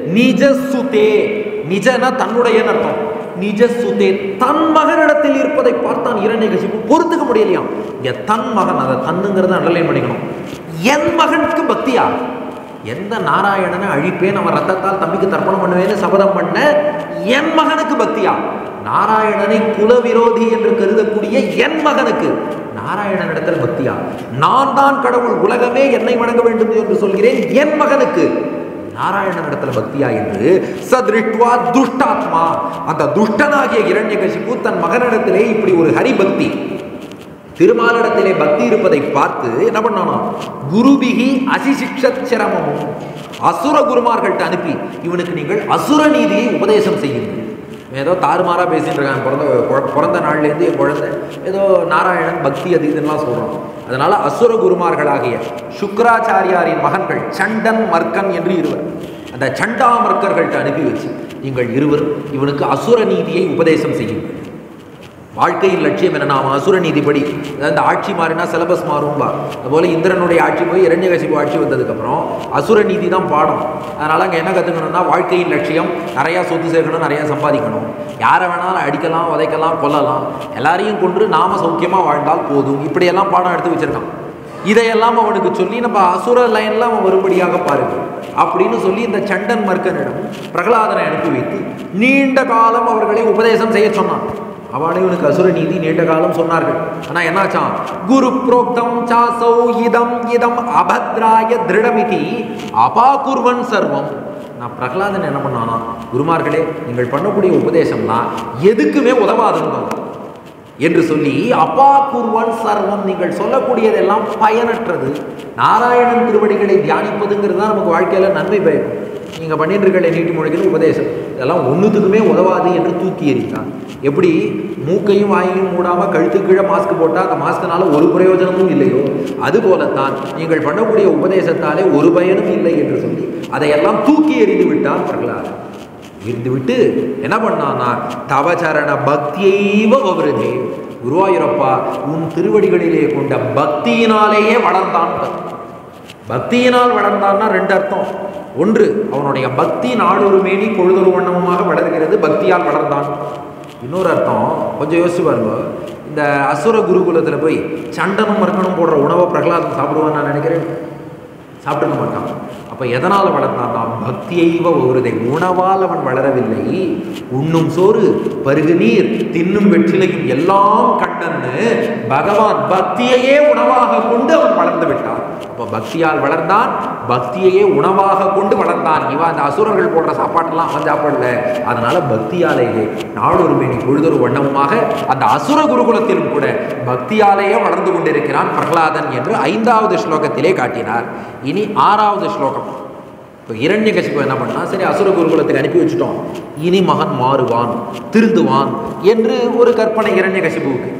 நிஜசுதே நிஜனா தன்னுடைய அர்த்தம் நிஜசுதே தன் மகனிடத்தில் இருப்பதை பார்த்தான் இரண்யகசிப்பு பொறுத்துக்க முடியலையாம் இங்க தன் மகன் அதை தன்னுங்கிறத அண்டர்லைன் பண்ணிக்கணும் என் மகனுக்கு பக்தியா எந்த நாராயணனை அழிப்பேன் அவன் ரத்தத்தால் தம்பிக்கு தர்ப்பணம் பண்ணுவேன்னு சபதம் பண்ண என் மகனுக்கு பக்தியா நாராயணனை குலவிரோதி என்று கருதக்கூடிய என் மகனுக்கு நாராயணனிடத்தில் பக்தியா நான் தான் கடவுள் உலகமே என்னை வணங்க வேண்டும் என்று சொல்கிறேன் என் மகனுக்கு நாராயணனிடத்தில் பக்தியா என்று சத்ரிட்வா துஷ்டாத்மா அந்த துஷ்டனாகிய இரண்யகசிப்பு தன் மகனிடத்திலே இப்படி ஒரு ஹரிபக்தி திருமாலிடத்திலே பக்தி இருப்பதை பார்த்து என்ன பண்ணானா குருபிகி அசிசிக்ஷத் சிரமமும் அசுர குருமார்கள்ட்ட அனுப்பி இவனுக்கு நீங்கள் அசுர நீதியை உபதேசம் செய்யுங்கள் ஏதோ தாறுமாறாக பேசிட்டு இருக்காங்க பிறந்த குழ- பிறந்த நாள்லேருந்து என் குழந்தை ஏதோ நாராயணன் பக்தி அது இதுன்னெலாம் சொல்கிறோம் அதனால அசுர குருமார்களாகிய சுக்கராச்சாரியாரின் மகன்கள் சண்டன் மர்க்கன் என்று இருவர் அந்த சண்டாமர்க்கர்கள்ட்ட அனுப்பி வச்சு நீங்கள் இருவரும் இவனுக்கு அசுர நீதியை உபதேசம் செய்யுங்கள் வாழ்க்கையின் லட்சியம் என்ன நாம அசுர நீதிப்படி அதாவது இந்த ஆட்சி மாறினா சிலபஸ் மாறும்பா அதுபோல் இந்திரனுடைய ஆட்சி போய் இரண்யகசிப்பு ஆட்சி வந்ததுக்கப்புறம் அசுர நீதி தான் பாடம் அதனால் அங்கே என்ன கற்றுக்கணும்னா வாழ்க்கையின் லட்சியம் நிறையா சொத்து சேர்க்கணும் நிறையா சம்பாதிக்கணும் யாரை வேணாலும் அடிக்கலாம் உதைக்கலாம் கொல்லலாம் எல்லாரையும் கொன்று நாம சௌக்கியமாக வாழ்ந்தால் போதும் இப்படியெல்லாம் பாடம் எடுத்து வச்சிருக்கான் இதையெல்லாம் அவனுக்கு சொல்லி நம்ம அசுர லைன்ல அவன் வரும்படியாக பாருங்க அப்படின்னு சொல்லி இந்த சண்டன் மர்க்கனிடம் பிரகலாதனை அனுப்பி வைத்து நீண்ட காலம் அவர்களை உபதேசம் செய்ய சொன்னான் அவனே இவனுக்கு அசுர நீதி நீண்ட காலம் சொன்னார்கள் ஆனா என்னாச்சான் குரு புரோக்தம் சாசௌ இதம் இதம் அபத்ராய திருடமிதி அபாகுர்வன் சர்வம் நான் பிரகலாதன் என்ன பண்ணானா குருமார்களே நீங்கள் பண்ணக்கூடிய உபதேசம்லாம் எதுக்குமே உதவாதுன்னு என்று சொல்லி அப்பா கூர்வன் சர்வம் நீங்கள் சொல்லக்கூடியதெல்லாம் பயனற்றது நாராயணன் திருவடிகளை தியானிப்பதுங்கிறது தான் நமக்கு வாழ்க்கையில் நன்மை பயக்கும் நீங்கள் பண்ணிட்டு இருக்கிற நீட்டி முழுகிற உபதேசம் இதெல்லாம் ஒன்றுத்துக்குமே உதவாது என்று தூக்கி எறிந்தான் எப்படி மூக்கையும் வாயையும் மூடாமல் கழுத்து கீழே மாஸ்க் போட்டால் அந்த மாஸ்கினால ஒரு பிரயோஜனமும் இல்லையோ அதுபோலத்தான் நீங்கள் பண்ணக்கூடிய உபதேசத்தாலே ஒரு பயனும் இல்லை என்று சொல்லி அதையெல்லாம் தூக்கி எறிந்து விட்டான் பிரகலாதன் இருந்துவிட்டு என்ன பண்ணான்னா தவச்சரண பக்தியைவ அவருதே குருவாயூரப்பா உன் திருவடிகளிலே கொண்ட பக்தியினாலேயே வளர்ந்தான் பக்தியினால் வளர்ந்தான்னா ரெண்டு அர்த்தம் ஒன்று அவனுடைய பக்தி நாடொரு மேனி பொழுதொரு வண்ணமுமாக வளர்கிறது பக்தியால் வளர்ந்தான் இன்னொரு அர்த்தம் கொஞ்சம் யோசிச்சு பாருங்க இந்த அசுர குருகுலத்தில் போய் சண்டனும் மறுக்கணும் போடுற உணவை பிரகலாதன் சாப்பிடுவான்னு நான் நினைக்கிறேன் சாப்பிட்டுக்க மாட்டான் அப்போ எதனால் வளர்ந்தான்னா பக்தியைவ ஒருதை உணவால் அவன் வளரவில்லை உண்ணும் சோறு பருகு நீர் தின்னும் வெற்றிலையும் எல்லாம் கண்டன்னு பகவான் பக்தியையே உணவாக கொண்டு அவன் வளர்ந்து விட்டான் அப்போ பக்தியால் வளர்ந்தான் பக்தியையே உணவாக கொண்டு வளர்ந்தான் இவன் அந்த அசுரர்கள் போடுற சாப்பாட்டெல்லாம் அவன் சாப்பிடல அதனால பக்தியாலேயே நாடொரு மேனி பொழுதொரு வண்ணமுமாக அந்த அசுர குருகுலத்திலும் கூட பக்தியாலேயே வளர்ந்து கொண்டிருக்கிறான் பிரகலாதன் என்று ஐந்தாவது ஸ்லோகத்திலே காட்டினார் இனி ஆறாவது ஸ்லோகம் இப்போ இரண்யகசிப்பு என்ன பண்ணா சரி அசுர குருகுலத்துக்கு அனுப்பி வச்சுட்டோம் இனி மகன் மாறுவான் திருந்துவான் என்று ஒரு கற்பனை இரண்யகசிப்புவுக்கு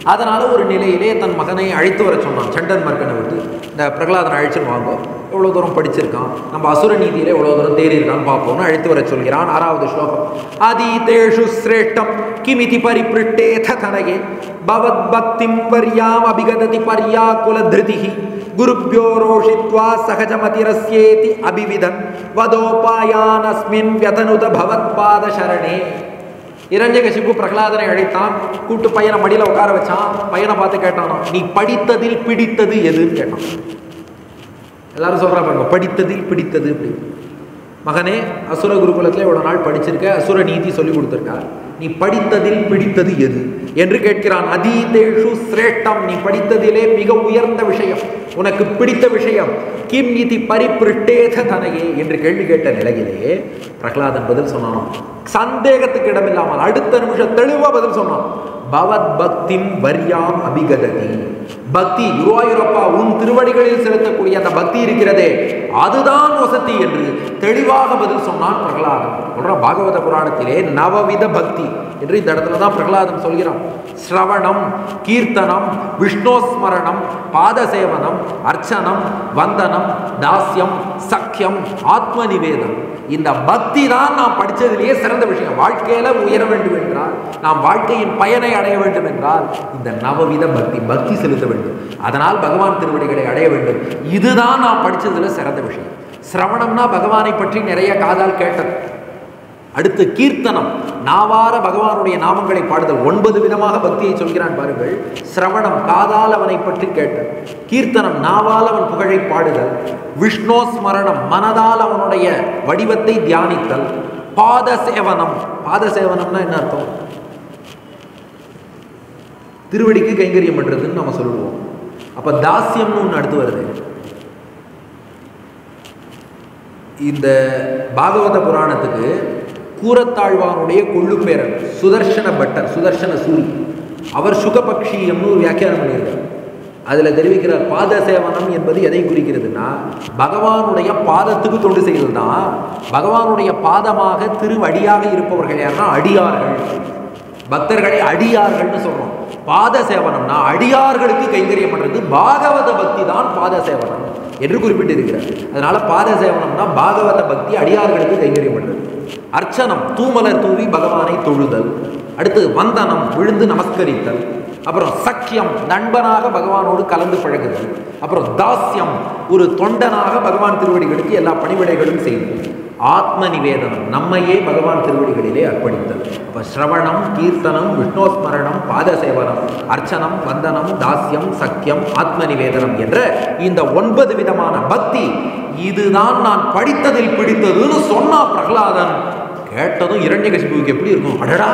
அதனால ஒரு நிலையிலே தன் மகனை அழைத்து வர சொன்னான் சண்டன் மர்க்கனை விட்டு இந்த பிரகலாதனை அழைச்சுன்னு வாங்க எவ்வளோ தூரம் படிச்சிருக்கான் நம்ம அசுர நீதியில எவ்வளோ தூரம் தேறி இருக்கான்னு பார்ப்போம்னு அழைத்து வர சொல்கிறான் ஆறாவது ஸ்லோகம் அதீதேஷு சிரேஷ்டம் கிமிதி பரிபிருட்டேத தனயே பவத் பக்திம் வர்யாம் அபிகததி பர்யாக்குல திருதிஹி குருப்யோ ரோஷித்வா சகஜமதிரஸ்யேதி அபிவிதன் வதோபாயானஸ்மின் வியதனுத பவத்பாத சரணே இரண்யகசிப்பு பிரகலாதனை அழைத்தான் கூட்டு பையனை மடியில உட்கார வச்சான் பையனை பார்த்து கேட்டானோ நீ படித்ததில் பிடித்தது எதுன்னு கேட்டான் எல்லாரும் சொல்றா பாருங்க படித்ததில் பிடித்தது அப்படி மகனே அசுர குருகுலத்தில் இவ்வளவு நாள் படிச்சிருக்க அசுர நீதி சொல்லி கொடுத்துருக்கா நீ படித்ததில் பிடித்தது எது என்று கேட்கிறான் அதீதேஷு சிரேஷ்டம் நீ படித்ததிலே மிக உயர்ந்த விஷயம் உனக்கு பிடித்த விஷயம் கிம் இதி பரிபிருட்டேத தனையே என்று கேள்வி கேட்ட நிலையிலே பிரகலாதன் பதில் சொன்னான் சந்தேகத்துக்கு இடமில்லாமல் அடுத்த நிமிஷம் தெளிவா பதில் சொன்னான் பவத் பக்திம் வர்யாம் அபிகததி பக்தி குருவாயூரப்பா உன் திருவடிகளில் செலுத்தக்கூடிய அந்த பக்தி இருக்கிறதே அதுதான் வசதி என்று தெளிவாக பதில் சொன்னான் பிரகலாதன் சொல்ற பாகவத புராணத்திலே நவவித பக்தி என்று இந்த இடத்துல தான் பிரகலாதன் சொல்கிறான் ஸ்ரவணம் கீர்த்தனம் விஷ்ணோஸ்மரணம் பாதசேவனம் அர்ச்சனம் வந்தனம் தாஸ்யம் சக்கியம் ஆத்ம நிவேதம் இந்த பக்தி தான் நாம் படித்ததிலேயே சிறந்த விஷயம் வாழ்க்கையில உயர வேண்டும் என்றால் நாம் வாழ்க்கையின் பயனை அடைய வேண்டும் என்றால் இந்த நவவித பக்தி பக்தி செலுத்த வேண்டும் அதனால் பகவான் திருவடிகளை அடைய வேண்டும் இதுதான் நாம் படித்ததுல சிறந்த விஷயம் சிரவணம்னா பகவானை பற்றி நிறைய காதால் கேட்டது அடுத்து கீர்த்தனம் நாவார பகவானுடைய நாமங்களை பாடுதல் ஒன்பது விதமாக பக்தியை சொல்கிறான் பாருங்கள் சிரவணம் காதால் அவனை பற்றி கேட்டல் கீர்த்தனம் நாவால் அவன் புகழை பாடுதல் விஷ்ணோ ஸ்மரணம் மனதால் அவனுடைய வடிவத்தை தியானித்தல் பாத சேவனம் பாத சேவனம்னா என்ன அர்த்தம் திருவடிக்கு கைங்கரியம் பண்றதுன்னு நம்ம சொல்லுவோம் அப்ப தாஸ்யம்னு ஒன்று அடுத்து வருது இந்த பாகவத புராணத்துக்கு கூரத்தாழ்வானுடைய கொள்ளு பேரன் சுதர்சன பட்டர் சுதர்சன சூரி அவர் சுகபக்ஷியம்னு ஒரு வியாக்கியானம் பண்ணியிருக்கார் அதில் தெரிவிக்கிறார் பாத சேவனம் என்பது எதை குறிக்கிறதுனா பகவானுடைய பாதத்துக்கு தொண்டு செய்வது தான் பகவானுடைய பாதமாக திருவடியாக இருப்பவர்கள் யாருன்னா அடியார்கள் பக்தர்களை அடியார்கள்னு சொல்றோம் பாத சேவனம்னா அடியார்களுக்கு கைங்கரியம் பண்றது பாகவத பக்தி தான் பாத சேவனம் என்று குறிப்பிட்டிருக்கிறார் அதனால பாத சேவனம்னா பாகவத பக்தி அடியார்களுக்கு கைங்கரியம் பண்றது அர்ச்சனம் தூமலர் தூவி பகவானை தொழுதல் அடுத்து வந்தனம் விழுந்து நமஸ்கரித்தல் அப்புறம் சக்கியம் நண்பனாக பகவானோடு கலந்து பழகுதல் அப்புறம் தாஸ்யம் ஒரு தொண்டனாக பகவான் திருவடிகளுக்கு எல்லா பணிவிடைகளும் செய்தல் ஆத்ம நிவேதனம் நம்மையே பகவான் திருவடிகளிலே அர்ப்பணித்தல் அப்ப ஸ்ரவணம் கீர்த்தனம் விஷ்ணோஸ்மரணம் பாதசேவனம் அர்ச்சனம் வந்தனம் தாஸ்யம் சக்கியம் ஆத்ம நிவேதனம் என்ற இந்த ஒன்பது விதமான பக்தி இதுதான் நான் படித்ததில் பிடித்ததுன்னு சொன்னா பிரகலாதன் கேட்டதும் இரண்யகசிபுவுக்கு எப்படி இருக்கும் அடடா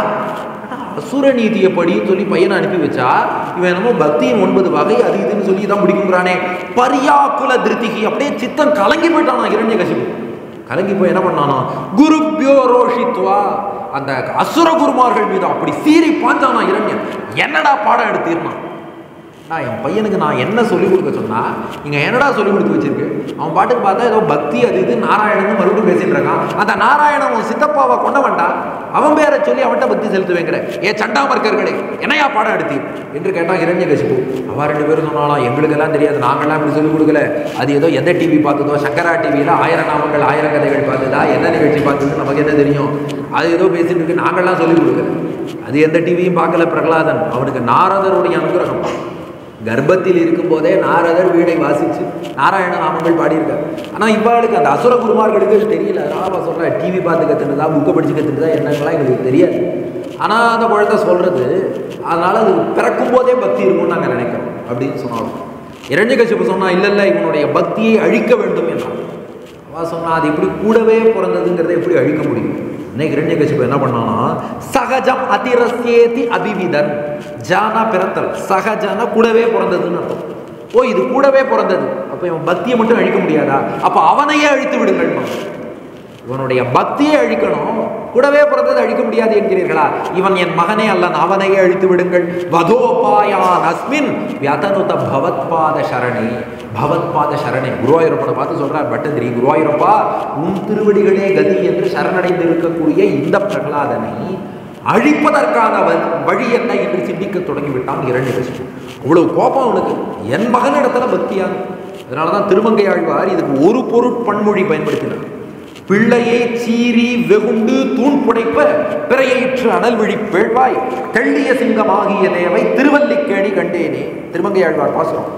அசுர நீதியை படின்னு சொல்லி பையனை அனுப்பி வச்சா இவன் என்னமோ பக்தியின் ஒன்பது வகை அது இதுன்னு சொல்லி தான் பிடிக்குங்கிறானே பரியாக்குல திருத்திகி அப்படியே சித்தம் கலங்கி போயிட்டானா இரண்யகசிபு கலங்கி போய் என்ன பண்ணானா குருப்யோ ரோஷித்வா அந்த அசுர குருமார்கள் மீது அப்படி சீறி பாஞ்சானா இரண்யன் என்னடா பாடம் எடுத்தீர்னா நான் என் பையனுக்கு நான் என்ன சொல்லிக் கொடுக்க சொன்னா நீங்க என்னடா சொல்லிக் கொடுத்து வச்சிருக்கு அவன் பாட்டுக்கு பார்த்தா ஏதோ பக்தி அது இது நாராயணன் மறுபடியும் பேசிட்டு இருக்கான் அந்த நாராயணன் உன் சித்தப்பாவை கொண்ட வேண்டாம் அவன் பேரை சொல்லி அவன்கிட்ட பக்தி செலுத்துவேங்கிற ஏ சண்டாமர்க்கர்களே என்னையா பாடம் எடுத்தீர் என்று கேட்டான் இரண்ய கசிப்பு அவ ரெண்டு பேரும் சொன்னாலாம் எங்களுக்கெல்லாம் தெரியாது நாங்களாம் இப்படி சொல்லிக் கொடுக்கல அது ஏதோ எந்த டிவி பார்த்ததோ சங்கரா டிவியில் ஆயிரம் நாமங்கள் ஆயிரம் கதைகள் பார்த்ததா என்ன நிகழ்ச்சி பார்த்தது நமக்கு என்ன தெரியும் அது ஏதோ பேசிட்டு இருக்கு நாங்கள்லாம் சொல்லிக் கொடுக்கல அது எந்த டிவியும் பார்க்கல பிரகலாதன் அவனுக்கு நாரதருடைய அனுகிரகம் கர்ப்பத்தில் இருக்கும்போதே நாரதர் வீடை வாசிச்சு நாராயண நாமங்கள் பாடியிருக்கார் ஆனால் இவ்வாளுக்கு அந்த அசுர குருமார்களுக்கு அது தெரியல அதனால அவன் சொல்கிறேன் டிவி பார்த்து கற்றுனதா புக்கை படித்து கற்றுனதா என்னங்களாம் எங்களுக்கு தெரியாது ஆனால் அந்த குழந்தை சொல்கிறது அதனால் அது பிறக்கும் போதே பக்தி இருக்கும்னு நாங்கள் நினைக்கிறோம் அப்படின்னு சொன்னாலும் இரண்யகசிப்பு சொன்னா இல்லை இல்லை இவனுடைய பக்தியை அழிக்க வேண்டும் என்றான் அவன் சொன்னா அது எப்படி கூடவே பிறந்ததுங்கிறத எப்படி அழிக்க முடியும் இன்னைக்கு இரண்யகசிப்பு என்ன பண்ணானா சகஜம் அதிரஸ்யேதி அபிவிதன் ஜானா பிறத்தல் சகஜன கூடவே பிறந்ததுன்னு அர்த்தம் ஓ இது கூடவே பிறந்தது அப்போ இவன் பக்தியை மட்டும் அழிக்க முடியாதா அப்போ அவனையே அழித்து விடுங்கள் இவனுடைய பக்தியை அழிக்கணும் கூடவே பிறந்தது அழிக்க முடியாது என்கிறீர்களா இவன் என் மகனே அல்லன் அவனையே அழித்து விடுங்கள் வதோபாயான் அஸ்மின் வியதனுத பவத்பாத சரணே பவத்பாத சரணே குருவாயூரப்பனை பார்த்து சொல்றார் பட்டதிரி குருவாயூரப்பா உன் திருவடிகளே கதி என்று சரணடைந்து இருக்கக்கூடிய இந்த பிரகலாதனை அழிப்பதற்கான வ- வழி என்ன என்று சிந்திக்க தொடங்கிவிட்டான் இரண்யகசிபு அவ்வளவு கோபம் அவனுக்கு என் மகனிடத்துல பக்தியா அதனால தான் திருமங்கை ஆழ்வார் இதுக்கு ஒரு பொருட்பன்மொழி பயன்படுத்தினார் பிள்ளையை சீறி வெகுண்டு தூண் புடைப்ப பிறையிற்று அனல் விழி பேழ்வாய் தெள்ளிய சிங்கமாகிய தேவை திருவல்லிக்கேணி கண்டேனே திருமங்கை ஆழ்வார் பாசுரம்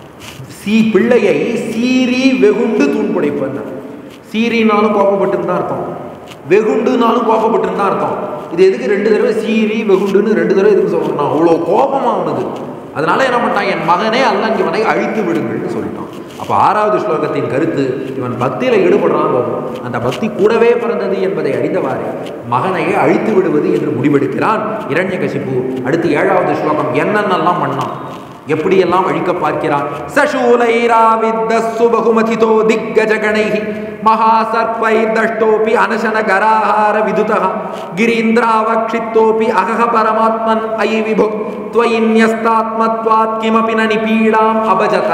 சீ பிள்ளையை சீறி வெகுண்டு தூண் புடைப்பன்னா சீரினாலும் கோபப்பட்டு தான் அர்த்தம் வெகுண்டுனாலும் கோபப்பட்டு தான் அர்த்தம் இது எதுக்கு ரெண்டு தடவை சீரி வெகுண்டுன்னு ரெண்டு தடவை எதுக்கு சொல்லணும் அவ்வளோ கோபமா அவனுக்கு அதனால என்ன பண்ணிட்டான் என் மகனே அல்ல இவனை அழித்து விடுங்கள்னு சொல்லிட்டான் அப்போ ஆறாவது ஸ்லோகத்தின் கருத்து இவன் பக்தியில ஈடுபடுறான் போதும் அந்த பக்தி கூடவே பிறந்தது என்பதை அறிந்தவாறு மகனையே அழித்து விடுவது என்று முடிவெடுக்கிறான் இரண்யகசிபு அடுத்து ஏழாவது ஸ்லோகம் என்னென்னலாம் பண்ணான் எப்படியெல்லாம் அழிக்க பார்க்கிறான் சசூலைராவித்த சுபகுமதிதோ திக்கஜகணைஹி மகாசர்ப்பை தஷ்டோபி அனசன கராஹார விதுதः கிரீந்திராவக்ஷித்தோபி அகஹ பரமாத்மன் ஐ விபு त्वयिन्यस्तात्मत्वात् किमपि न நிபீடாம் அபஜத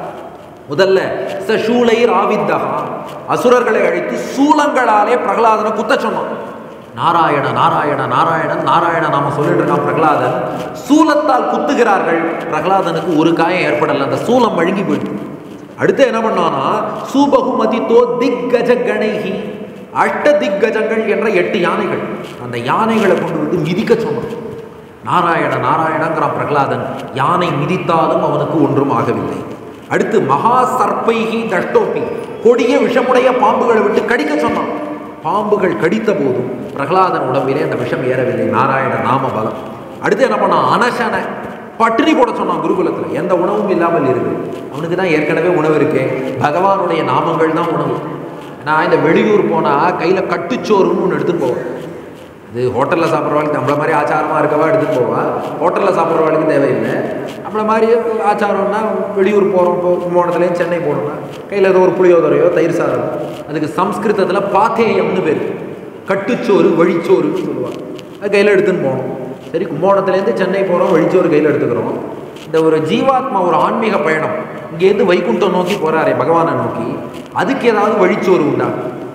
முதல்ல சசூலைர் ஆவித்தகா அசுரர்களை அழைத்து சூலங்களாலே பிரகலாதனை குத்த சொன்னான் நாராயண நாராயண நாராயணன் நாராயண நாம சொல்லிட்டு இருக்கான் பிரகலாதன் சூலத்தால் குத்துகிறார்கள் பிரகலாதனுக்கு ஒரு காயம் ஏற்படல அந்த சூலம் வழுங்கி போயிடுது அடுத்து என்ன பண்ணானா சூபகுமதி தோ திக்கஜ கணைகி அஷ்ட திக்கஜங்கள் என்ற எட்டு யானைகள் அந்த யானைகளை கொண்டு வந்து மிதிக்க சொன்னான் நாராயண நாராயணங்கிறான் பிரகலாதன் யானை மிதித்தாலும் அவனுக்கு ஒன்றும் ஆகவில்லை அடுத்து மகா சர்ப்பைகி தஷ்டோப்பி கொடிய விஷமுடைய பாம்புகளை விட்டு கடிக்க சொன்னான் பாம்புகள் கடித்த போதும் பிரகலாதன் உடம்பிலே அந்த விஷம் ஏறவில்லை நாராயண நாம பலம் அடுத்து என்ன பண்ணான் அனசன பட்டினி போட சொன்னான் குருகுலத்தில் எந்த உணவும் இல்லாமல் இருக்கு அவனுக்கு தான் ஏற்கனவே உணவு இருக்கே பகவானுடைய நாமங்கள் தான் உணவு நான் இந்த வெளியூர் போனால் கையில் கட்டுச்சோறுன்னு ஒன்று எடுத்துன்னு போவேன் இது ஹோட்டலில் சாப்பிட்றவாளுக்கு நம்மள மாதிரி ஆச்சாரமாக இருக்கவா எடுத்துகிட்டு போவா ஹோட்டலில் சாப்பிட்றவாளுக்கு தேவையில்லை நம்மள மாதிரி ஆச்சாரம்னா வெளியூர் போகிறோம் இப்போ கும்போணத்துலேயும் சென்னை போகணும்னா கையில் ஏதோ ஒரு புளியோதரையோ தயிர் சாதம் அதுக்கு சம்ஸ்கிருதத்தில் பாத்தேயம்னு பேர் கட்டுச்சோறு வழிச்சோறுன்னு சொல்லுவாங்க அது கையில் எடுத்துன்னு போகணும் சரி கும்போணத்துலேருந்து சென்னை போகிறோம் வழிச்சோறு கையில் எடுத்துக்கிறோம் இந்த ஒரு ஜீவாத்மா ஒரு ஆன்மீக பயணம் இங்கேருந்து வைகுண்டம் நோக்கி போகிறாரே பகவானை நோக்கி அதுக்கு ஏதாவது வழிச்சோறு உண்டா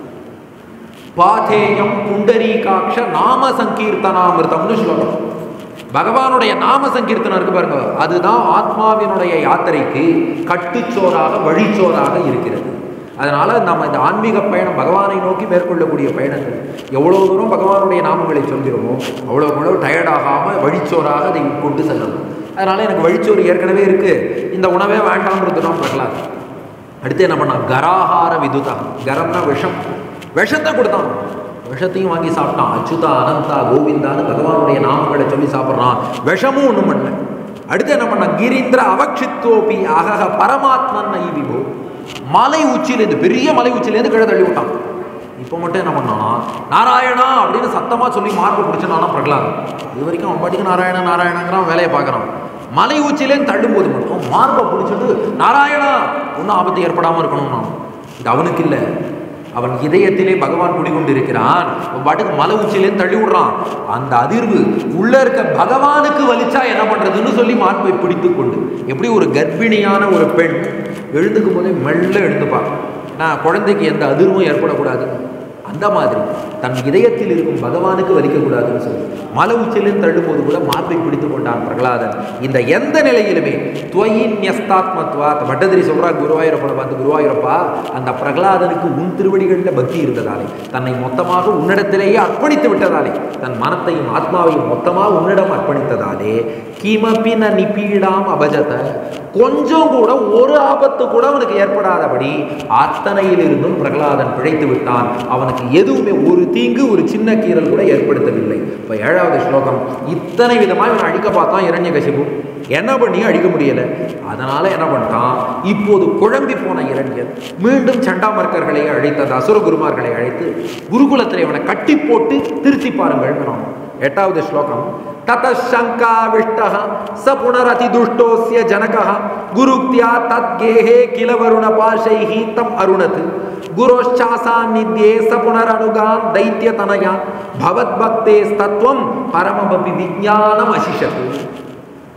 பாதேயம் புண்டரீகாட்ச நாம சங்கீர்த்தனாமிருதம்னு சொல்லணும் பகவானுடைய நாம சங்கீர்த்தனம் இருக்கு பாருங்க அதுதான் ஆத்மாவினுடைய யாத்திரைக்கு கட்டுச்சோறாக வழிச்சோறாக இருக்கிறது அதனால நம்ம இந்த ஆன்மீக பயணம் பகவானை நோக்கி மேற்கொள்ளக்கூடிய பயணத்தில் எவ்வளோ தூரம் பகவானுடைய நாமங்களை சொல்கிறோமோ அவ்வளோ அவ்வளோ டயர்டாகாமல் வழிச்சோறாக அதை கொண்டு செல்லணும் அதனால எனக்கு வழிச்சோறு ஏற்கனவே இருக்கு இந்த உணவே வேண்டாம்ன்றது தான் பிரகலாத் அடுத்து என்ன பண்ணான் கராகார விதுதா கரம்னா விஷம் விஷத்தை கொடுத்தான் விஷத்தையும் வாங்கி சாப்பிட்டான் அச்சுதா அனந்தா கோவிந்தான்னு பகவானுடைய நாமங்களை சொல்லி சாப்பிட்றான் விஷமும் ஒன்றும் பண்ணல அடுத்து என்ன பண்ணான் கிரீந்திர அவக்ஷித்தோபி அகக பரமாத்மன் ஐ விபோ மலை உச்சியிலேருந்து பெரிய மலை உச்சியிலேருந்து கீழே தள்ளி விட்டான் இப்போ மட்டும் என்ன பண்ணானா நாராயணா அப்படின்னு சத்தமாக சொல்லி மார்பு பிடிச்சினானா பிரகலாதன் இது வரைக்கும் அவன் பாட்டுக்கு நாராயணா நாராயணங்கிறான் வேலையை பார்க்குறான் மலை உச்சியிலேருந்து தள்ளும்போது மட்டும் மார்பை பிடிச்சிட்டு நாராயணா ஒன்றும் ஆபத்து ஏற்படாமல் இருக்கணும்னா இது அவனுக்கு இல்லை அவன் இதயத்திலே பகவான் குடிகொண்டிருக்கிறான் அவன் பாட்டுக்கு மலை உச்சியிலேருந்து தள்ளி விடுறான் அந்த அதிர்வு உள்ள இருக்க பகவானுக்கு வலிச்சா என்ன பண்றதுன்னு சொல்லி மார்பை பிடித்து கொண்டு எப்படி ஒரு கர்ப்பிணியான ஒரு பெண் எழுந்துக்கும் போதே மெல்ல எழுந்துப்பா நான் குழந்தைக்கு எந்த அதிர்வும் ஏற்படக்கூடாது அந்த மாதிரி தன் இதயத்தில் இருக்கும் பகவானுக்கு வலிக்கக்கூடாதுன்னு சொல்லி மலை உச்சிலிருந்து தள்ளும்போது கூட மார்பை பிடித்து கொண்டான் பிரகலாதன் இந்த எந்த நிலையிலுமே துவயின் யஸ்தாத்மத்வாத் பட்டதிரி சொல்றா குருவாயூரப்பனை பார்த்து குருவாயூரப்பா அந்த பிரகலாதனுக்கு உன் திருவடிகளில் பக்தி இருந்ததாலே தன்னை மொத்தமாக உன்னிடத்திலேயே அர்ப்பணித்து விட்டதாலே தன் மனத்தையும் ஆத்மாவையும் மொத்தமாக உன்னிடம் அர்ப்பணித்ததாலே கிமபி ந நிபீடாம் அபஜத கொஞ்சம் கூட ஒரு ஆபத்து கூட அவனுக்கு ஏற்படாதபடி அத்தனையிலிருந்தும் பிரகலாதன் பிழைத்து விட்டான் அவனுக்கு எதுவுமே ஒரு தீங்கு ஒரு சின்ன கீறல் கூட ஏற்படுத்தவில்லை இப்போ ஏழாவது ஸ்லோகம் இத்தனை விதமாக இவன் அழிக்க பார்த்தான் இரண்யகசிபு என்ன பண்ணி அழிக்க முடியல அதனால என்ன பண்ணிட்டான் இப்போது குழம்பி போன இரண்யன் மீண்டும் சண்டாமர்க்கர்களை அழைத்து அந்த அசுர குருமார்களை அழைத்து குருகுலத்தில் இவனை கட்டி போட்டு திருத்தி பாருங்கள் எட்டாவது ஸ்லோகம் ततशङ्काविष्टः स पुनरतिदुष्टोऽस्य जनकः गुरुक्त्या तद्गेहे किल वरुणपाशैः तम् अरुणत् गुरोश्चासान्निध्ये स पुनरनुगान् दैत्यतनया भवद्भक्तेस्तत्त्वं परममपि विज्ञानमशिषत्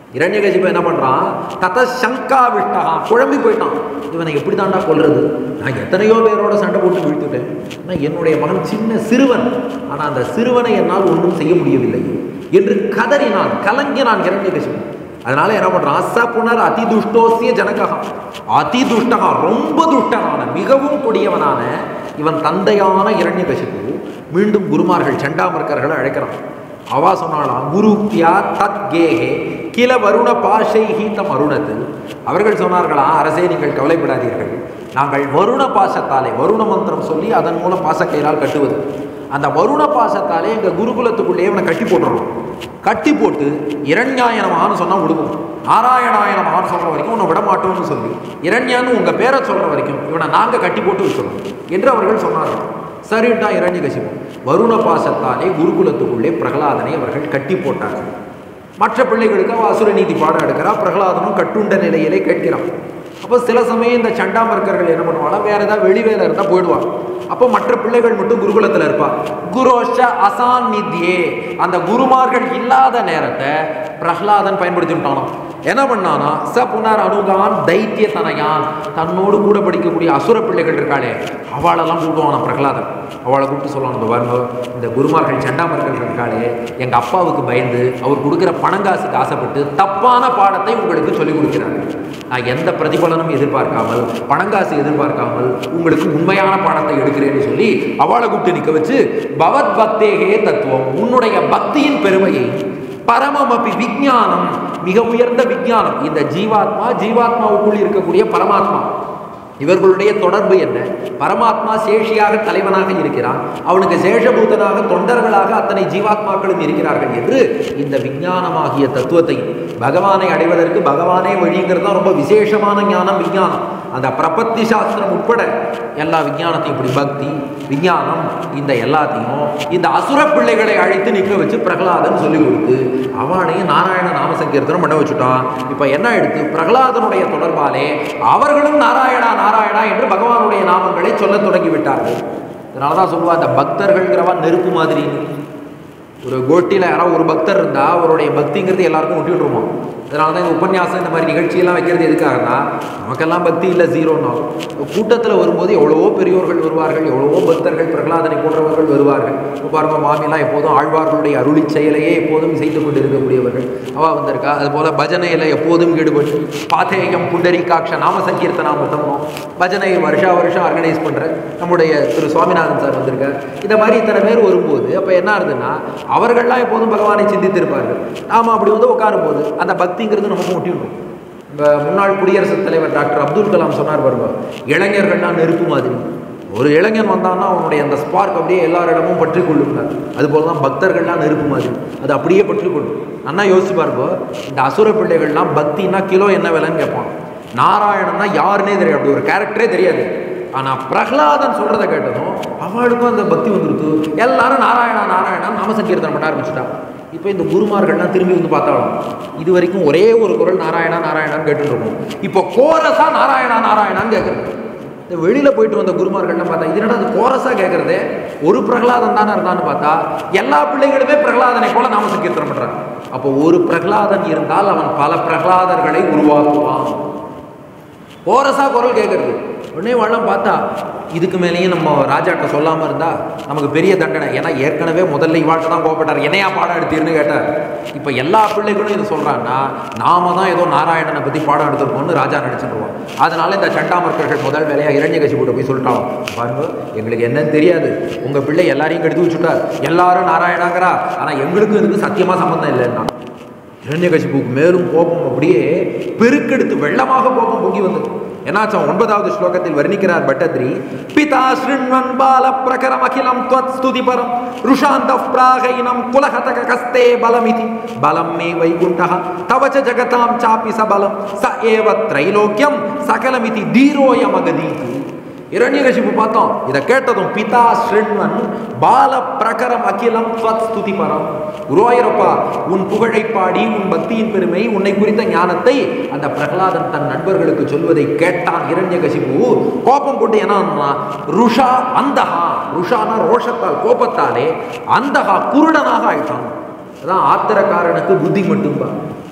இரண்யகசிப்பு என்ன பண்றான் தத சங்கா விட்டா குழம்பி போயிட்டான் இவனை எப்படி தாண்டா கொல்றது நான் எத்தனையோ பேரோட சண்டை போட்டு வீழ்த்துட்டேன் ஆனால் என்னுடைய மகன் சின்ன சிறுவன் ஆனால் அந்த சிறுவனை என்னால் ஒன்றும் செய்ய முடியவில்லை என்று கதறினான் கலங்கினான் இரண்யகசிப்பு அதனால என்ன பண்றான் ச புனர் அதி துஷ்டோசிய ஜனகா அதி துஷ்டகா ரொம்ப துஷ்டனான மிகவும் கொடியவனான இவன் தந்தையான இரண்யகசிப்பு மீண்டும் குருமார்கள் சண்டாமர்க்கர்களை அழைக்கிறான் அவா சொன்னாலாம் குருப்தியா தத் கேஹே கில வருண பாஷைஹி தம் அருணத்து அவர்கள் சொன்னார்களா அரசே நீங்கள் கவலைப்படாதீர்கள் நாங்கள் வருண பாசத்தாலே வருண மந்திரம் சொல்லி அதன் மூலம் பாசக்கயிறால் கட்டுவது அந்த வருண பாசத்தாலே எங்கள் குருகுலத்துக்குள்ளேயே இவனை கட்டி போட்டுறோம் கட்டி போட்டு இரண்யாயனமான்னு சொன்னால் விடுவோம் நாராயணாயனமான்னு சொல்கிற வரைக்கும் உன்னை விட மாட்டோம்னு சொல்லி இரண்யான்னு உங்கள் பேரை சொல்கிற வரைக்கும் இவனை நாங்கள் கட்டி போட்டு வச்சிடறோம் என்று அவர்கள் சொன்னார்கள் சரிட்டா இரண்யகசிபம் வருண பாசத்தாலே குருகுலத்துக்குள்ளே பிரகலாதனை அவர்கள் கட்டி போட்டார்கள் மற்ற பிள்ளைகளுக்கு அவ அசுர நீதி பாடம் எடுக்கிறா பிரகலாதனும் கட்டுண்ட நிலையிலே கேட்கிறான் அப்போ சில சமயம் இந்த சண்டாமர்க்கர்கள் என்ன பண்ணுவாங்க வேற ஏதாவது வெளி வேலை இருந்தால் போயிடுவாங்க அப்போ மற்ற பிள்ளைகள் மட்டும் குருகுலத்தில் இருப்பா குரோஷ அசாநித்யே அந்த குருமார்கள் இல்லாத நேரத்தை பிரகலாதன் பயன்படுத்தி விட்டானோ என்ன பண்ணானா ச புனர் அனுகான் தைத்திய தனையான் தன்னோடு கூட படிக்கக்கூடிய அசுர பிள்ளைகள் இருக்காளே அவளெல்லாம் கூப்பிடுவானா பிரகலாதன் அவளை கூப்பிட்டு சொல்லணும் இந்த பாருங்க இந்த குருமார்கள் சண்டாமர்கள் இருக்காளே எங்கள் அப்பாவுக்கு பயந்து அவர் கொடுக்குற பணங்காசுக்கு ஆசைப்பட்டு தப்பான பாடத்தை உங்களுக்கு சொல்லிக் கொடுக்கிறாங்க நான் எந்த பிரதிபலனும் எதிர்பார்க்காமல் பணங்காசு எதிர்பார்க்காமல் உங்களுக்கு உண்மையான பாடத்தை எடுக்கிறேன்னு சொல்லி அவளை கூப்பிட்டு நிற்க வச்சு பவத் பக்தேகே தத்துவம் உன்னுடைய பக்தியின் பெருமையை பரமமபி விஞ்ஞானம் மிக உயர்ந்த விஞ்ஞானம் இந்த ஜீவாத்மா ஜீவாத்மாவுக்குள் இருக்கக்கூடிய பரமாத்மா இவர்களுடைய தொடர்பு என்ன பரமாத்மா சேஷியாக தலைவனாக இருக்கிறான் அவனுக்கு சேஷபூதனாக தொண்டர்களாக அத்தனை ஜீவாத்மாக்களும் இருக்கிறார்கள் என்று இந்த விஞ்ஞானமாகிய தத்துவத்தை பகவானை அடைவதற்கு பகவானே வழிங்கிறது தான் ரொம்ப விசேஷமான ஞானம் விஞ்ஞானம் அந்த பிரபத்தி சாஸ்திரம் உட்பட எல்லா விஞ்ஞானத்தையும் இப்படி பக்தி விஞ்ஞானம் இந்த எல்லாத்தையும் இந்த அசுர பிள்ளைகளை அழைத்து நிற்க வச்சு பிரகலாதன் சொல்லி கொடுத்து அவனையும் நாராயண நாம சங்கீர்த்தனம் பண்ண வச்சுட்டான் இப்போ என்ன எடுத்து பிரகலாதனுடைய தொடர்பாலே அவர்களும் நாராயணா நாராயணா என்று பகவானுடைய நாமங்களை சொல்லத் தொடங்கி விட்டார்கள் இதனால தான் சொல்லுவா இந்த பக்தர்கள்ங்கிறவா நெருப்பு மாதிரி ஒரு கோட்டியில் யாராவது ஒரு பக்தர் இருந்தால் அவருடைய பக்திங்கிறது எல்லாருக்கும் ஒட்டி விட்டுருமா அதனால தான் இந்த உபன்யாசம் இந்த மாதிரி நிகழ்ச்சியெல்லாம் வைக்கிறது எதுக்காகனா நமக்கெல்லாம் பக்தி இல்லை ஜீரோன்னா கூட்டத்தில் வரும்போது எவ்வளவோ பெரியோர்கள் வருவார்கள் எவ்வளவோ பக்தர்கள் பிரகலாதனை போன்றவர்கள் வருவார்கள் இப்போ பாருங்க மாமிலாம் எப்போதும் ஆழ்வார்களுடைய அருளி செயலையே எப்போதும் செய்து கொண்டு இருக்கக்கூடியவர்கள் அவள் வந்திருக்கா அதுபோல் பஜனையில் எப்போதும் ஈடுபட்டு பாத்தேயம் புண்டரிகாட்ச நாம சங்கீர்த்தனாமத்தம் பஜனை வருஷா வருஷம் ஆர்கனைஸ் பண்ணுற நம்முடைய திரு சுவாமிநாதன் சார் வந்திருக்கார் இந்த மாதிரி இத்தனை பேர் வரும்போது அப்போ என்ன ஆகுதுன்னா அவர்கள்லாம் எப்போதும் பகவானை சிந்தித்திருப்பார்கள் நாம அப்படி வந்து உட்காரும் போது அந்த பக்திங்கிறது நமக்கு ஒட்டிவிடும் இந்த முன்னாள் குடியரசுத் தலைவர் டாக்டர் அப்துல் கலாம் சொன்னார் பாருங்க இளைஞர்கள்லாம் நெருப்பு மாதிரி ஒரு இளைஞன் வந்தான்னா அவனுடைய அந்த ஸ்பார்க் அப்படியே எல்லாரிடமும் பற்றி கொள்ளுங்கிறார் அதுபோல தான் பக்தர்கள்லாம் நெருப்பு மாதிரி அது அப்படியே பற்றி கொள்ளும் அண்ணா யோசிச்சு பாருங்க இந்த அசுர பிள்ளைகள்லாம் பக்தினா கிலோ என்ன விலைன்னு கேட்பான் நாராயணன்னா யாருன்னே தெரியாது அப்படி ஒரு கேரக்டரே தெரியாது ஆனால் பிரகலாதன் சொல்கிறத கேட்டதும் அவளுக்கும் அந்த பக்தி வந்துருது எல்லாரும் நாராயணா நாராயணா நாம சங்கீர்த்தனம் பண்ண ஆரம்பிச்சுட்டா இப்போ இந்த குருமார்கள்லாம் திரும்பி வந்து பார்த்தாலும் இது வரைக்கும் ஒரே ஒரு குரல் நாராயணா நாராயணான்னு கேட்டுட்டு இருக்கோம் இப்போ கோரஸா நாராயணா நாராயணான்னு கேட்குறது இந்த வெளியில் போயிட்டு வந்த குருமார்கள்லாம் பார்த்தா இது என்னடா அது கோரஸாக கேட்குறதே ஒரு பிரகலாதன் தானே இருந்தான்னு பார்த்தா எல்லா பிள்ளைகளுமே பிரகலாதனை போல நாம சங்கீர்த்தனம் பண்ணுறாங்க அப்போ ஒரு பிரகலாதன் இருந்தால் அவன் பல பிரகலாதர்களை உருவாக்குவான் கோரஸா குரல் கேட்கறது உடனே வள்ளம் பார்த்தா இதுக்கு மேலேயும் நம்ம ராஜாட்ட சொல்லாமல் இருந்தா நமக்கு பெரிய தண்டனை ஏன்னா ஏற்கனவே முதல்ல இவாட்ட தான் கோபப்பட்டார் என்னையா பாடம் எடுத்தீர்னு கேட்டார் இப்போ எல்லா பிள்ளைகளும் இது சொல்கிறான்னா நாம தான் ஏதோ நாராயணனை பற்றி பாடம் எடுத்திருக்கோம்னு ராஜா நினச்சிருவோம் அதனால இந்த சண்டாமர்க்கர்கள் முதல் வேலையாக இரண்யகசி போட்டு போய் சொல்லிட்டாங்க பாருங்க எங்களுக்கு என்னன்னு தெரியாது உங்கள் பிள்ளை எல்லாரையும் கெடுத்து வச்சுட்டார் எல்லாரும் நாராயணாங்கிறா ஆனால் எங்களுக்கும் இதுக்கு சத்தியமாக சம்மந்தம் இல்லைன்னா இரண்யகசிப்புக்கு மேலும் கோபம் அப்படியே பெருக்கெடுத்து வெள்ளமாக கோபம் பொங்கி வந்தது என்னாச்சும் ஒன்பதாவது ஸ்லோகத்தில் வர்ணிக்கிறார் பட்டத்ரி பிதா ஸ்ருண்வன் பால பிரகரம் அகிலம் त्वत् ஸ்துதி பரம் ருஷாந்த பிராகைனம் குலஹதக கஸ்தே பலமிதி பலம் மே வைகுண்டः தவ ச ஜகதாம் சாபி ச பலம் ச ஏவ த்ரைலோக்கியம் சகலமிதி தீரோயமகதீதி இரண்யகசிப்பு பார்த்தோம் இதை கேட்டதும் பிதா ஸ்ருண்வன் பால பிரகரம் அகிலம் ஸ்வத் ஸ்துதி பரம் குருவாயிரப்பா உன் புகழை பாடி உன் பக்தியின் பெருமை உன்னை குறித்த ஞானத்தை அந்த பிரகலாதன் தன் நண்பர்களுக்கு சொல்வதை கேட்டான் இரண்யகசிப்பு கோபம் கொண்டு என்ன ருஷா அந்தகா ருஷானா ரோஷத்தால் கோபத்தாலே அந்தகா குருடனாக ஆயிட்டான் அதான் ஆத்திரக்காரனுக்கு புத்தி மட்டும்பா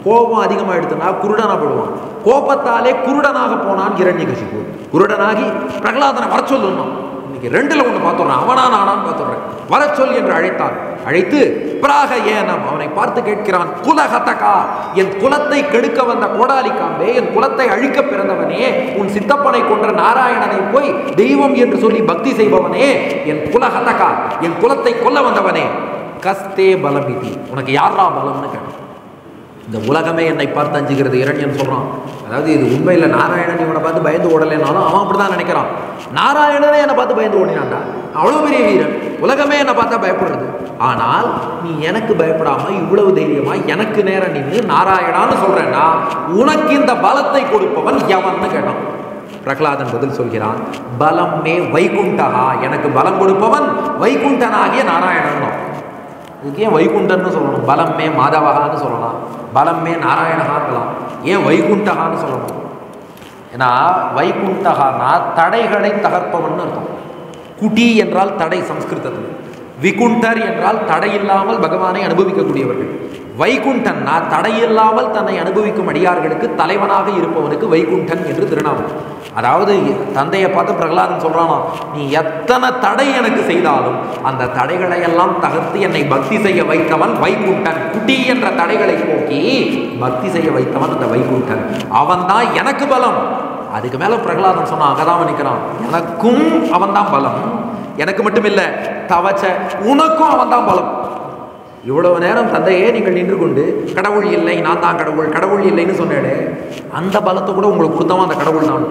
கோபம் அதிகமாக எடுத்துனா குருடனா போடுவான் கோபத்தாலே குருடனாக போனான் இரண்யகசிபு குருடனாகி பிரகலாதனை வர சொல்லணும் இன்னைக்கு ரெண்டுல ஒன்று பார்த்துடுறேன் அவனா நானான்னு பார்த்துடுறேன் வர சொல் என்று அழைத்தான் அழைத்து பிராக ஏனம் அவனை பார்த்து கேட்கிறான் குலகதகா என் குலத்தை கெடுக்க வந்த கோடாலி காம்பே என் குலத்தை அழிக்க பிறந்தவனே உன் சித்தப்பனை கொன்ற நாராயணனை போய் தெய்வம் என்று சொல்லி பக்தி செய்பவனே என் குலகதகா என் குலத்தை கொல்ல வந்தவனே கஸ்தே பலமிதி உனக்கு யாரா பலம்னு கேட்டான் இந்த உலகமே என்னை பார்த்து அஞ்சுகிறது இரண்யன் சொல்றான் அதாவது இது உண்மையில் நாராயணன் இவனை பார்த்து பயந்து ஓடலைனாலும் அவன் அப்படிதான் நினைக்கிறான் நாராயணனே என்னை பார்த்து பயந்து ஓடினான்டா அவ்வளவு பெரிய வீரன் உலகமே என்னை பார்த்தா பயப்படுறது ஆனால் நீ எனக்கு பயப்படாம இவ்வளவு தைரியமா எனக்கு நேரம் நின்று நாராயணான்னு சொல்றேன்னா உனக்கு இந்த பலத்தை கொடுப்பவன் எவன்னு கேட்டான் பிரகலாதன் பதில் சொல்கிறான் பலம் மே வைகுண்டகா எனக்கு பலம் கொடுப்பவன் வைகுண்டனாகிய நாராயணன் தான் இதுக்கு ஏன் வைகுண்டன்னு சொல்லணும் பலமே மாதவகான்னு சொல்லலாம் பலமே நாராயணகான்லாம் ஏன் வைகுண்டகான்னு சொல்லணும் ஏன்னா வைகுண்டகானா தடைகளை தகர்ப்பவன் அர்த்தம் குடி என்றால் தடை சம்ஸ்கிருதத்தில் விகுண்டர் என்றால் தடையில்லாமல் பகவானை அனுபவிக்கக்கூடியவர்கள் வைகுண்டன்னா தடையில்லாமல் தன்னை அனுபவிக்கும் அடியார்களுக்கு தலைவனாக இருப்பவனுக்கு வைகுண்டன் என்று திருநாமம் அதாவது தந்தையை பார்த்து பிரகலாதன் சொல்றானா நீ எத்தனை தடை எனக்கு செய்தாலும் அந்த தடைகளை எல்லாம் தகர்த்து என்னை பக்தி செய்ய வைத்தவன் வைகுண்டன் குடி என்ற தடைகளை போக்கி பக்தி செய்ய வைத்தவன் அந்த வைகுண்டன் அவன்தான் எனக்கு பலம் அதுக்கு மேல பிரகலாதன் சொன்னான் அங்கதான் நிற்கிறான் எனக்கும் அவன்தான் பலம் எனக்கு மட்டும் இல்லை தவச்ச உனக்கும் அவன்தான் பலம் இவ்வளவு நேரம் தந்தையே நீங்கள் நின்று கொண்டு கடவுள் இல்லை நான் தான் கடவுள் கடவுள் இல்லைன்னு சொன்னேடே அந்த பலத்தை கூட உங்களுக்கு கொடுத்தவன் அந்த கடவுள் தான்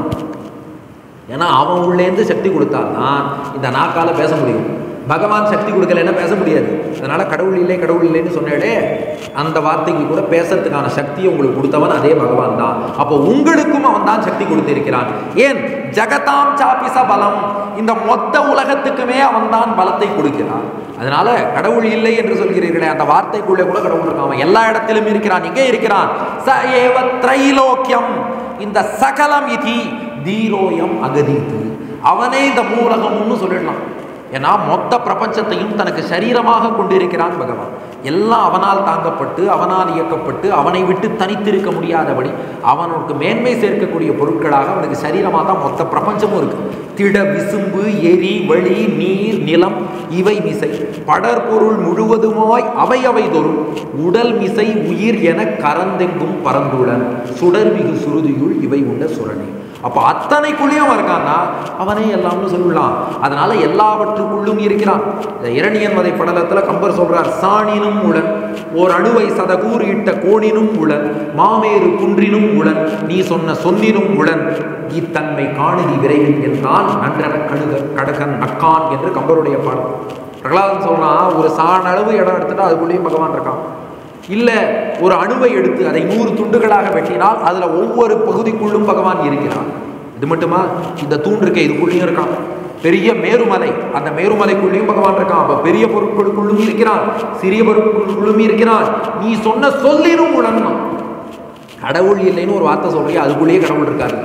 ஏன்னா அவன் உள்ளேருந்து சக்தி கொடுத்தாதான் இந்த நாக்கால பேச முடியும் பகவான் சக்தி கொடுக்கலைன்னா பேச முடியாது அதனால கடவுள் இல்லை கடவுள் இல்லைன்னு சொன்னேடே அந்த வார்த்தைக்கு கூட பேசுறதுக்கான சக்தியை உங்களுக்கு கொடுத்தவன் அதே பகவான் தான் அப்போ உங்களுக்கும் அவன் தான் சக்தி கொடுத்திருக்கிறான் ஏன் ஜகதாம் சாபிச பலம் இந்த மொத்த உலகத்துக்குமே அவன் தான் பலத்தை கொடுக்கிறான் அதனால கடவுள் இல்லை என்று சொல்கிறீர்களே அந்த வார்த்தைக்குள்ளே கூட கடவுள் இருக்கான் அவன் எல்லா இடத்திலும் இருக்கிறான் எங்கே இருக்கிறான் ச ஏவ திரைலோக்கியம் இந்த சகலம் இதி தீரோயம் அகதீத்து அவனே இந்த மூலகம்னு சொல்லிடலாம் ஏன்னா மொத்த பிரபஞ்சத்தையும் தனக்கு சரீரமாக கொண்டிருக்கிறான் பகவான் எல்லாம் அவனால் தாங்கப்பட்டு அவனால் இயக்கப்பட்டு அவனை விட்டு தனித்திருக்க முடியாதபடி அவனுக்கு மேன்மை சேர்க்கக்கூடிய பொருட்களாக அவனுக்கு சரீரமாக தான் மொத்த பிரபஞ்சமும் இருக்கு திட விசும்பு எரி வழி நீர் நிலம் இவை மிசை படற்பொருள் முழுவதுமாய் அவை அவை தோறும் உடல் மிசை உயிர் என கரந்தெங்கும் பரந்துடன் சுடர்மிகு சுருதியுள் இவை உண்ட சுரணி அப்போ அத்தனைக்குள்ளேயும் அவன் இருக்கான்னா அவனே எல்லாம்னு சொல்லலாம் அதனால எல்லாவற்றுக்குள்ளும் இருக்கிறான் இந்த இரணியன் வதை படலத்தில் கம்பர் சொல்றார் சாணினும் உளன் ஓர் அணுவை சதகூர் இட்ட கோணினும் உளன் மாமேறு குன்றினும் உளன் நீ சொன்ன சொல்லினும் உளன் இத்தன்மை காணுதி விரைவில் என்றால் நன்றன கடுக கடகன் நக்கான் என்று கம்பருடைய பாடல் பிரகலாதன் சொல்றா ஒரு சாண அளவு இடம் எடுத்துட்டா அதுக்குள்ளேயும் பகவான் இருக்கான் இல்லை ஒரு அணுவை எடுத்து அதை நூறு துண்டுகளாக வெட்டினால் அதில் ஒவ்வொரு பகுதிக்குள்ளும் பகவான் இருக்கிறான் இது மட்டுமா இந்த தூண் இருக்க இதுக்குள்ளேயும் இருக்கான் பெரிய மேருமலை அந்த மேருமலைக்குள்ளேயும் பகவான் இருக்கான் அப்ப பெரிய பொருட்களுக்குள்ளும் இருக்கிறான் சிறிய பொருட்களுக்குள்ளும் இருக்கிறான் நீ சொன்ன சொல்லினும் உணரணும் கடவுள் இல்லைன்னு ஒரு வார்த்தை சொல்றியா அதுக்குள்ளேயே கடவுள் இருக்காரு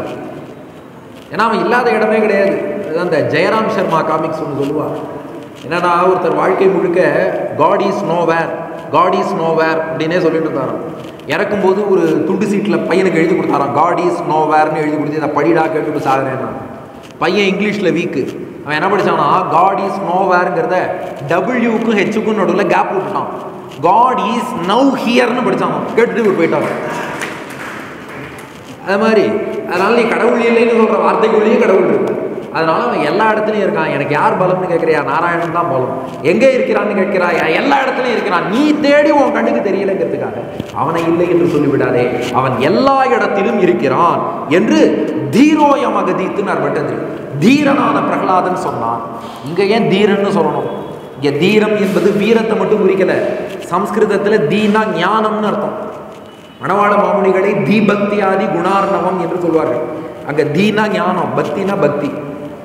ஏன்னா அவன் இல்லாத இடமே கிடையாது அதுதான் அந்த ஜெயராம் சர்மா காமிக்ஸ் ஒன்று சொல்லுவார் என்னன்னா ஒருத்தர் வாழ்க்கை முழுக்க God is nowhere God is nowhere அப்படின்னே சொல்லிட்டு இருந்தாராம் இறக்கும்போது ஒரு துண்டு சீட்டில் பையனுக்கு எழுதி கொடுத்தாராம் காட் இஸ் நோ வேர்னு எழுதி கொடுத்து இதை படிடா கேட்டுட்டு சாகுறேன்னா பையன் இங்கிலீஷில் வீக்கு அவன் என்ன படிச்சானா காட் இஸ் நோ வேருங்கிறத டபிள்யூக்கும் ஹெச்சுக்கும் நடுவில் கேப் விட்டுட்டான் காட் இஸ் நவ் ஹியர்னு படிச்சான் கேட்டுட்டு இவர் போயிட்டான் அது மாதிரி அதனால நீ கடவுள் இல்லைன்னு சொல்ற வார்த்தைக்குள்ளேயே கடவுள் இருக்கு அதனால அவன் எல்லா இடத்துலையும் இருக்கான் எனக்கு யார் பலம்னு கேட்கிறியா நாராயணன் தான் பலம் எங்கே இருக்கிறான்னு கேட்கிறாயா எல்லா இடத்துலையும் இருக்கிறான் நீ தேடி உன் கண்ணுக்கு தெரியலங்கிறதுக்காக அவனை இல்லை என்று சொல்லிவிடாதே அவன் எல்லா இடத்திலும் இருக்கிறான் என்று தீரோயம் அகதீத்துன்னு அர்பட்டது தீரனான பிரகலாதன் சொன்னான் இங்க ஏன் தீரன்னு சொல்லணும் இங்க தீரம் என்பது வீரத்தை மட்டும் குறிக்கல சம்ஸ்கிருதத்துல தீனா ஞானம்னு அர்த்தம் மணவாள மாமுனிகளை தீபக்தியாதி குணார்ணவம் என்று சொல்வார்கள் அங்க தீனா ஞானம் பக்தினா பக்தி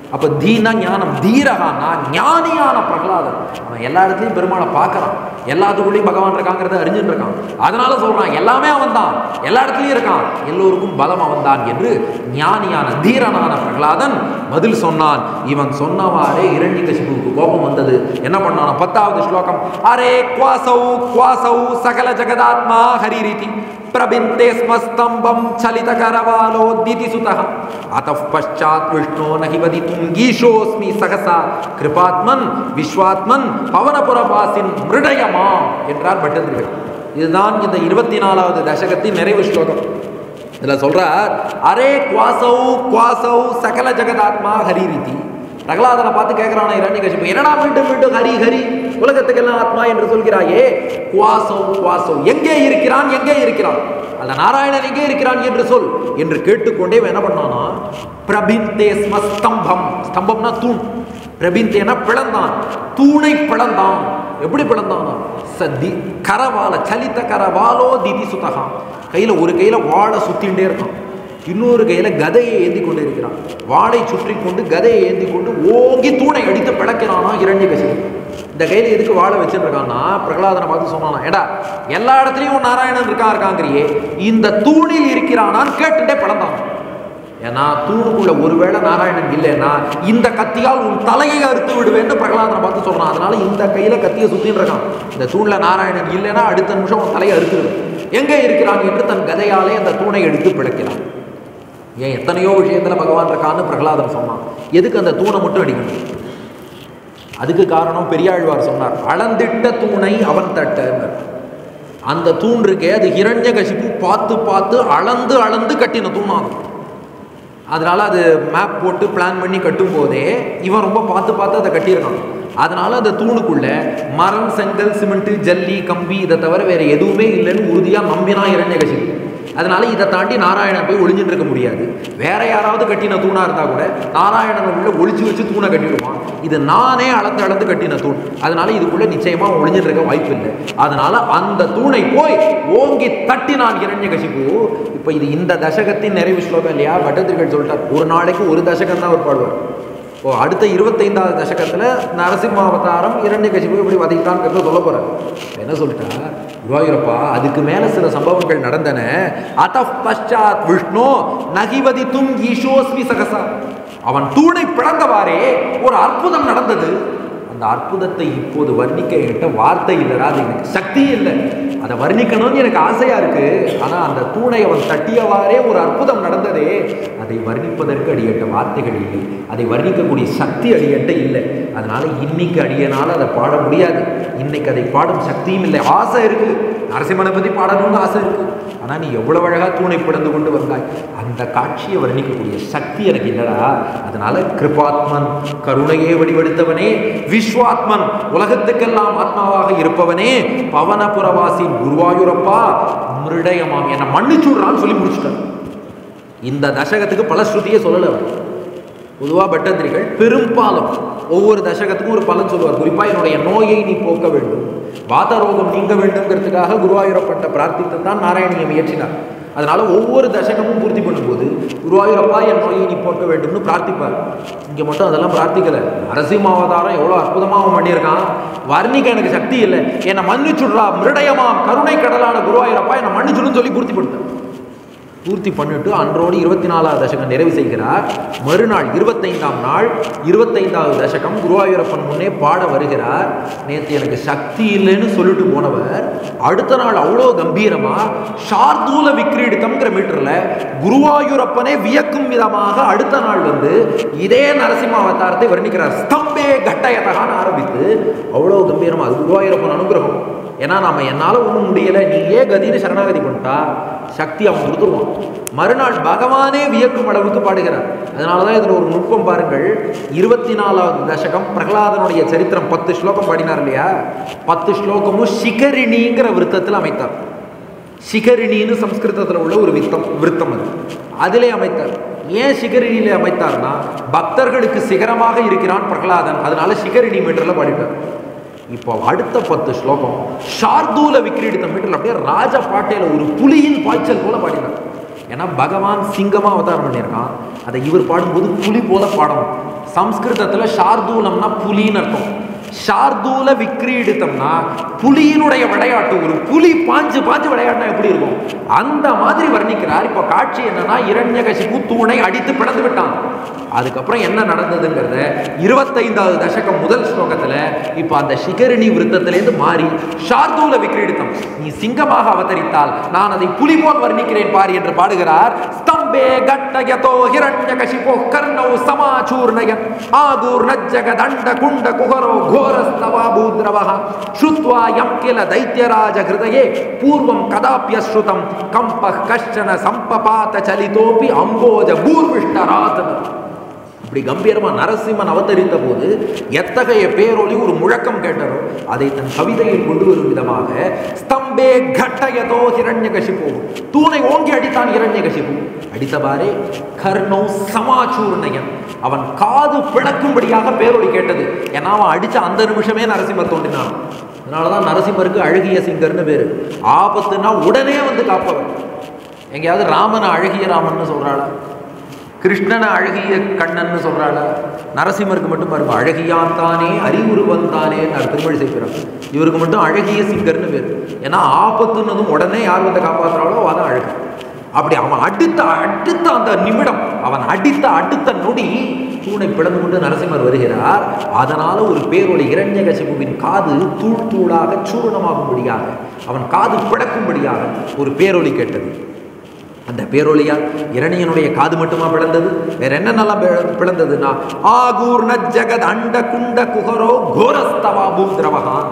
அப்போ தீனா ஞானம் தீரகானா ஞானியான பிரகலாதன் அவன் எல்லா இடத்துலையும் பெருமாளை பார்க்கறான் எல்லாத்துக்குள்ளேயும் பகவான் இருக்காங்கிறத அறிஞ்சுட்டு இருக்கான் அதனால சொல்றான் எல்லாமே அவன் தான் எல்லா இடத்துலையும் இருக்கான் எல்லோருக்கும் பலம் அவன் தான் என்று ஞானியான தீரனான பிரகலாதன் பதில் சொன்னான் இவன் சொன்னவாறே இரண்யகசிபுவுக்கு கோபம் வந்தது என்ன பண்ணான் பத்தாவது ஸ்லோகம் அரே குவாசௌ குவாசௌ சகல ஜெகதாத்மா ஹரிரிதி प्रबिन्ते स्म स्तम्भं चलितकरवालोद्दिति सुतः अतः पश्चात् विष्णो न हि वदितुं गीशोऽस्मि सहसा கிருபாத்மன் விஸ்வாத்மன் பவனபுரவாசின் மிருடயமா என்றார் பட்டதிரிகள் இதுதான் இந்த இருபத்தி நாலாவது தசகத்தின் நிறைவு ஸ்லோகம் இதில் சொல்றார் அரே குவாசௌ குவாசௌ சகல ஜெகதாத்மா ஹரிரிதி பிரகலாதனை பார்த்து கேட்கிறான இரண்யகசிப்பு என்னடா மீண்டும் மீண்டும் ஹரி ஹரி உலகத்துக்கெல்லாம் ஆத்மா என்று சொல்கிறாயே குவாசௌ குவாசௌ எங்கே இருக்கிறான் எங்கே இருக்கிறான் அந்த நாராயணன் எங்கே இருக்கிறான் என்று சொல் என்று கேட்டுக்கொண்டே இவன் என்ன பண்ணானா பிரபிந்தே ஸ்ம ஸ்தம்பம் ஸ்தம்பம்னா தூண் பிரபிந்தேனா பிளந்தான் தூணை பிளந்தான் எப்படி பிளந்தானா சதி கரவால சலித்த கரவாலோ திதி சுதகா கையில் ஒரு கையில் வாழை சுத்தின்டே இருக்கான் இன்னொரு கையில கதையை ஏந்தி கொண்டு இருக்கிறான் வாளை சுற்றி கொண்டு கதையை ஏந்தி கொண்டு ஓங்கி தூணை அடித்து பிளக்கிறானா இரண்ய இந்த கையில எதுக்கு வாழை வச்சுருக்கான்னா பிரகலாதனை பார்த்து சொன்னானா ஏடா எல்லா இடத்துலையும் நாராயணன் இருக்கான் இருக்காங்கிறியே இந்த தூணில் இருக்கிறானான்னு கேட்டுட்டே பிளந்தான் ஏன்னா தூணுக்குள்ள ஒருவேளை நாராயணன் இல்லைன்னா இந்த கத்தியால் உன் தலையை அறுத்து விடுவேன்னு பிரகலாதனை பார்த்து சொல்றான் அதனால இந்த கையில கத்தியை சுத்தின்னு இருக்கான் இந்த தூண்ல நாராயணன் இல்லைன்னா அடுத்த நிமிஷம் உன் தலையை அறுத்துடுவேன் எங்கே இருக்கிறான் என்று தன் கதையாலே அந்த தூணை எடுத்து பிழைக்கிறான் ஏன் எத்தனையோ விஷயத்துல பகவான் இருக்கான்னு பிரகலாதன் சொன்னான் எதுக்கு அந்த தூணை மட்டும் அடிக்கணும் அதுக்கு காரணம் பெரியாழ்வார் சொன்னார் அளந்திட்ட தூணை அவன் தட்டனர் அந்த தூண் இருக்கே அது ஹிரண்ய கசிப்பு பார்த்து பார்த்து அளந்து அளந்து கட்டின தூணாகும் அதனால அது மேப் போட்டு பிளான் பண்ணி கட்டும் போதே இவன் ரொம்ப பார்த்து பார்த்து அதை கட்டியிருக்கான் அதனால அந்த தூணுக்குள்ள மரம் செங்கல் சிமெண்ட் ஜல்லி கம்பி இதை தவிர வேற எதுவுமே இல்லைன்னு உறுதியாக நம்பினா இரண்யகசிப்பு அதனால இதை தாண்டி நாராயணன் போய் ஒளிஞ்சுட்டு இருக்க முடியாது வேற யாராவது கட்டின தூணா இருந்தா கூட நாராயணன் உள்ள ஒளிச்சு வச்சு தூணை கட்டிடுவான் இது நானே அளந்து அளந்து கட்டின தூண் அதனால இதுக்குள்ள நிச்சயமா ஒளிஞ்சிட்டு இருக்க வாய்ப்பு இல்லை அதனால அந்த தூணை போய் ஓங்கி தட்டினான் இரண்ய கசிப்பு இப்போ இது இந்த தசகத்தின் நிறைவு ஸ்லோகம் இல்லையா பட்டத்திரிகள் சொல்லிட்டார் ஒரு நாளைக்கு ஒரு தசகம் தான் அவர் பாடுவார் ஓ அடுத்த இருபத்தைந்தாவது தசகத்தில் நரசிம்ம அவதாரம் இரண்ய கசிப்பு எப்படி வதைத்தான்ங்கிறத சொல்ல போறார் என்ன சொல்லிட்டா குருவாயூரப்பா அதுக்கு மேல சில சம்பவங்கள் நடந்தன அத பஷாத் விஷ்ணு நகிவதி தும் ஈஷோஸ்மி சகசா அவன் தூணை பிளந்தவாறே ஒரு அற்புதம் நடந்தது அந்த அற்புதத்தை இப்போது வர்ணிக்க என்கிட்ட வார்த்தை இல்லைடா அது எனக்கு சக்தி இல்லை அதை வர்ணிக்கணும்னு எனக்கு ஆசையா இருக்கு ஆனா அந்த தூணை அவன் தட்டியவாறே ஒரு அற்புதம் நடந்ததே அதை வர்ணிப்பதற்கு அடியட்ட வார்த்தைகள் இல்லை அதை வர்ணிக்கக்கூடிய சக்தி அடியட்ட இல்லை அதனால இன்னைக்கு அடியனால அதை பாட முடியாது இன்னைக்கு அதை பாடும் சக்தியும் இல்லை ஆசை இருக்கு நரசிம்மனை பத்தி பாடணும்னு ஆசை இருக்கு ஆனா நீ எவ்வளவு அழகா தூணை பிளந்து கொண்டு வந்தாய் அந்த காட்சியை வர்ணிக்கக்கூடிய சக்தி எனக்கு இல்லடா அதனால கிருபாத்மன் கருணையே வடிவெடுத்தவனே விஸ்வாத்மன் உலகத்துக்கெல்லாம் ஆத்மாவாக இருப்பவனே பவனபுரவாசி குருவாயூரப்பா மிருடயமாம் என்னை மன்னிச்சுடுறான்னு சொல்லி முடிச்சுட்டார் இந்த தசகத்துக்கு பல ஸ்ருதியே சொல்லலை அவர் பொதுவாக பட்டத்திரிகள் பெரும்பாலும் ஒவ்வொரு தசகத்துக்கும் ஒரு பலன் சொல்லுவார் குறிப்பாக என்னுடைய நோயை நீ போக்க வேண்டும் வாத ரோகம் நீங்க வேண்டும்ங்கிறதுக்காக குருவாயூரப்பட்ட பிரார்த்தித்து தான் நாராயணியை முயற்சினார் அதனால ஒவ்வொரு தசகமும் பூர்த்தி பண்ணும்போது குருவாயூரப்பா என் நோயை நீ போக்க வேண்டும்னு பிரார்த்திப்பார் இங்கே மட்டும் அதெல்லாம் பிரார்த்திக்கல நரசிம்ம அவதாரம் எவ்வளோ அற்புதமாக அவன் பண்ணியிருக்கான் வர்ணிக்க எனக்கு சக்தி இல்லை என்னை மன்னிச்சுடுறா மிருடயமாம் கருணை கடலான குருவாயூரப்பா என்னை மன்னிச்சுடுன்னு சொல்லி பூர்த்தி பண்ணிட்டார் பூர்த்தி பண்ணிட்டு அன்றோடு இருபத்தி நாலாவது தசகம் நிறைவு செய்கிறார் மறுநாள் இருபத்தைந்தாம் நாள் இருபத்தைந்தாவது தசகம் குருவாயூரப்பன் முன்னே பாட வருகிறார் நேற்று எனக்கு சக்தி இல்லைன்னு சொல்லிட்டு போனவர் அடுத்த நாள் அவ்வளோ கம்பீரமா ஷார்தூல விக்ரீடித்தம்ங்கிற மீட்டர்ல குருவாயூரப்பனே வியக்கும் விதமாக அடுத்த நாள் வந்து இதே நரசிம்ம அவதாரத்தை வர்ணிக்கிறார் ஸ்தம்பே கட்டயத்தகான்னு ஆரம்பித்து அவ்வளோ கம்பீரமா அது குருவாயூரப்பன் அனுகிரகம் ஏன்னா நாம என்னால் ஒன்றும் முடியலை நீயே கதின்னு சரணாகதி பண்ணிட்டா சக்தி அவன் கொடுத்துருவான் மறுநாள் பகவானே வியக்கும் அளவுக்கு பாடுகிறார் அதனால தான் இதில் ஒரு நுட்பம் பாருங்கள் இருபத்தி நாலாவது தசகம் பிரகலாதனுடைய சரித்திரம் பத்து ஸ்லோகம் பாடினார் இல்லையா பத்து ஸ்லோகமும் சிகரிணிங்கிற விருத்தத்தில் அமைத்தார் சிகரிணின்னு சம்ஸ்கிருதத்தில் உள்ள ஒரு வித்தம் விருத்தம் அது அதிலே அமைத்தார் ஏன் சிகரிணியிலே அமைத்தார்னா பக்தர்களுக்கு சிகரமாக இருக்கிறான் பிரகலாதன் அதனால சிகரிணி மீட்டரில் பாடிட்டார் இப்போ அடுத்த பத்து ஸ்லோகம் ஷார்தூல விக்ரீடித்த மீட்டரில் அப்படியே ராஜ பாட்டையில் ஒரு புலியின் பாய்ச்சல் போல பாடினார் ஏன்னா பகவான் சிங்கமா அவதாரம் பண்ணியிருக்கான் அதை இவர் பாடும்போது புலி போல பாடணும் சம்ஸ்கிருதத்துல ஷார்தூலம்னா புலின்னு அர்த்தம் ஷார்தூல விக்ரீடித்தம்னா புலியினுடைய விளையாட்டு ஒரு புலி பாஞ்சு பாஞ்சு விளையாடினா எப்படி இருக்கும் அந்த மாதிரி வர்ணிக்கிறார் இப்போ காட்சி என்னன்னா இரண்யகசிபு தூணை அடித்து பிளந்து விட்டான் அதுக்கப்புறம் என்ன நடந்ததுங்கிறத இருபத்தைந்தாவது தசகம் முதல் ஸ்லோகத்துல இப்போ அந்த சிகரிணி விருத்தத்திலேருந்து மாறி ஷார்தூல விக்ரீடித்தம் நீ சிங்கமாக அவதரித்தால் நான் அதை புலி போல் வர்ணிக்கிறேன் பார் என்று பாடுகிறார் ஸ்தம்பே கட்டயதோ ஹிரண்யகசிபோ கர்ணௌ சமாச்சூர்ணயன் ஆகூர்ண ஜகதண்ட குண்ட குஹரோ घोरस्तवाभूद्रवः श्रुत्वा यं किल दैत्यराज हृदये पूर्वं कदाप्यश्रुतं कम्पः कश्चन सम्पपातचलितोऽपि अम्बोज भूर्विष्टरात् இப்படி கம்பீரமா நரசிம்மன் அவதரித்த போது எத்தகைய பேரொளி ஒரு முழக்கம் கேட்டரோ அதை தன் கவிதையில் கொண்டு வரும் விதமாக ஸ்தம்பே கட்டயதோ ஹிரண்யகசிபு தூணை ஓங்கி அடித்தான் ஹிரண்யகசிபு அடித்தவாறே கர்ணோ சமாச்சூர்ணயன் அவன் காது பிளக்கும்படியாக பேரொளி கேட்டது ஏன்னா அவன் அடிச்ச அந்த நிமிஷமே நரசிம்மர் தோன்றினான் அதனாலதான் நரசிம்மருக்கு அழகிய சிங்கர்னு பேரு ஆபத்துனா உடனே வந்து காப்பவன் எங்கேயாவது ராமனை அழகிய ராமன்னு சொல்றாளா கிருஷ்ணனை அழகிய கண்ணன்னு சொல்றாளா நரசிம்மருக்கு மட்டும் பாருங்க அழகியான் தானே அறிவுருவன் தானே நான் திருமொழி செய்கிறான் இவருக்கு மட்டும் அழகிய சிங்கர்னு பேர் ஏன்னா ஆபத்துன்னதும் உடனே யார் வந்து காப்பாற்றுறாளோ அதான் அழகு அப்படி அவன் அடுத்த அடுத்த அந்த நிமிடம் அவன் அடித்த அடுத்த நொடி தூணை பிளந்து கொண்டு நரசிம்மர் வருகிறார் அதனால ஒரு பேரொளி இரண்யகசிபுவின் காது தூள் தூளாக சூரணமாகும்படியாக அவன் காது பிளக்கும்படியாக ஒரு பேரொளி கேட்டது அந்த பேரொழியால் இரணியனுடைய காது மட்டுமா பிளந்தது வேற என்னென்னலாம் பிள- பிளந்ததுன்னா ஆகூர்ண ஜெகத் அண்ட குண்ட குஹரோ கோரஸ்தவா பூத்ரவகான்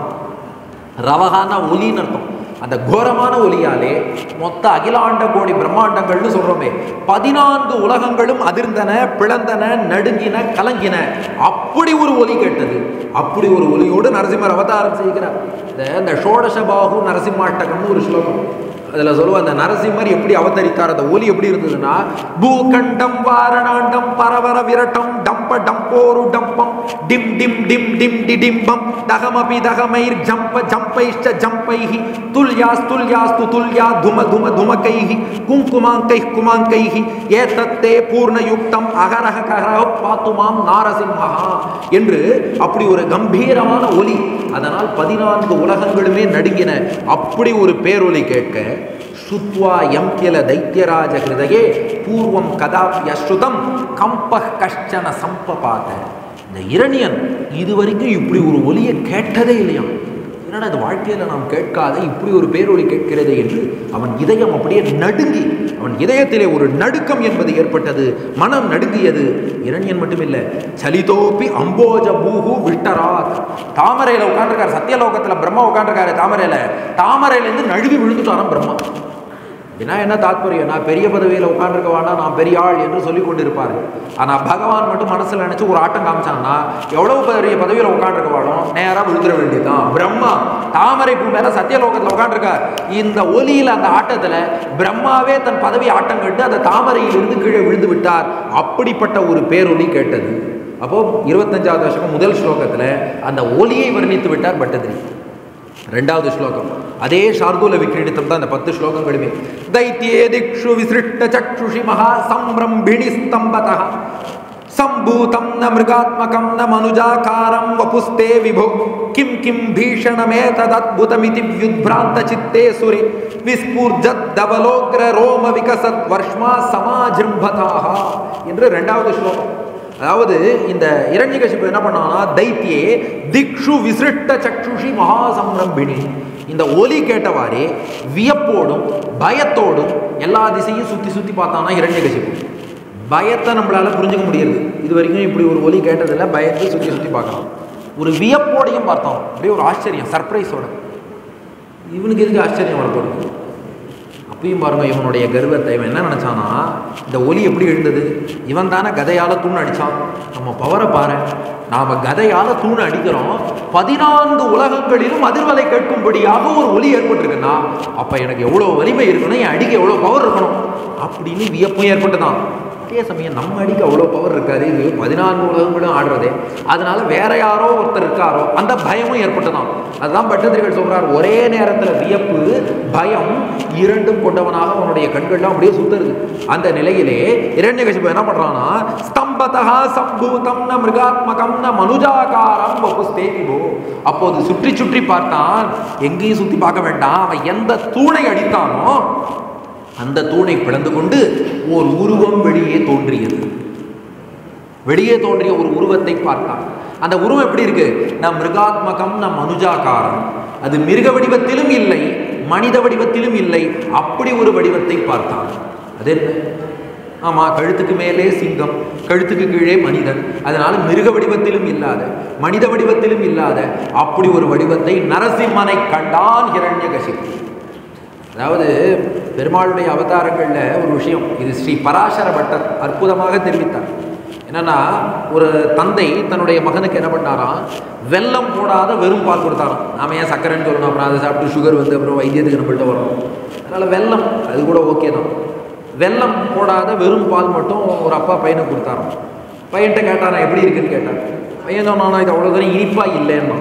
ரவகான ஒலின்னு அர்த்தம் அந்த கோரமான ஒலியாலே மொத்த அகிலாண்ட கோடி பிரம்மாண்டங்கள்னு சொல்றோமே பதினான்கு உலகங்களும் அதிர்ந்தன பிளந்தன நடுங்கின கலங்கின அப்படி ஒரு ஒலி கேட்டது அப்படி ஒரு ஒலியோடு நரசிம்மர் அவதாரம் செய்கிறார் இந்த இந்த ஷோடசபாகு நரசிம்மாட்டகம்னு ஒரு ஸ்லோகம் அதில் சொல்லுவோம் அந்த நரசிம்மர் எப்படி அவதரித்தார் அந்த ஒலி எப்படி இருந்ததுன்னா பூகண்டம் வாரணாண்டம் பரவர விரட்டம் டம்ப டம்போரு டம்பம் டிம் டிம் டிம் டிம் டி டிம்பம் தகமபி தகமைர் ஜம்ப ஜம்பைஷ்ட ஜம்பைஹி துல்யாஸ் துல்யாஸ்து துல்யா தும தும துமகைஹி குங்குமாங்கைः குமாங்கைஹி ஏதத்தே பூர்ணயுக்தம் அகரக கரக பாத்துமாம் நாரசிம்ஹா என்று அப்படி ஒரு கம்பீரமான ஒலி அதனால் பதினான்கு உலகங்களுமே நடுங்கின அப்படி ஒரு பேரொலி கேட்க சுத்வா எம் கில தைத்தியராஜ ஹிருதயே பூர்வம் கதாப்யஸ்ருதம் கம்பஹ் கஷ்டன சம்பபாத இந்த இரணியன் இதுவரைக்கும் இப்படி ஒரு ஒலியை கேட்டதே இல்லையாம் என்னடா இது வாழ்க்கையில் நாம் கேட்காத இப்படி ஒரு பேரொலி கேட்கிறதே என்று அவன் இதயம் அப்படியே நடுங்கி அவன் இதயத்திலே ஒரு நடுக்கம் என்பது ஏற்பட்டது மனம் நடுங்கியது இரண்யன் மட்டுமில்லை சலிதோப்பி அம்போஜ பூஹு விட்டராத் தாமரையில் உட்காந்துருக்காரு சத்தியலோகத்தில் பிரம்மா உட்காந்துருக்காரு தாமரையில் தாமரையிலேருந்து நழுவி விழுந்துட்டாராம் பிரம்மா அப்படின்னா என்ன தாத்பரியம் நான் பெரிய பதவியில் உட்காந்துருக்க வேண்டாம் நான் பெரிய ஆள் என்று சொல்லி கொண்டிருப்பார் ஆனால் பகவான் மட்டும் மனசில் நினச்சி ஒரு ஆட்டம் காமிச்சான்னா எவ்வளவு பெரிய பதவியில் உட்காந்துருக்க வாழும் நேராக விழுந்துட வேண்டியதுதான் பிரம்மா தாமரை பூ மேலே சத்தியலோகத்தில் உட்காந்துருக்கார் இந்த ஒலியில் அந்த ஆட்டத்தில் பிரம்மாவே தன் பதவி ஆட்டம் கட்டு அந்த தாமரையிலிருந்து கீழே விழுந்து விட்டார் அப்படிப்பட்ட ஒரு பேரொலி கேட்டது அப்போ இருபத்தஞ்சாவது வருஷம் முதல் ஸ்லோகத்தில் அந்த ஒலியை வர்ணித்து விட்டார் பட்டதிரி ரெண்டாவது ஸ்லோகம் அதே சார்தூல விக்ரீடித்தம் தான் இந்த பத்து ஸ்லோகங்களுமே தைத்தியே திக்ஷு விசிருஷ்ட சக்ஷுஷி மகா சம்பிரம்பிணி ஸ்தம்பதः சம்பூதம் ந மிருகாத்மகம் ந மனுஜாகாரம் வபுஸ்தே விபோ கிம் கிம் பீஷணமேததத்புதமிதி வியுத்பிராந்த சித்தே சுரே விஸ்பூர்ஜத் தவலோக்ர ரோம விகசத் வர்ஷ்மா சமாஜிரும்பதாக என்று ரெண்டாவது ஸ்லோகம் அதாவது இந்த இரண்யகசிப்பு என்ன பண்ணான்னா தைத்தியே திக்ஷு விசிருஷ்ட சக்ஷுஷி மகாசம்ரம்பிணி இந்த ஒலி கேட்டவாறே வியப்போடும் பயத்தோடும் எல்லா திசையும் சுத்தி சுத்தி பார்த்தானா இரண்யகசிப்பு பயத்தை நம்மளால புரிஞ்சுக்க முடியாது இது வரைக்கும் இப்படி ஒரு ஒலி கேட்டதில்ல பயத்தை சுத்தி சுத்தி பார்க்கலாம் ஒரு வியப்போடையும் பார்த்தோம் அப்படியே ஒரு ஆச்சரியம் சர்ப்ரைஸோட இவனுக்கு எதுக்கு ஆச்சரியம் வரப்படுது அப்பயும் பாருங்க இவனுடைய கர்வத்தை இவன் என்ன நினைச்சானா இந்த ஒலி எப்படி எழுந்தது இவன் தானே கதையால தூண் அடிச்சான் நம்ம பவரை பாரு நாம கதையால தூண் அடிக்கிறோம் பதினான்கு உலகங்களிலும் அதிர்வலை கேட்கும்படியாக ஒரு ஒலி ஏற்பட்டிருக்குன்னா அப்ப எனக்கு எவ்வளவு வலிமை இருக்கணும் என் அடிக்க எவ்வளவு பவர் இருக்கணும் அப்படின்னு வியப்பும் ஏற்பட்டுதான் அதே சமயம் நம்ம அடிக்கு அவ்வளோ பவர் இருக்காது இது பதினான்கு உலகங்களும் ஆடுறதே அதனால வேற யாரோ ஒருத்தர் இருக்காரோ அந்த பயமும் ஏற்பட்டதாம் அதுதான் பட்டத்திரிகள் சொல்றார் ஒரே நேரத்தில் வியப்பு பயம் இரண்டும் கொண்டவனாக அவனுடைய கண்கள்லாம் அப்படியே சுத்தருது அந்த நிலையிலே இரண்யகசிபு என்ன பண்றான்னா ஸ்தம்பதா சம்பூதம் ந மிருகாத்மகம் ந மனுஜாகாரம் வபுஸ்தே விபோ அப்போது சுற்றி சுற்றி பார்த்தான் எங்கேயும் சுத்தி பார்க்க வேண்டாம் அவன் எந்த தூணை அடித்தானோ அந்த தூணை பிளந்து கொண்டு ஓர் உருவம் வெளியே தோன்றியது வெளியே தோன்றிய ஒரு உருவத்தை பார்த்தான் அந்த உருவம் எப்படி இருக்கு நம் மிருகாத்மகம் நம் மனுஜாகாரம் அது மிருக வடிவத்திலும் இல்லை மனித வடிவத்திலும் இல்லை அப்படி ஒரு வடிவத்தை பார்த்தான் அது என்ன ஆமா கழுத்துக்கு மேலே சிங்கம் கழுத்துக்கு கீழே மனிதன் அதனால மிருக வடிவத்திலும் இல்லாத மனித வடிவத்திலும் இல்லாத அப்படி ஒரு வடிவத்தை நரசிம்மனை கண்டான் ஹிரண்யகசிபு அதாவது பெருமாளுடைய அவதாரங்களில் ஒரு விஷயம் இது ஸ்ரீ பராசர பட்டர் அற்புதமாக தெரிவித்தார் என்னன்னா ஒரு தந்தை தன்னுடைய மகனுக்கு என்ன பண்ணாராம் வெல்லம் போடாத வெறும் பால் கொடுத்தாராம் நாம ஏன் சக்கரைன்னு சொல்லணும் அப்புறம் அதை சாப்பிட்டு சுகர் வந்து அப்புறம் வைத்தியத்துக்கு நம்மள்ட்ட வரும் அதனால் வெல்லம் அது கூட ஓகே தான் வெல்லம் போடாத வெறும் பால் மட்டும் ஒரு அப்பா பையனுக்கு கொடுத்தாராம் பையன்கிட்ட கேட்டான் எப்படி இருக்குன்னு கேட்டான் பையன் சொன்னானா இது அவ்வளோ தூரம் இனிப்பா இல்லைன்னா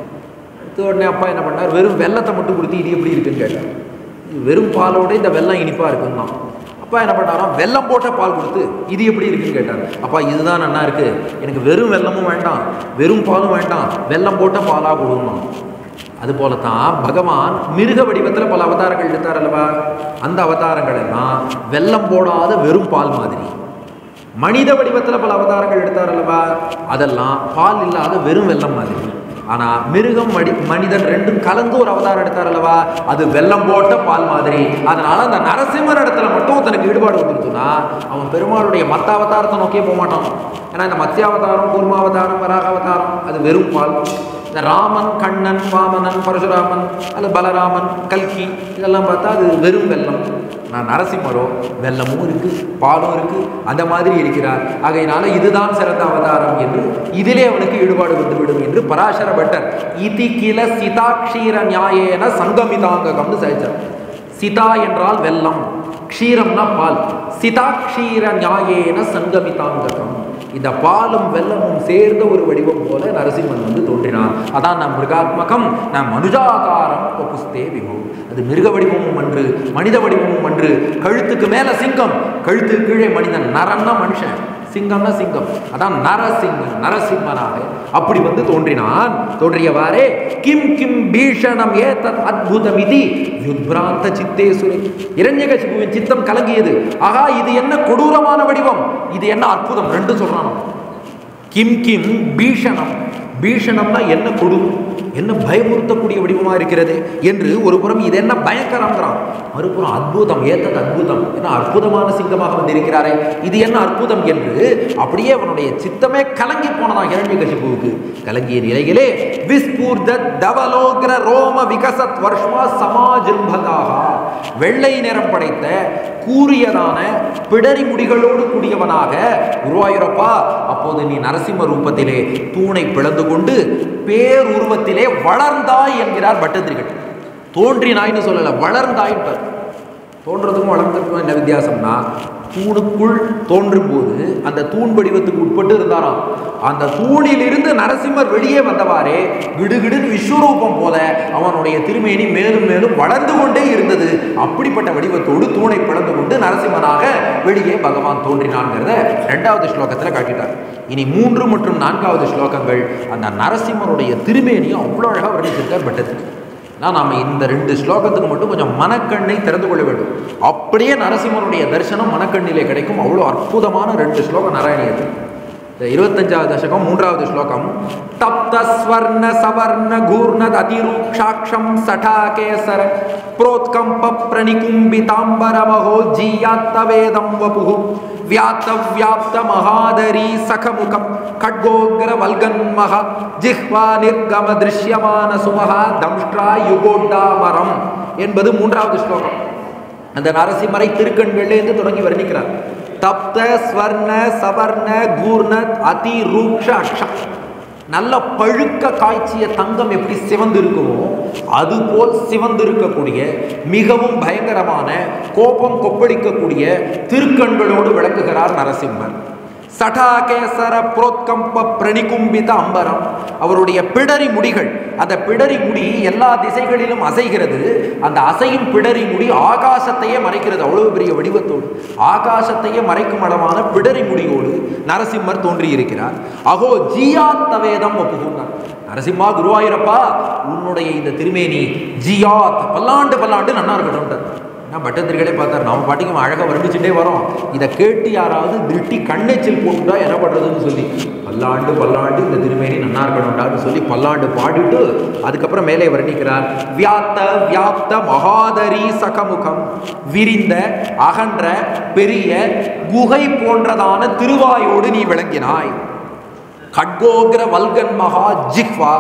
அடுத்த உடனே அப்பா என்ன பண்ணார் வெறும் வெல்லத்தை மட்டும் கொடுத்து இது எப்படி இருக்குன்னு கேட்டார் இது வெறும் பாலோட இந்த வெல்லம் இனிப்பா இருக்குன்னா அப்பா என்ன பண்ணாராம் வெல்லம் போட்ட பால் கொடுத்து இது எப்படி இருக்குன்னு கேட்டார் அப்பா இதுதான் நல்லா இருக்கு எனக்கு வெறும் வெல்லமும் வேண்டாம் வெறும் பாலும் வேண்டாம் வெல்லம் போட்ட பாலா கொடுக்கணும் அது போலத்தான் பகவான் மிருக வடிவத்தில் பல அவதாரங்கள் எடுத்தார் அல்லவா அந்த அவதாரங்கள் எல்லாம் வெல்லம் போடாத வெறும் பால் மாதிரி மனித வடிவத்தில் பல அவதாரங்கள் எடுத்தார் அல்லவா அதெல்லாம் பால் இல்லாத வெறும் வெல்லம் மாதிரி ஆனா மிருகம் மடி மனிதன் ரெண்டும் கலந்து ஒரு அவதாரம் எடுத்தார் அல்லவா அது வெல்லம் போட்ட பால் மாதிரி அதனால அந்த நரசிம்மர் இடத்துல மட்டும் தனக்கு ஈடுபாடு வந்துருச்சுன்னா அவன் பெருமாளுடைய மத்த அவதாரத்தை நோக்கியே போக மாட்டான் ஏன்னா இந்த மத்ஸ்யாவதாரம் கூர்மாவதாரம் வராகாவதாரம் அது வெறும் பால் இந்த ராமன் கண்ணன் வாமனன் பரசுராமன் அல்லது பலராமன் கல்கி இதெல்லாம் பார்த்தா அது வெறும் வெல்லம் நான் நரசிம்மரோ வெல்லமும் இருக்கு பாலும் இருக்கு அந்த மாதிரி இருக்கிறார் ஆகையினால இதுதான் சிறந்த அவதாரம் என்று இதிலே அவனுக்கு ஈடுபாடு வந்துவிடும் என்று பராசர பட்டர் இதி கில சிதாக்ஷீர நியாயேன சங்கமிதாங்ககம்னு சாய்ச்சார் சிதா என்றால் வெல்லம் க்ஷீரம்னா பால் சிதாக்ஷீர நியாயேன சங்கமிதாங்ககம் இந்த பாலும் வெல்லமும் சேர்ந்த ஒரு வடிவம் போல நரசிம்மன் வந்து தோன்றினான் அதான் நம் மிருகாத்மகம் நம் மனுஜாகாரம் புஸ்தே விபு அது மிருக வடிவமும் அன்று மனித வடிவமும் அன்று கழுத்துக்கு மேல சிங்கம் கழுத்துக்கு கீழே மனிதன் நரன்னா மனுஷன் சிங்கம்னா சிங்கம் அதான் நரசிங்கம் நரசிம்மனாக அப்படி வந்து தோன்றினான் தோன்றியவாறே கிம் கிம் பீஷணம் ஏதத் அத்புதம் இது யுத்பிராந்த சித்தேசுரை இரண்யகசிபுவின் சித்தம் கலங்கியது ஆகா இது என்ன கொடூரமான வடிவம் இது என்ன அற்புதம் ரெண்டும் சொல்றானோ கிம் கிம் பீஷணம் பீஷணம்னா என்ன கொடூரம் என்ன பயமுறுத்தக்கூடிய வடிவமா இருக்கிறது என்று ஒரு புறம் இது என்ன பயங்கரம்ங்கிறான் மறுபுறம் அற்புதம் ஏத்தது அற்புதம் என்ன அற்புதமான சிங்கமாக வந்திருக்கிறாரே இது என்ன அற்புதம் என்று அப்படியே அவனுடைய சித்தமே கலங்கி போனதான் இரண்ய கசிப்புவுக்கு கலங்கிய நிலையிலே விஸ்பூர்த தவலோகிர ரோம விகசத் வர்ஷ்மா சமாஜிம்பதாக வெள்ளை நிறம் படைத்த கூறியதான பிடரி முடிகளோடு கூடியவனாக குருவாயூரப்பா அப்போது நீ நரசிம்ம ரூபத்திலே தூணை பிளந்து கொண்டு பேருருவத்திலே வளர்ந்தாய் என்கிறார் பட்டத்திரிகள் தோன்றினாய்னு சொல்லல வளர்ந்தாய்ன்றார் தோன்றதுக்கும் வளர்ந்ததுக்கும் என்ன வித்தியாசம்னா தூணுக்குள் தோன்றும் போது அந்த தூண் வடிவத்துக்கு உட்பட்டு இருந்தாராம் அந்த தூணிலிருந்து நரசிம்மர் வெளியே வந்தவாறே கிடுகிடுன்னு விஸ்வரூபம் போல அவனுடைய திருமேனி மேலும் மேலும் வளர்ந்து கொண்டே இருந்தது அப்படிப்பட்ட வடிவத்தோடு தூணை பிளந்து கொண்டு நரசிம்மனாக வெளியே பகவான் தோன்றினான்ங்கிறத ரெண்டாவது ஸ்லோகத்தில் காட்டிட்டார் இனி மூன்று மற்றும் நான்காவது ஸ்லோகங்கள் அந்த நரசிம்மருடைய திருமேனியும் அவ்வளோ அழகாக வர்ணிச்சிருக்கார் பட்டத்துக்கு நான் நாம் இந்த ரெண்டு ஸ்லோகத்துக்கு மட்டும் கொஞ்சம் மனக்கண்ணை திறந்து கொள்ள வேண்டும் அப்படியே நரசிம்மருடைய தரிசனம் மனக்கண்ணிலே கிடைக்கும் அவ்வளோ அற்புதமான ரெண்டு ஸ்லோகம் நாராயணியது இந்த இருபத்தஞ்சாவது தசகம் மூன்றாவது ஸ்லோகம் தப்த ஸ்வர்ண சவர்ண கூர்ணத் அதிரூக்ஷாட்சம் சடாகேசர புரோத்கம்ப பிரணிகும்பிதாம்பரமஹோ ஜீயாத்தவேதம் வபுகு வியாத்த வியாப்த மகாதரி சகமுகம் खड्गोग्र वल्गन्मः जिह्वा निर्गम दृश्यमान சுமஹா தம்ஷ்ட்ரா யுகோண்டாமரம் என்பது மூன்றாவது ஸ்லோகம் அந்த நரசிம்மரை திருக்கண்களிலிருந்து தொடங்கி வர்ணிக்கிறார் தப்த ஸ்வர்ண சவர்ண கூர்ண அதி ரூக்ஷ அக்ஷம் நல்ல பழுக்க காய்ச்சிய தங்கம் எப்படி சிவந்து இருக்குமோ அதுபோல் சிவந்து இருக்கக்கூடிய மிகவும் பயங்கரமான கோபம் கொப்பளிக்கக்கூடிய திருக்கண்களோடு விளக்குகிறார் நரசிம்மர் சடாகேசர புரோத்கம்ப பிரணிகும்பித அம்பரம் அவருடைய பிடரி முடிகள் அந்த பிடரி முடி எல்லா திசைகளிலும் அசைகிறது அந்த அசையும் பிடரி முடி ஆகாசத்தையே மறைக்கிறது அவ்வளவு பெரிய வடிவத்தோடு ஆகாசத்தையே மறைக்கும் அளவான பிடரி முடியோடு நரசிம்மர் தோன்றியிருக்கிறார் அகோ ஜியாத்த வேதம் ஒப்புகுன்னார் நரசிம்மா குருவாயூரப்பா உன்னுடைய இந்த திருமேனி ஜியாத் பல்லாண்டு பல்லாண்டு நன்னா இருக்கட்டும் நான் பட்டத்திரிகளே பார்த்தார் நம்ம பாட்டிக்கு அழகாக வர்ணிச்சுட்டே வரோம் இதை கேட்டு யாராவது திருட்டி கண்ணெச்சில் போட்டுட்டா என்ன பண்ணுறதுன்னு சொல்லி பல்லாண்டு பல்லாண்டு இந்த திருமேனி நன்னா இருக்கணும்டான்னு சொல்லி பல்லாண்டு பாடிட்டு அதுக்கப்புறம் மேலே வர்ணிக்கிறார் வியாத்த வியாப்த மகாதரி சகமுகம் விரிந்த அகன்ற பெரிய குகை போன்றதான திருவாயோடு நீ விளங்கினாய் கட்கோகிர வல்கன் மகா ஜிஹ்வா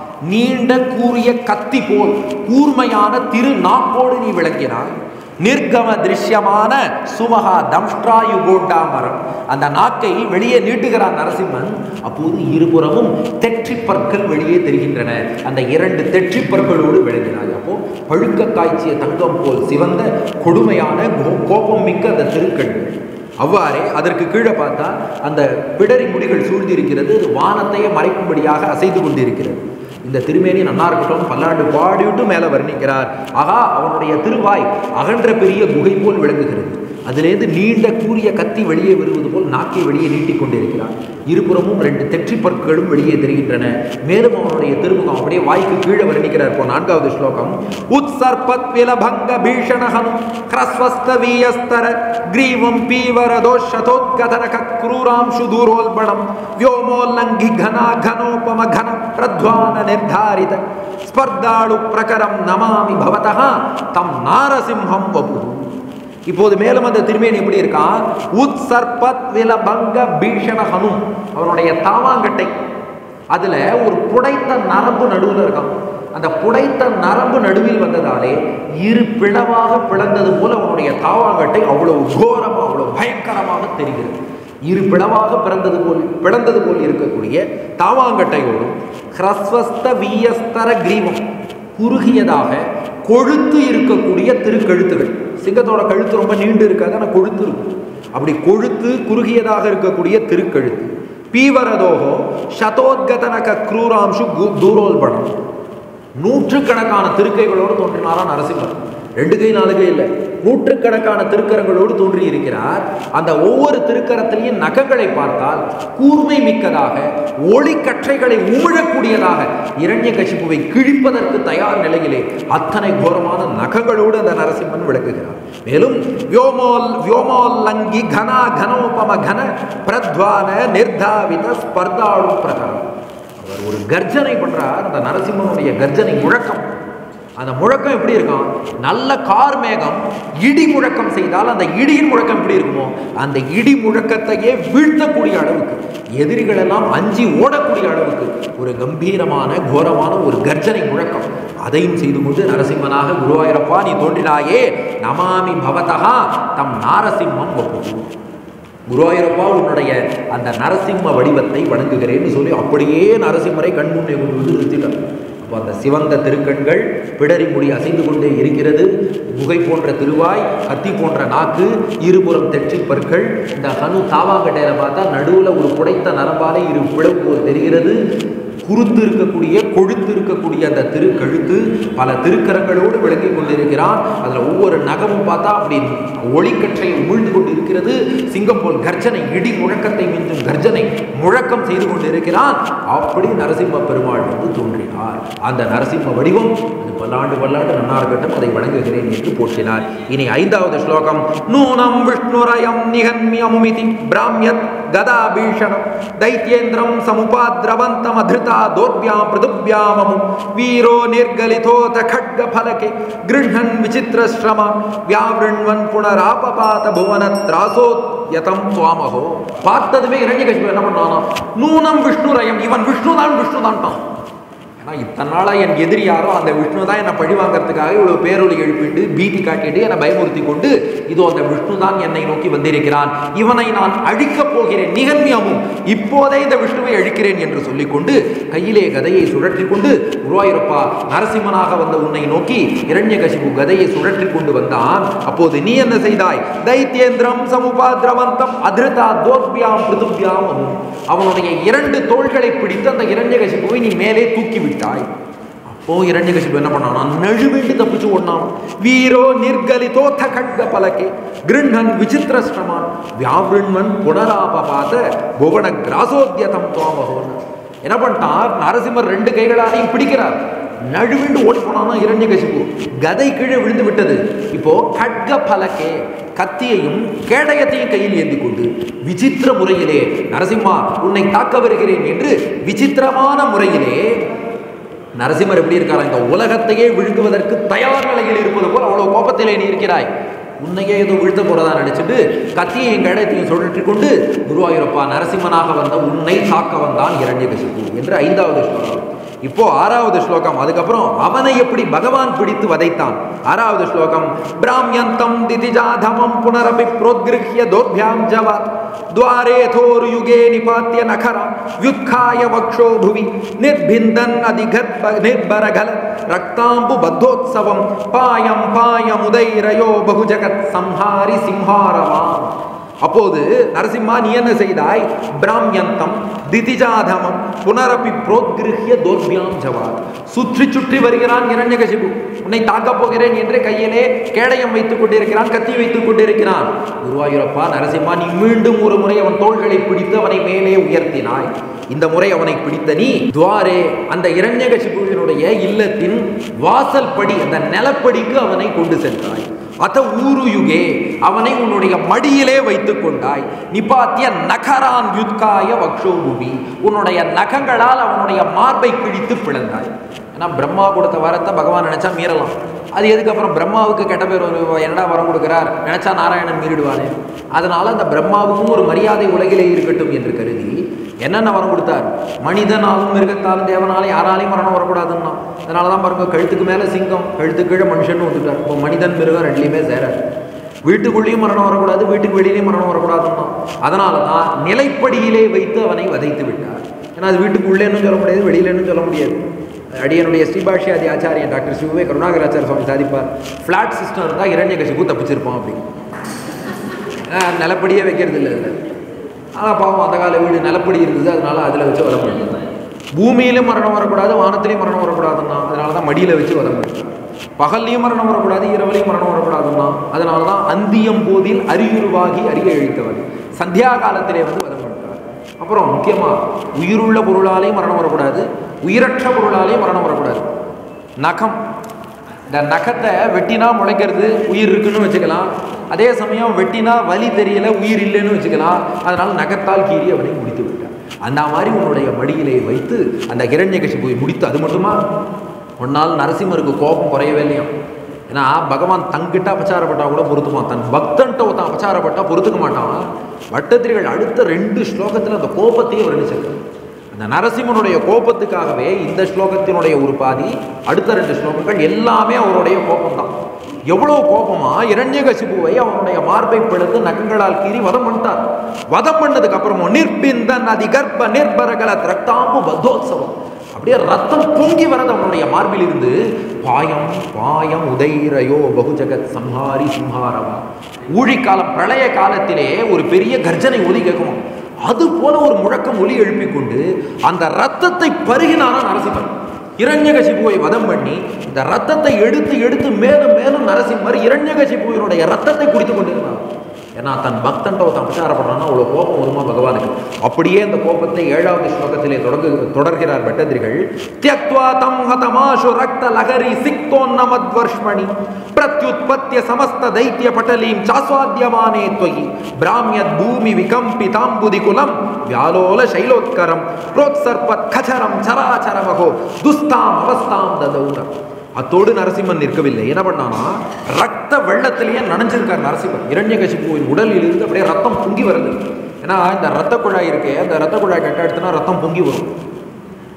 நீண்ட கூறிய கத்தி போல் கூர்மையான திரு நாக்கோடு நீ விளங்கினாய் நிர்கம திருஷ்யமான சுமகா தம்ஷ்டாயு கோட்டாமரம் அந்த நாக்கை வெளியே நீட்டுகிறான் நரசிம்மன் அப்போது இருபுறமும் தெற்றி பற்கள் வெளியே தெரிகின்றன அந்த இரண்டு தெற்றி பற்களோடு விளங்கினாய் அப்போ பழுக்க காய்ச்சிய தங்கம் போல் சிவந்த கொடுமையான கோ- கோபம் மிக்க அந்த திருக்கண்கள் அவ்வாறே அதற்கு கீழே பார்த்தா அந்த பிடரி முடிகள் சூழ்ந்திருக்கிறது அது வானத்தையே மறைக்கும்படியாக அசைந்து கொண்டிருக்கிறது இந்த திருமேனி நன்னா இருக்கட்டும் பல்லாண்டு பாடிவிட்டு மேலே வர்ணிக்கிறார் ஆகா அவனுடைய திருவாய் அகன்ற பெரிய குகை போல் விளங்குகிறது அதிலேருந்து நீண்ட கூரிய கத்தி வெளியே வருவது போல் நாக்கை வெளியே நீட்டிக் கொண்டிருக்கிறார் இருபுறமும் ரெண்டு தெற்றி பற்களும் வெளியே தெரிகின்றன மேலும் அவனுடைய திருமுகம் அப்படியே வாய்க்கு கீழே வர்ணிக்கிறார் இப்போ நான்காவது ஸ்லோகம் உத்சர்பத் விலபங்க பீஷணஹனு ஹ்ரஸ்வஸ்த வீயஸ்தர கிரீவம் பீவர தோஷதோத்கதனக क्रूरांशु दूरोल्बणं व्योमोल्लङ्घि घना घनोपम घन प्रध्वान निर्धारित ஸ்பர்தாளு பிரகரம் நமாமி பவதः தம் நாரசிம்ஹம் வபு இப்போது மேலும் அந்த திருமேனி எப்படி இருக்கான் உத் சர்பத் விலபங்க பீஷண ஹனு அவனுடைய தாவாங்கட்டை அதுல ஒரு புடைத்த நரம்பு நடுவில் இருக்கான் அந்த புடைத்த நரம்பு நடுவில் வந்ததாலே இரு பிளவாக பிளந்தது போல அவனுடைய தாவாங்கட்டை அவ்வளவு கோரமா அவ்வளவு பயங்கரமாக தெரிகிறது இரு பிளவாக பிறந்தது போல் பிளந்தது போல் இருக்கக்கூடிய தாவாங்கட்டையோடும் ஹ்ரஸ்வஸ்த வீயஸ்தர கிரீவம் குறுகியதாக கொழுத்து இருக்கக்கூடிய திருக்கழுத்துகள் சிங்கத்தோட கழுத்து ரொம்ப நீண்டு இருக்காது ஆனால் கொழுத்து இருக்கும் அப்படி கொழுத்து குறுகியதாக இருக்கக்கூடிய திருக்கழுத்து பீவரதோகோ சதோத்கதனக க்ரூராம்சு கு- தூரோல்பணம் நூற்றுக்கணக்கான திருக்கைகளோடு தோன்றினாரா நரசிம்மர் ரெண்டு கை நாலு கை இல்லை நூற்றுக்கணக்கான திருக்கரங்களோடு தோன்றி இருக்கிறார் அந்த ஒவ்வொரு திருக்கரத்திலையும் நகங்களை பார்த்தால் கூர்மை மிக்கதாக ஒளி கற்றைகளை உமிழக்கூடியதாக இரண்ய கசிப்புவை கிழிப்பதற்கு தயார் நிலையிலே அத்தனை கோரமான நகங்களோடு அந்த நரசிம்மன் விளக்குகிறார் மேலும் வியோமோல் வியோமோல்லங்கி கனா கனோபம கன பிரத்வான நிர்தாவித ஸ்பர்தாளு பிரகரம் அவர் ஒரு கர்ஜனை பண்றார் அந்த நரசிம்மனுடைய கர்ஜனை முழக்கம் அந்த முழக்கம் எப்படி இருக்கும் நல்ல கார் மேகம் இடி முழக்கம் செய்தால் அந்த இடியின் முழக்கம் எப்படி இருக்குமோ அந்த இடி முழக்கத்தையே வீழ்த்தக்கூடிய அளவுக்கு எதிரிகள் எல்லாம் அஞ்சி ஓடக்கூடிய அளவுக்கு ஒரு கம்பீரமான கோரமான ஒரு கர்ஜனை முழக்கம் அதையும் செய்து கொண்டு நரசிம்மனாக குருவாயிரப்பா நீ தோன்றினாயே நமாமி பவதா தம் நாரசிம்மம் ஒப்பு குருவாயூரப்பா உன்னுடைய அந்த நரசிம்ம வடிவத்தை வணங்குகிறேன்னு சொல்லி அப்படியே நரசிம்மரை கண்முன்னே கொண்டு வந்து நிறுத்திட்டார் அப்போ அந்த சிவந்த திருக்கண்கள் பிடரி முடி அசைந்து கொண்டே இருக்கிறது குகை போன்ற திருவாய் கத்தி போன்ற நாக்கு இருபுறம் தெற்றி பற்கள் இந்த ஹனு தாவாங்கட்டையில பார்த்தா நடுவில் ஒரு புடைத்த நரம்பாலே இரு பிளவு போல் தெரிகிறது குருத்து இருக்கக்கூடிய கொழுத்து இருக்கக்கூடிய அந்த திருக்கழுத்து பல திருக்கரங்களோடு விளங்கி கொண்டிருக்கிறான் அதில் ஒவ்வொரு நகமும் பார்த்தா அப்படி ஒளிக்கற்றை உமிழ்ந்து கொண்டு இருக்கிறது சிங்கம் போல் கர்ஜனை இடி முழக்கத்தை மிஞ்சும் கர்ஜனை முழக்கம் செய்து கொண்டிருக்கிறான் அப்படி நரசிம்ம பெருமாள் வந்து தோன்றினார் அந்த நரசிம்ம வடிவம் அது பல்லாண்டு பல்லாண்டு நன்னா இருக்கட்டும் அதை வணங்குகிறேன் என்று போற்றினார் இனி ஐந்தாவது ஸ்லோகம் நூனம் விஷ்ணுரயம் நிகன்மியமுமிதி பிராமியத் கதாபீஷணம் दैत्येन्द्रं समुपाद्रवन्तमधृता दोर्भ्यां पृथुभ्याममु वीरो निर्गलितोऽथ खड्गफलके गृह्णन् विचित्रश्रम व्यावृण्वन् पुनरापपात भुवनत्रासोद्यतं त्वामहो பார்த்ததுமே இரண்யகசிபு என்ன பண்ணானா நூனம் விஷ்ணுரயம் இவன் விஷ்ணுதான் விஷ்ணுதான்ட்டான் ஏன்னா இத்தனை நாளாக என் எதிரி யாரோ அந்த விஷ்ணு தான் என்னை பழி வாங்கறதுக்காக இவ்வளவு பேரொலி எழுப்பிட்டு பீதி காட்டிட்டு என்னை பயமுறுத்தி கொண்டு இதோ அந்த விஷ்ணு தான் என்னை நோக்கி வந்திருக்கிறான் இவனை நான் அழிக்கப் போகிறேன் நிகழ்மியமும் இப்போதே இந்த விஷ்ணுவை அழிக்கிறேன் என்று சொல்லிக்கொண்டு கையிலே கதையை சுழற்றி கொண்டு குருவாயூரப்பா நரசிம்மனாக வந்த உன்னை நோக்கி இரண்யகசிபு கதையை சுழற்றி கொண்டு வந்தான் அப்போது நீ என்ன செய்தாய் தைத்தியேந்திரம் சமுபாத்ரவந்தம் அதிருதா தோத்பியாம் பிருதுபியாம் அமும். அவனுடைய இரண்டு தோள்களை பிடித்து அந்த இரண்யகசிபுவை நீ மேலே தூக்கி விட்டாய் அப்போ இரண்யகசிபு என்ன பண்ணானா நழுவிண்டு தப்பிச்சு ஓடினான் வீரோ நிர்கலிதோத்த கட்க பலகே கிருண்ணன் விசித்திரஷ்டமான் வியாவிருண்மன் புனராபபாத புவன கிராசோத்தியதம் துவாமகோன் என்ன பண்ணிட்டான் நரசிம்மர் ரெண்டு கைகளாலையும் பிடிக்கிறார் நழுவிண்டு ஓடி போனானா இரண்யகசிபு கதை கீழே விழுந்து விட்டது இப்போ கட்க பலகே கத்தியையும் கேடயத்தையும் கையில் ஏந்தி கொண்டு விசித்திர முறையிலே நரசிம்மா உன்னை தாக்க வருகிறேன் என்று விசித்திரமான முறையிலே நரசிம்மர் எப்படி இருக்காரா இந்த உலகத்தையே விழுங்குவதற்கு தயார் நிலையில் இருப்பது போல் அவ்வளவு கோபத்திலே நீ இருக்கிறாய் உன்னையே ஏதோ வீழ்த்த போறதா நினைச்சிட்டு கத்தியையும் கேடயத்தையும் சுழற்றி கொண்டு குருவாயூரப்பா நரசிம்மனாக வந்த உன்னை தாக்க வந்தான் இரண்யகசிபு என்று ஐந்தாவது ஸ்லோகம் இப்போ ஆறாவது ஸ்லோகம் அதுக்கப்புறம் அவனை எப்படி பகவான் பிடித்து வதைத்தான் ஆறாவது ஸ்லோகம் பிராமியந்தம் திதிஜாதமம் புனரபி புரோத்கிருஹ்ய தோர்பியாம் ஜவா द्वारे थोर्युगे निपात्य नखरा व्युत्खाय वक्षो भुवि निर्भिन्दन् अधिगर्भ निर्भरघल रक्ताम्बु बद्धोत्सवं पायं पायमुदैरयो बहुजगत् संहारि सिंहारवान् அப்போது நரசிம்மா நீ என்ன செய்தாய் பிராமியந்தம் திதிஜாதமம் புனரப்பி புரோத்கிருஹ்ய தோர்பியாம் ஜவாத் சுற்றி சுற்றி வருகிறான் இரண்யகசிபு உன்னை தாக்கப் போகிறேன் என்று கையிலே கேடயம் வைத்துக் கொண்டிருக்கிறான் கத்தி வைத்துக் கொண்டிருக்கிறான் குருவாயூரப்பா நரசிம்மா நீ மீண்டும் ஒரு முறை அவன் தோள்களை பிடித்து அவனை மேலே உயர்த்தினாய் இந்த முறை அவனை பிடித்த நீ துவாரே அந்த இரண்யகசிபுவினுடைய இல்லத்தின் வாசல் படி அந்த நிலப்படிக்கு அவனை கொண்டு சென்றாய் அத ஊரு யுகே அவனை உன்னுடைய மடியிலே வைத்துக் கொண்டாய் நிபாத்திய நகரான் யுத்காய வக்ஷோபுவி உன்னுடைய நகங்களால் அவனுடைய மார்பை கிழித்து பிளந்தாய் ஏன்னா பிரம்மா கொடுத்த வரத்தை பகவான் நினைச்சா மீறலாம் அது எதுக்கப்புறம் பிரம்மாவுக்கு கெட்ட பேர் ஒரு என்னடா வரம் கொடுக்கிறார் நினைச்சா நாராயணன் மீறிடுவானே அதனால அந்த பிரம்மாவுக்கும் ஒரு மரியாதை உலகிலே இருக்கட்டும் என்று கருதி என்னென்ன வரம் கொடுத்தார் மனிதனாலும் மிருகத்தாலும் தேவனாலும் யாராலையும் மரணம் வரக்கூடாதுன்னா அதனால தான் பாருங்க கழுத்துக்கு மேலே சிங்கம் கழுத்துக்கு கீழே மனுஷன் வந்துட்டார் இப்போ மனிதன் மிருகம் ரெண்டுலையுமே சேரார் வீட்டுக்குள்ளேயும் மரணம் வரக்கூடாது வீட்டுக்கு வெளியிலையும் மரணம் வரக்கூடாதுன்னா அதனால தான் நிலைப்படியிலே வைத்து அவனை வதைத்து விட்டார் ஏன்னா அது வீட்டுக்குள்ளேன்னு சொல்ல முடியாது வெளியிலன்னு சொல்ல முடியாது அடியனுடைய ஸ்ரீபாஷ்யாதி ஆச்சாரியன் டாக்டர் சிவவே கருணாகராச்சார சுவாமி சாதிப்பார் ஃப்ளாட் சிஸ்டம் இருந்தால் இரண்யகசிபு தப்பிச்சிருப்பான் அப்படின்னு ஏன்னா நிலப்படியே வைக்கிறது இல்லை இல்லை ஆனால் பாவம் அந்த கால வீடு நிலப்படி இருந்தது அதனால அதில் வச்சு வதம் பண்ணிட்டாங்க பூமியிலும் மரணம் வரக்கூடாது வானத்திலையும் மரணம் வரக்கூடாதுன்னா அதனால தான் மடியில் வச்சு வதம் பண்ணிட்டாங்க பகல்லையும் மரணம் வரக்கூடாது இரவுலையும் மரணம் வரக்கூடாதுன்னா அதனால தான் அந்தியம் போதில் அரியுருவாகி அறிய இழித்தவர் சந்தியா காலத்திலே வந்து வதம் பண்ணிட்டார் அப்புறம் முக்கியமாக உயிருள்ள பொருளாலேயும் மரணம் வரக்கூடாது உயிரற்ற பொருளாலேயும் மரணம் வரக்கூடாது நகம் இந்த நகத்தை வெட்டினா முளைக்கிறது உயிர் இருக்குன்னு வச்சுக்கலாம் அதே சமயம் வெட்டினா வலி தெரியல உயிர் இல்லைன்னு வச்சுக்கலாம் அதனால நகத்தால் கீறி அவனை முடித்து விட்டார் அந்த மாதிரி உன்னுடைய மடியிலே வைத்து அந்த கிரண்யகசிபுவை முடித்து அது மட்டுமா ஒரு நாள் நரசிம்மருக்கு கோபம் குறையவே இல்லையா ஏன்னா பகவான் தங்கிட்ட அபச்சாரப்பட்டா கூட பொறுத்துமா தன் பக்தன்ட்ட ஒருத்தன் அபச்சாரப்பட்டா பொறுத்துக்க மாட்டான் வட்டத்திரிகள் அடுத்த ரெண்டு ஸ்லோகத்தில் அந்த கோபத்தையே வர்ணிச்சிருக்காங்க அந்த நரசிம்மனுடைய கோபத்துக்காகவே இந்த ஸ்லோகத்தினுடைய ஒரு பாதி அடுத்த ரெண்டு ஸ்லோகங்கள் எல்லாமே அவருடைய கோபம்தான் எவ்வளோ கோபமா இரண்யகசிபுவை அவனுடைய மார்பை பிளந்து நகங்களால் கீறி வதம் பண்ணிட்டார் வதம் பண்ணதுக்கு அப்புறமும் நிர்பிந்த நதி கர்ப்ப நிர்பரகல ரக்தாம்பு பத்தோத்சவம் அப்படியே ரத்தம் பொங்கி வரது அவனுடைய மார்பில் இருந்து பாயம் பாயம் உதைரயோ பகுஜகத் சம்ஹாரி சிம்ஹாரவா ஊழிக்காலம் பிரளய காலத்திலே ஒரு பெரிய கர்ஜனை ஒலி கேட்குமா அது போல ஒரு முழக்கம் ஒலி எழுப்பிக் கொண்டு அந்த ரத்தத்தை பருகினானா நரசிம்மர் இரண்யகசிபுவை வதம் பண்ணி இந்த ரத்தத்தை எடுத்து எடுத்து மேலும் மேலும் நரசிம்மர் இரண்யகசிபுவினுடைய ரத்தத்தை குடித்து கொண்டிருந்தார் ஏன்னா தன் பக்தன்ட்ட ஒருத்தன் அபச்சாரப்படுறான்னா அவ்வளோ கோபம் வருமா பகவானுக்கு அப்படியே அந்த கோபத்தை ஏழாவது ஸ்லோகத்திலே தொடங்கு தொடர்கிறார் பட்டதிரிகள் தியக்வா தம் ஹதமாஷு ரக்த லகரி சிக்தோன்னமத்வர்ஷ்மணி பிரத்யுத்பத்திய சமஸ்த தைத்திய பட்டலீம் சாஸ்வாத்தியமானே त्वयि பிராமியத் பூமி விகம்பிதாம்புதி குலம் வியாலோல சைலோத்கரம் புரோத்சர்பத் கச்சரம் சராச்சரமகோ துஸ்தாம் அவஸ்தாம் ததௌரம் அத்தோடு நரசிம்மன் நிற்கவில்லை என்ன பண்ணானா ரத்த வெள்ளத்திலேயே நனைஞ்சிருக்கார் நரசிம்மன் இரண்யகசிபுவின் உடலில் இருந்து அப்படியே ரத்தம் பொங்கி வருது ஏன்னா இந்த ரத்த குழாய் இருக்கே அந்த ரத்த குழாய் கட்ட எடுத்துனா ரத்தம் பொங்கி வரும்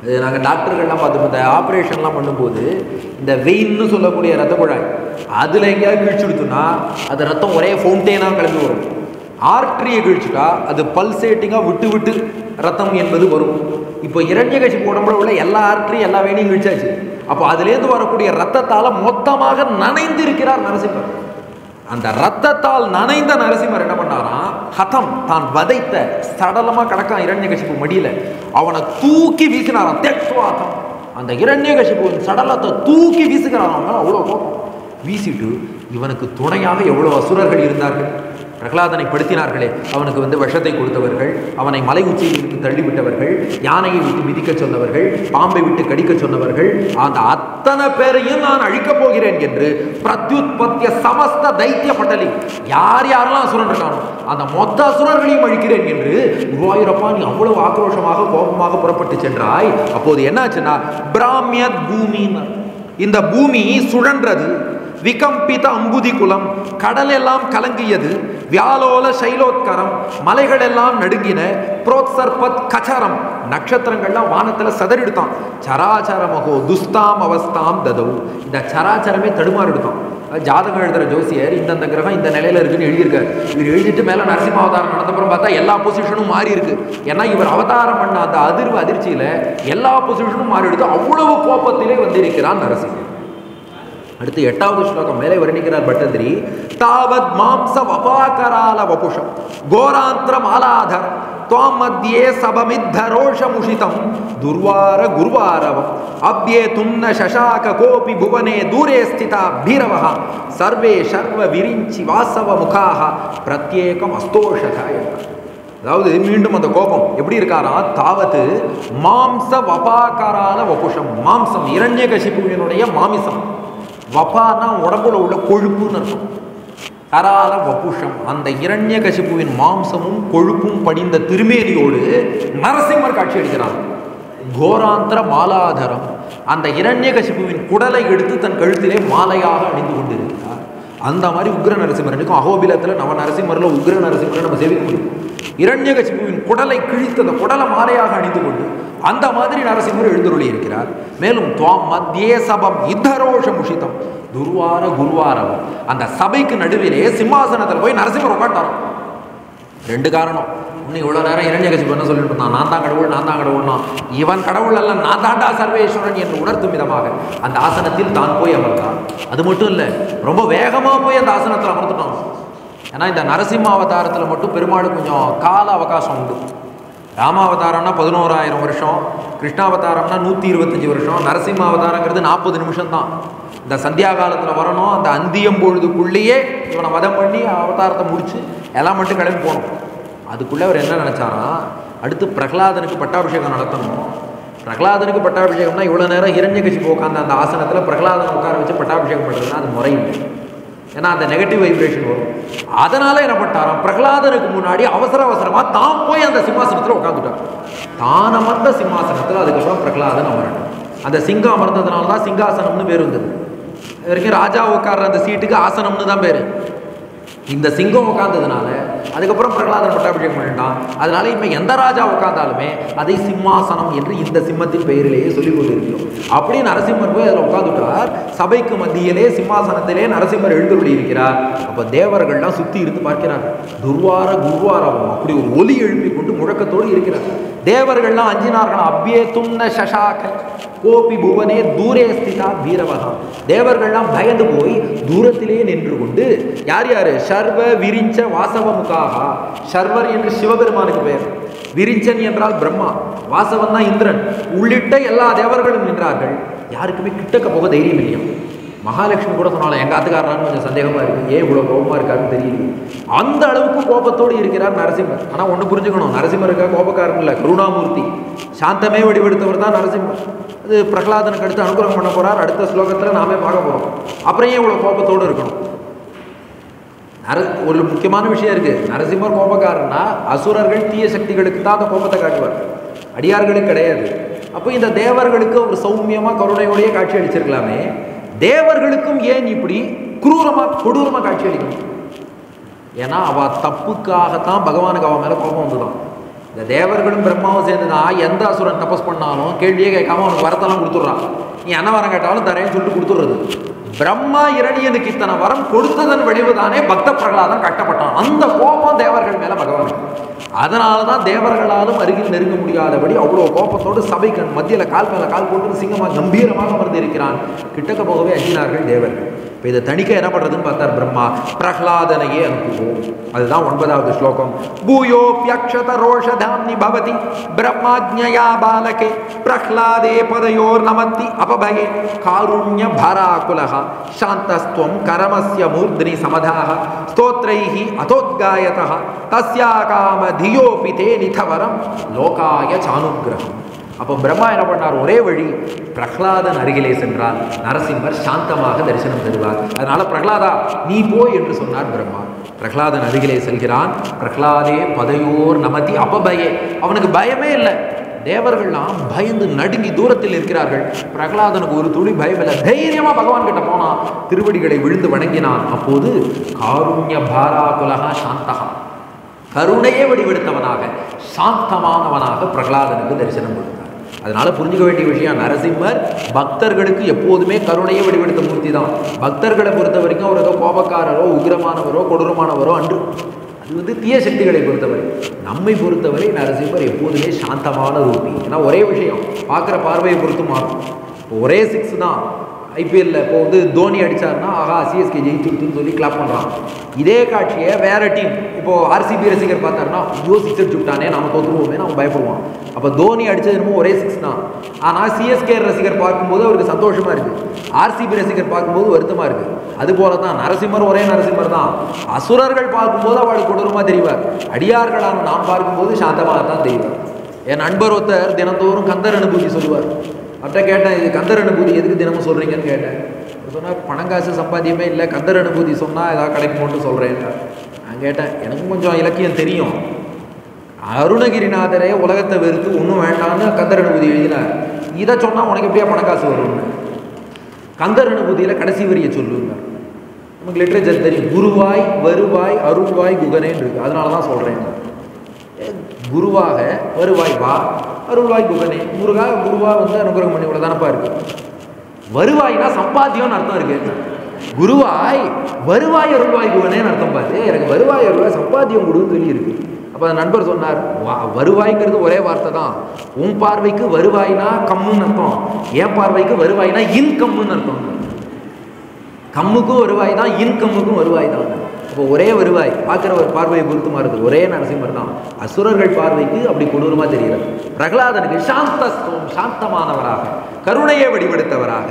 அது நாங்கள் டாக்டர்கள்லாம் பார்த்துப்போம் இந்த ஆப்ரேஷன்லாம் பண்ணும்போது இந்த வெயின்னு சொல்லக்கூடிய ரத்த குழாய் அதில் எங்கேயாவது கிழிச்சுடுத்துனா அது ரத்தம் ஒரே ஃபவுண்டெயினாக கிளம்பி வரும் ஆர்ட்ரியை கிழிச்சுட்டா அது பல்சேட்டிங்காக விட்டு விட்டு ரத்தம் என்பது வரும் இப்போ இரண்யகசிப்பு உடம்புல உள்ள எல்லா ஆர்ட்ரியும் எல்லா வேணையும் கிழிச்சாச்சு அப்போ அதுலேருந்து வரக்கூடிய ரத்தத்தால் மொத்தமாக நனைந்திருக்கிறார் நரசிம்மர் அந்த ரத்தத்தால் நனைந்த நரசிம்மர் என்ன பண்ணாராம் ஹதம் தான் வதைத்த சடலமா கிடக்கான் இரண்யகசிப்பு மடியில அவனை தூக்கி வீசினாராம் தெக்வாதம் அந்த இரண்யகசிப்புவின் சடலத்தை தூக்கி வீசுகிறாராம் அவ்வளோ கோபம் வீசிட்டு இவனுக்கு துணையாக எவ்வளவு அசுரர்கள் இருந்தார்கள் பிரகலாதனை படுத்தினார்களே அவனுக்கு வந்து விஷத்தை கொடுத்தவர்கள் அவனை மலை உச்சியில் இருந்து தள்ளிவிட்டவர்கள் யானையை விட்டு மிதிக்க சொன்னவர்கள் பாம்பை விட்டு கடிக்க சொன்னவர்கள் அந்த அத்தனை பேரையும் நான் அழிக்கப் போகிறேன் என்று பிரத்யுத்பத்திய சமஸ்த தைத்திய பட்டலி யார் யாரெல்லாம் அசுரன் இருக்கானோ அந்த மொத்த அசுரர்களையும் அழிக்கிறேன் என்று குருவாயூரப்பா நீ அவ்வளவு ஆக்ரோஷமாக கோபமாக புறப்பட்டு சென்றாய் அப்போது என்னாச்சுன்னா பிராமியத் பூமின்னு இந்த பூமி சுழன்றது விகம்பித அம்புதி குலம் கடல் எல்லாம் கலங்கியது வியாலோல சைலோத்கரம் மலைகள் எல்லாம் நடுங்கின புரோத்சர்பத் கச்சரம் நட்சத்திரங்கள்லாம் வானத்துல சதறிடுத்தான் சராச்சரமகோ துஸ்தாம் அவஸ்தாம் ததவு இந்த சராச்சரமே தடுமாறிடுத்தான் அதாவது ஜாதகம் எழுதுற ஜோசியர் இந்தந்த கிரகம் இந்த நிலையில இருக்குன்னு எழுதியிருக்காரு இவர் எழுதிட்டு மேல நரசிம்ம அவதாரம் நடந்தப்புறம் பார்த்தா எல்லா பொசிஷனும் மாறி இருக்கு ஏன்னா இவர் அவதாரம் பண்ண அந்த அதிர்வு அதிர்ச்சியில எல்லா பொசிஷனும் மாறி எடுத்து அவ்வளவு கோபத்திலே வந்திருக்கிறான் நரசிம்மர் அடுத்து எட்டாவது ஸ்லோகம் மேலே வர்ணிக்கிறார் பட்டதிரி தாவத் மாம்ச வபாகரால வபுஷம் கோராந்திர மாலாதர் துவாம் மத்தியே சபமித்தரோஷமுஷிதம் துர்வார குருவாரவம் அப்யே துன்ன சசாக கோபி புவனே தூரே ஸ்திதா பீரவஹ சர்வே சர்வ விரிஞ்சி வாசவ முகாக பிரத்யேகம் அஸ்தோஷகாய அதாவது மீண்டும் அந்த கோபம் எப்படி இருக்காரா தாவத்து மாம்ச வபாகாரால வபுஷம் மாம்சம் இரண்யகசிபுவினுடைய மாமிசம் வபானா உடம்புல உள்ள கொழுப்புன்னு இருக்கும் கரால வபுஷம் அந்த இரண்யகசிபுவின் மாம்சமும் கொழுப்பும் படிந்த திருமேனியோடு நரசிம்மர் காட்சி அளிக்கிறார் கோராந்திர மாலாதரம் அந்த இரண்யகசிபுவின் குடலை எடுத்து தன் கழுத்திலே மாலையாக அணிந்து கொண்டிருக்கிறார் அந்த மாதிரி உக்ர நரசிம்மர் இருக்கும் அகோபிலத்தில் நவ நரசிம்மரில் உக்ர நரசிம்மரை நம்ம சேவிக்க முடியும் இரண்யகசிபுவின் குடலை கிழித்து அந்த குடலை மாலையாக அணிந்து கொண்டு அந்த மாதிரி நரசிம்மர் எழுந்தருளி இருக்கிறார் மேலும் துவாம் மத்தியே சபம் இத்தரோஷ முஷிதம் துர்வார குருவாரம் அந்த சபைக்கு நடுவிலே சிம்மாசனத்தில் போய் நரசிம்மர் உட்காண்டாராம் ரெண்டு காரணம் இன்னும் இவ்வளோ நேரம் இரண்யகசிப்பு என்ன சொல்லிட்டு இருந்தான் நான் தான் கடவுள் நான் தான் கடவுள்னா இவன் கடவுள் அல்ல நான் தாண்டா சர்வேஸ்வரன் என்று உணர்த்தும் விதமாக அந்த ஆசனத்தில் தான் போய் அமர்ந்தான் அது மட்டும் இல்லை ரொம்ப வேகமாக போய் அந்த ஆசனத்தில் அமர்ந்துட்டான் ஏன்னா இந்த நரசிம்ம அவதாரத்தில் மட்டும் பெருமாள் கொஞ்சம் கால அவகாசம் உண்டு ராமாவதாரம்னா பதினோராயிரம் வருஷம் கிருஷ்ணாவதாரம்னா நூற்றி இருபத்தஞ்சி வருஷம் நரசிம்ம அவதாரங்கிறது நாற்பது நிமிஷம் தான் இந்த சந்தியா காலத்தில் வரணும் அந்த அந்தியம் பொழுதுக்குள்ளேயே இவனை வதம் பண்ணி அவதாரத்தை முடிச்சு எல்லாம் மட்டும் கிளம்பி போகணும் அதுக்குள்ளே அவர் என்ன நினச்சாராம் அடுத்து பிரகலாதனுக்கு பட்டாபிஷேகம் நடத்தணும் பிரகலாதனுக்கு பட்டாபிஷேகம்னா இவ்வளோ நேரம் இரண்யகசிப்பு உட்காந்து அந்த ஆசனத்தில் பிரகலாதனை உட்கார வச்சு பட்டாபிஷேகம் பண்ணுறதுனா அது முறையில்லை ஏன்னா அந்த நெகட்டிவ் வைப்ரேஷன் வரும் அதனால என்ன பண்ணிட்டாராம் பிரகலாதனுக்கு முன்னாடி அவசர அவசரமாக தான் போய் அந்த சிம்மாசனத்தில் உட்காந்துட்டார் தான் அமர்ந்த சிம்மாசனத்தில் அதுக்கப்புறம் பிரகலாதன் அமரணும் அந்த சிங்கம் அமர்ந்ததுனால தான் சிங்காசனம்னு பேர் வந்தது இது வரைக்கும் ராஜா உட்கார்ற அந்த சீட்டுக்கு ஆசனம்னு தான் பேர் இந்த சிங்கம் உட்கார்ந்ததுனால அதுக்கப்புறம் பிரகலாதன் பட்டாபிஷேகம் பண்ணிட்டான் அதனால இப்போ எந்த ராஜா உட்கார்ந்தாலுமே அதை சிம்மாசனம் என்று இந்த சிம்மத்தின் பெயரிலேயே சொல்லிக் கொண்டிருக்கிறோம் அப்படி நரசிம்மர் போய் அதில் உட்காந்துட்டார் சபைக்கு மத்தியிலே சிம்மாசனத்திலே நரசிம்மர் எழுந்துள்ளி இருக்கிறார் அப்போ தேவர்கள்லாம் சுற்றி இருந்து பார்க்கிறார் துர்வார குருவாரம் அப்படி ஒரு ஒலி எழுப்பி கொண்டு முழக்கத்தோடு இருக்கிறார் தேவர்கள்லாம் அஞ்சினார்கள் அப்பியே துண்ண சசாக கோபி புவனே தூரே ஸ்திதா வீரவகா தேவர்கள்லாம் பயந்து போய் தூரத்திலே நின்று கொண்டு யார் யார் சர்வ விரிஞ்ச வாசவ முகாகா சர்வர் என்று சிவபெருமானுக்கு பெயர் விரிஞ்சன் என்றால் பிரம்மா வாசவன் தான் இந்திரன் உள்ளிட்ட எல்லா தேவர்களும் நின்றார்கள் யாருக்குமே கிட்டக்க போக தைரியம் இல்லையா மகாலட்சுமி கூட சொன்னாலும் எங்கள் ஆத்துக்காரனான்னு கொஞ்சம் சந்தேகமாக இருக்குது ஏன் இவ்வளோ கோபமாக இருக்காருன்னு தெரியல அந்த அளவுக்கு கோபத்தோடு இருக்கிறார் நரசிம்மர் ஆனால் ஒன்று புரிஞ்சுக்கணும் நரசிம்மருக்கா கோபக்காரன் இல்லை கருணாமூர்த்தி சாந்தமே வடிவெடுத்தவர் தான் நரசிம்மர் அது பிரகலாதனுக்கு அடுத்து அனுகிரகம் பண்ண போகிறார் அடுத்த ஸ்லோகத்தில் நாமே பார்க்க போகிறோம் அப்புறம் ஏன் இவ்வளோ கோபத்தோடு இருக்கணும் நர ஒரு முக்கியமான விஷயம் இருக்குது நரசிம்மர் கோபக்காரன்னா அசுரர்கள் தீய சக்திகளுக்கு தான் அந்த கோபத்தை காட்டுவார் அடியார்களுக்கு கிடையாது அப்போ இந்த தேவர்களுக்கு ஒரு சௌமியமாக கருணையோடையே காட்சி அளிச்சிருக்கலாமே தேவர்களுக்கும் ஏன் இப்படி குரூரமாக கொடூரமாக காட்சி அளிக்கணும் ஏன்னா அவ தப்புக்காகத்தான் பகவானுக்கு அவன் மேலே கோபம் வந்துதான் இந்த தேவர்களும் பிரம்மாவும் சேர்ந்து தான் எந்த அசுரன் தபஸ் பண்ணாலும் கேள்வியே கேட்காம அவனுக்கு வரத்தெல்லாம் கொடுத்துட்றான் நீ என்ன வரம் கேட்டாலும் தரேன்னு சொல்லிட்டு கொடுத்துடுறது பிரம்மா இரணியனுக்கு இத்தனை வரம் கொடுத்ததன் விளைவுதானே பக்த பிரகலாதன் கட்டப்பட்டான் அந்த கோபம் தேவர்கள் மேல பகவான் அதனால தான் தேவர்களாலும் அருகில் நெருங்க முடியாதபடி அவ்வளோ கோபத்தோடு சபைக்கு மத்தியில் கால் மேல கால் போட்டு சிங்கமாக கம்பீரமாக அமர்ந்து இருக்கிறான் கிட்டக்க போகவே அஞ்சினார்கள் தேவர்கள் இப்போ இதை தணிக்க என்ன பண்ணுறதுன்னு பார்த்தார் பிரம்மா பிரஹ்லாதனையே அனுப்புவோம் அதுதான் ஒன்பதாவது ஸ்லோகம் பூயோப்யக்ஷத ரோஷதாம்னி பவதி பிரம்மாஜ்ஞயா பாலகே பிரஹ்லாதே பதயோர் நமத்தி அபபயே காருண்ய பாராகுலः சாந்தஸ்துவம் கரமஸ்ய மூர்த்னி சமதாः स्तोत्रैः अथोद्गायतः तस्याकाम धियोपि ते निथवरं லோகாய சானுகிரகம் அப்போ பிரம்மா என்ன பண்ணார் ஒரே வழி பிரஹ்லாதன் அருகிலே சென்றால் நரசிம்மர் சாந்தமாக தரிசனம் தருவார் அதனால பிரஹ்லாதா நீ போய் என்று சொன்னார் பிரம்மா பிரஹ்லாதன் அருகிலே செல்கிறான் பிரஹ்லாதே பதையோர் நமதி அபபயே அவனுக்கு பயமே இல்லை தேவர்கள்லாம் பயந்து நடுங்கி தூரத்தில் இருக்கிறார்கள் பிரகலாதனுக்கு ஒரு துளி பயம் இல்லை தைரியமா பகவான் கிட்ட போனான் திருவடிகளை விழுந்து வணங்கினான் அப்போது காருண்ய பாராகுலகா சாந்தகா கருணையே வடிவெடுத்தவனாக சாந்தமானவனாக பிரகலாதனுக்கு தரிசனம் கொடுத்தார் அதனால புரிஞ்சுக்க வேண்டிய விஷயம் நரசிம்மர் பக்தர்களுக்கு எப்போதுமே கருணையை வடிவெடுத்த மூர்த்தி தான் பக்தர்களை பொறுத்த வரைக்கும் அவர் ஏதோ கோபக்காரரோ உக்கிரமானவரோ கொடூரமானவரோ அன்று அது வந்து தீய சக்திகளை பொறுத்தவரை நம்மை பொறுத்தவரை நரசிம்மர் எப்போதுமே சாந்தமான ரூபி ஏன்னா ஒரே விஷயம் பார்க்குற பார்வையை பொறுத்து மாறும் இப்போ ஒரே சிக்ஸ் தான் ஐபிஎல்ல இப்போ வந்து தோனி அடிச்சாருன்னா ஆஹா சிஎஸ்கே ஜெயிச்சுட்டுன்னு சொல்லி கிளாப் பண்ணுறான் இதே காட்சியை வேற டீம் இப்போ ஆர்சிபி ரசிகர் பார்த்தாருன்னா ஐயோ சிக்ஸ் அடிச்சுட்டானே நாம தோற்றுருவோமே நம்ம பயப்படுவோம் அப்போ தோனி அடிச்சது என்னமோ ஒரே சிக்ஸ் தான் ஆனால் சிஎஸ்கே ரசிகர் பார்க்கும்போது அவருக்கு சந்தோஷமா இருக்கு ஆர்சிபி ரசிகர் பார்க்கும்போது வருத்தமா இருக்கு அது போல தான் நரசிம்மர் ஒரே நரசிம்மர் தான் அசுரர்கள் பார்க்கும்போது அவளுக்கு கொடூரமா தெரிவார் அடியார்களான நாம் பார்க்கும்போது சாந்தமாக தான் தெரிவார் என் நண்பர் ஒருத்தர் தினந்தோறும் கந்தர் அனுபூதி சொல்லுவார் அவர்கிட்ட கேட்டேன் இது கந்தர் அனுபூதி எதுக்கு தினமும் சொல்கிறீங்கன்னு கேட்டேன் அவர் சொன்னார் பணங்காசு சம்பாத்தியமே இல்லை கந்தர் அனுபூதி சொன்னால் ஏதாவது கிடைக்குமோன்னு சொல்கிறேன் நான் கேட்டேன் எனக்கும் கொஞ்சம் இலக்கியம் தெரியும் அருணகிரிநாதரே உலகத்தை வெறுத்து ஒன்றும் வேண்டாம்னு கந்தர் அனுபூதி எழுதினார் இதை சொன்னால் உனக்கு எப்படியா பணக்காசு வரும்னு கந்தர் அனுபூதியில் கடைசி வரியை சொல்லுங்க நமக்கு லிட்ரேச்சர் தெரியும் குருவாய் வருவாய் அருள்வாய் குகனேன்னு இருக்கு அதனால தான் சொல்கிறேன் குருவாக வருவாய் வா அருள்வாய் குகனே முருகா குருவா வந்து அனுகிரகம் பண்ணி தானப்பா இருக்கு வருவாய்னா சம்பாத்தியம்னு அர்த்தம் இருக்கு குருவாய் வருவாய் அருள்வாய் குகனேன்னு அர்த்தம் பார்த்து எனக்கு வருவாய் அருள்வாய் சம்பாத்தியம் கொடுன்னு சொல்லி இருக்கு அப்போ அந்த நண்பர் சொன்னார் வா வருவாய்ங்கிறது ஒரே வார்த்தை தான் உன் பார்வைக்கு வருவாய்னா கம்முன்னு அர்த்தம் என் பார்வைக்கு வருவாய்னா இன்கம்முன்னு அர்த்தம் கம்முக்கும் வருவாய் தான் இன்கம்முக்கும் வருவாய் தான் அப்போ ஒரே வருவாய் பார்க்குற ஒரு பார்வையை பொறுத்து மாறுது ஒரே நரசிம்மர் தான் அசுரர்கள் பார்வைக்கு அப்படி கொடூரமாக தெரிகிறது பிரகலாதனுக்கு சாந்தஸ்துவம் சாந்தமானவராக கருணையை வடிவெடுத்தவராக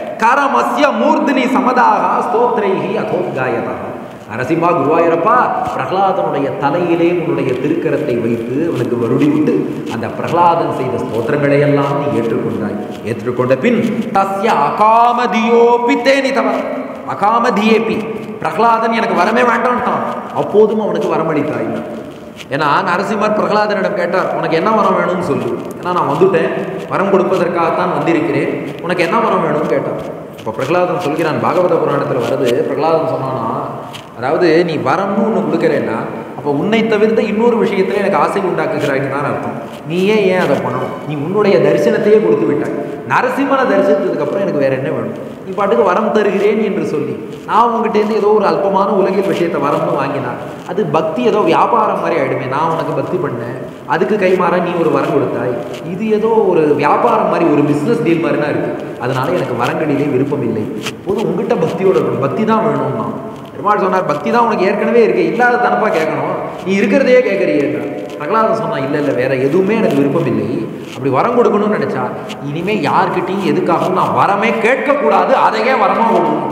கரமஸ்ய மூர்த்தினி சமதாக ஸ்தோத்ரைகி அதோத்காயதாக நரசிம்மா குருவாயூரப்பா பிரகலாதனுடைய தலையிலே உன்னுடைய திருக்கரத்தை வைத்து அவனுக்கு வருடி விட்டு அந்த பிரகலாதன் செய்த ஸ்தோத்திரங்களை எல்லாம் நீ ஏற்றுக்கொண்டாய் ஏற்றுக்கொண்ட பின் தஸ்ய அகாமதியோபி தேனி தவற அகாமதியேபி பிரகலாதன் எனக்கு வரமே வேண்டான்ட்டான் அப்போதும் அவனுக்கு வரமளித்தாய் ஏன்னா நரசிம்மர் பிரகலாதனிடம் கேட்டார் உனக்கு என்ன வரம் வேணும்னு சொல்லு ஏன்னா நான் வந்துட்டேன் வரம் கொடுப்பதற்காகத்தான் வந்திருக்கிறேன் உனக்கு என்ன வரம் வேணும்னு கேட்டான் இப்போ பிரகலாதன் சொல்கிறான் பாகவத புராணத்தில் வருது பிரகலாதன் சொன்னானா அதாவது நீ வரம்னு ஒன்று கொடுக்குறேன்னா அப்போ உன்னை தவிர்த்த இன்னொரு விஷயத்துல எனக்கு ஆசை உண்டாக்குகிறாய்னு தான் அர்த்தம் நீயே ஏன் அதை பண்ணணும் நீ உன்னுடைய தரிசனத்தையே கொடுத்து விட்டாய் நரசிம்மனை தரிசித்ததுக்கு அப்புறம் எனக்கு வேற என்ன வேணும் நீ பாட்டுக்கு வரம் தருகிறேன் என்று சொல்லி நான் உங்ககிட்டேருந்து ஏதோ ஒரு அல்பமான உலகில் விஷயத்தை வரம்னு வாங்கினான் அது பக்தி ஏதோ வியாபாரம் மாதிரி ஆயிடுமே நான் உனக்கு பக்தி பண்ணேன் அதுக்கு கைமாற நீ ஒரு வரம் கொடுத்தாய் இது ஏதோ ஒரு வியாபாரம் மாதிரி ஒரு பிஸ்னஸ் டீல் மாதிரினா இருக்கு அதனால எனக்கு வரங்களிலே விருப்பம் இல்லை போதும் உங்ககிட்ட பக்தியோட இருக்கணும் பக்தி தான் வேணும்னா பெருமாள் சொன்னார் பக்தி தான் உனக்கு ஏற்கனவே இருக்கு இல்லாத தனப்பா கேட்கணும் நீ இருக்கிறதையே கேட்குறீங்க பிரகலாதன் சொன்னா இல்லை இல்லை வேற எதுவுமே எனக்கு விருப்பம் இல்லை அப்படி வரம் கொடுக்கணும்னு நினைச்சா இனிமே யார்கிட்டையும் எதுக்காகவும் நான் வரமே கேட்கக்கூடாது அதையே வரமா கொடுக்கணும்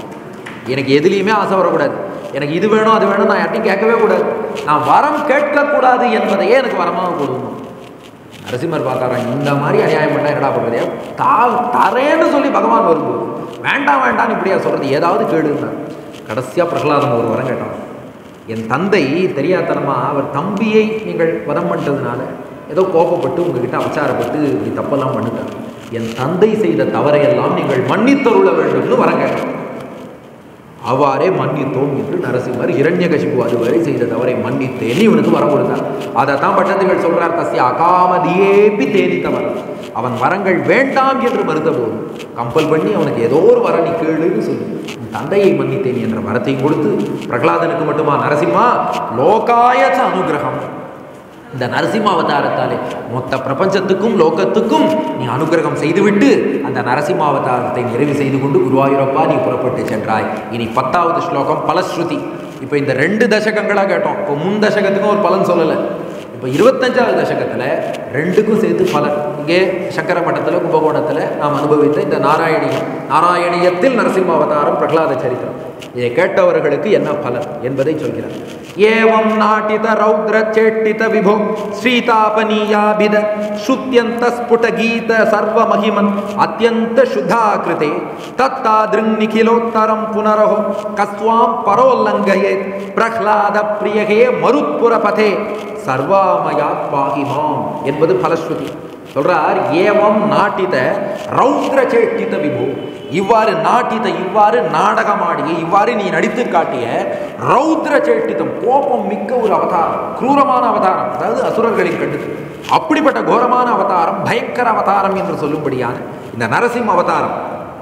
எனக்கு எதுலேயுமே ஆசை வரக்கூடாது எனக்கு இது வேணும் அது வேணும் நான் யார்ட்டையும் கேட்கவே கூடாது நான் வரம் கேட்கக்கூடாது என்பதையே எனக்கு வரமாக கொடுக்கணும் நரசிம்மர் பார்த்தாராம் இந்த மாதிரி அநியாயம் பண்ணா என்னடா பண்ணுறதே தா தரேன்னு சொல்லி பகவான் வரும்போது வேண்டாம் வேண்டாம்னு இப்படியா சொல்கிறது ஏதாவது கேடுன்னார் கடைசியாக பிரகலாதன் ஒரு வரம் கேட்டான் என் தந்தை தெரியாதனமா அவர் தம்பியை நீங்கள் வதம் பண்ணிட்டதுனால ஏதோ கோபப்பட்டு உங்ககிட்ட அபச்சாரப்பட்டு இப்படி தப்பெல்லாம் பண்ணிட்டார் என் தந்தை செய்த தவறையெல்லாம் நீங்கள் மன்னித்தருள வேண்டும்னு வரம் கேட்டான் அவ்வாறே மன்னித்தோம் என்று நரசிம்மர் இரண்யகசிபு அதுவரை செய்த தவறை மன்னித்தேன்னு இவனுக்கு வரம் கொடுத்தார் அதைத்தான் பட்டத்துகள் சொல்றார் தஸ்ய அகாமதியேபி தேனித்தவர் அவன் வரங்கள் வேண்டாம் என்று மறுத்தபோது கம்பல் பண்ணி அவனுக்கு ஏதோ ஒரு வர நீ கேளுன்னு சொல்லி உன் தந்தையை மன்னித்தேன் என்ற வரத்தையும் கொடுத்து பிரகலாதனுக்கு மட்டுமா நரசிம்மா லோகாயச்ச அனுகிரகம் இந்த நரசிம்ம அவதாரத்தாலே மொத்த பிரபஞ்சத்துக்கும் லோகத்துக்கும் நீ அனுகிரகம் செய்துவிட்டு அந்த நரசிம்ம அவதாரத்தை நிறைவு செய்து கொண்டு குருவாயூரப்பா நீ புறப்பட்டு சென்றாய் இனி பத்தாவது ஸ்லோகம் பலஸ்ருதி இப்போ இந்த ரெண்டு தசகங்களாக கேட்டோம் இப்போ முன் தசகத்துக்கும் ஒரு பலன் சொல்லலை இப்போ இருபத்தஞ்சாவது தசகத்தில் ரெண்டுக்கும் சேர்த்து பலன் இங்கே சக்கர மட்டத்தில் கும்பகோணத்தில் நாம் அனுபவித்த இந்த நாராயணியம் நாராயணியத்தில் நரசிம்ம அவதாரம் பிரகலாத சரித்திரம் இதை கேட்டவர்களுக்கு என்ன பலன் என்பதை சொல்கிறார் ஏவம் நாட்டித ரௌத்ர சேட்டித விபோ ஸ்ரீதாபனீயாபித சுத்தியந்த ஸ்புட கீத சர்வ மகிமன் அத்தியந்த சுதாகிருதே தத்தாதிருங் நிகிலோத்தரம் புனரஹோ கஸ்வாம் பரோல்லங்கயே பிரஹ்லாத பிரியகே மருத்புர பதே சர்வாமயா பாகிமாம் என்பது பலஸ்ருதி சொல்றார் ஏவம் நாட்டித ரௌத்ர சேட்டித விபு இவ்வாறு நாட்டித இவ்வாறு நாடகமாடிய இவ்வாறு நீ நடித்து காட்டிய ரௌத்ர சேட்டிதம் கோபம் மிக்க ஒரு அவதாரம் क्रूரமான அவதாரம் அதாவது அசுரர்களின் கண்டு அப்படிப்பட்ட கோரமான அவதாரம் பயங்கர அவதாரம் என்று சொல்லும்படியான இந்த நரசிம்ம அவதாரம்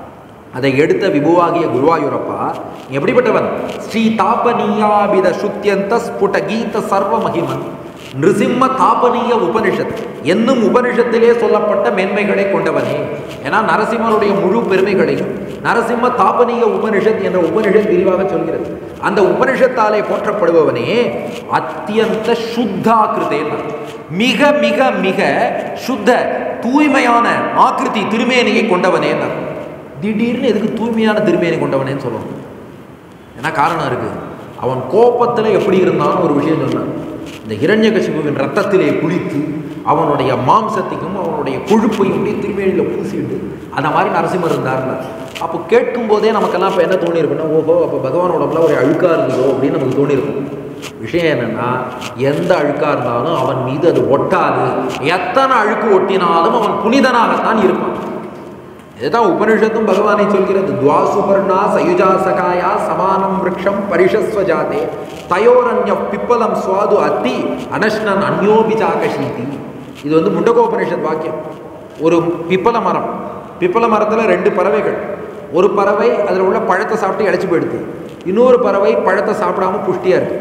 அதை எடுத்த விபுவாகிய குருவாயூரப்பா நீ எப்படிப்பட்டவன் ஸ்ரீ தாபனீயாபித சுத்தியந்த ஸ்புட கீத சர்வ மகிமன் நிருசிம்ம தாபனீய உபனிஷத் என்னும் உபனிஷத்திலே சொல்லப்பட்ட மேன்மைகளை கொண்டவனே ஏன்னா நரசிம்மனுடைய முழு பெருமைகளையும் நரசிம்ம தாபனீய உபனிஷத் என்ற உபனிஷத் விரிவாக சொல்கிறது அந்த உபனிஷத்தாலே போற்றப்படுபவனே அத்தியந்த சுத்தாகிருதேன் மிக மிக மிக சுத்த தூய்மையான ஆக்கிருதி திருமேனியை கொண்டவனே திடீர்னு எதுக்கு தூய்மையான திருமேனி கொண்டவனேன்னு சொல்லணும் ஏன்னா காரணம் இருக்கு அவன் கோபத்தில் எப்படி இருந்தான்னு ஒரு விஷயம் சொன்னான் இந்த இரண்யகசிபுவின் ரத்தத்திலே குளித்து அவனுடைய மாம்சத்தையும் அவனுடைய கொழுப்பையும் அப்படியே திருமேனியில் பூசிட்டு அந்த மாதிரி நரசிம்மர் இருந்தார்னா அப்போ கேட்கும் போதே நமக்கெல்லாம் இப்போ என்ன தோணியிருக்குன்னா ஓஹோ அப்போ பகவான் உடம்புல ஒரு அழுக்காக இருந்ததோ அப்படின்னு நமக்கு தோணியிருக்கும் விஷயம் என்னன்னா எந்த அழுக்காக இருந்தாலும் அவன் மீது அது ஒட்டாது எத்தனை அழுக்கு ஒட்டினாலும் அவன் புனிதனாகத்தான் இருப்பான் இதுதான் உபனிஷத்தும் பகவானை சொல்கிறது துவாசுபர்ணா சயுஜா சகாயா சமானம் விரக்ஷம் பரிஷஸ்வ ஜாதே தயோரண்ய பிப்பலம் சுவாது அத்தி அனஷ்ணன் அந்யோபிச்சாகஷீதி இது வந்து முண்டகோபனிஷத் வாக்கியம் ஒரு பிப்பல மரம் பிப்பல மரத்தில் ரெண்டு பறவைகள் ஒரு பறவை அதில் உள்ள பழத்தை சாப்பிட்டு இழைச்சி போயிடுது இன்னொரு பறவை பழத்தை சாப்பிடாம புஷ்டியாக இருக்கு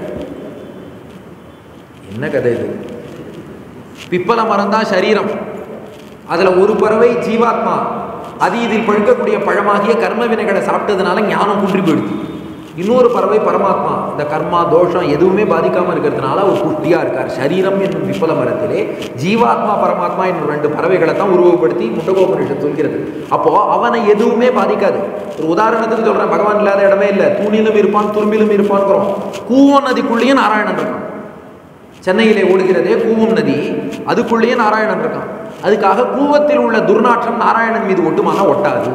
என்ன கதை இது பிப்பல மரம் தான் சரீரம் அதில் ஒரு பறவை ஜீவாத்மா அது இதில் பழுக்கக்கூடிய பழமாகிய கர்ம வினைகளை சாப்பிட்டதுனால ஞானம் குன்றி போயிடுது இன்னொரு பறவை பரமாத்மா இந்த கர்மா தோஷம் எதுவுமே பாதிக்காமல் இருக்கிறதுனால ஒரு புஷ்டியாக இருக்கார் சரீரம் என்னும் விப்பல மரத்திலே ஜீவாத்மா பரமாத்மா என்னும் ரெண்டு பறவைகளை தான் உருவப்படுத்தி முண்டகோபனிஷத் சொல்கிறது அப்போ அவனை எதுவுமே பாதிக்காது ஒரு உதாரணத்துக்கு சொல்கிறேன் பகவான் இல்லாத இடமே இல்லை தூணிலும் இருப்பான் துரும்பிலும் இருப்பான்கிறோம் கூவம் நதிக்குள்ளேயும் நாராயணன் இருக்கான் சென்னையிலே ஓடுகிறதே கூவம் நதி அதுக்குள்ளேயே நாராயணன் இருக்கான் அதுக்காக கூவத்தில் உள்ள துர்நாற்றம் நாராயணன் மீது ஒட்டுமானா ஒட்டாது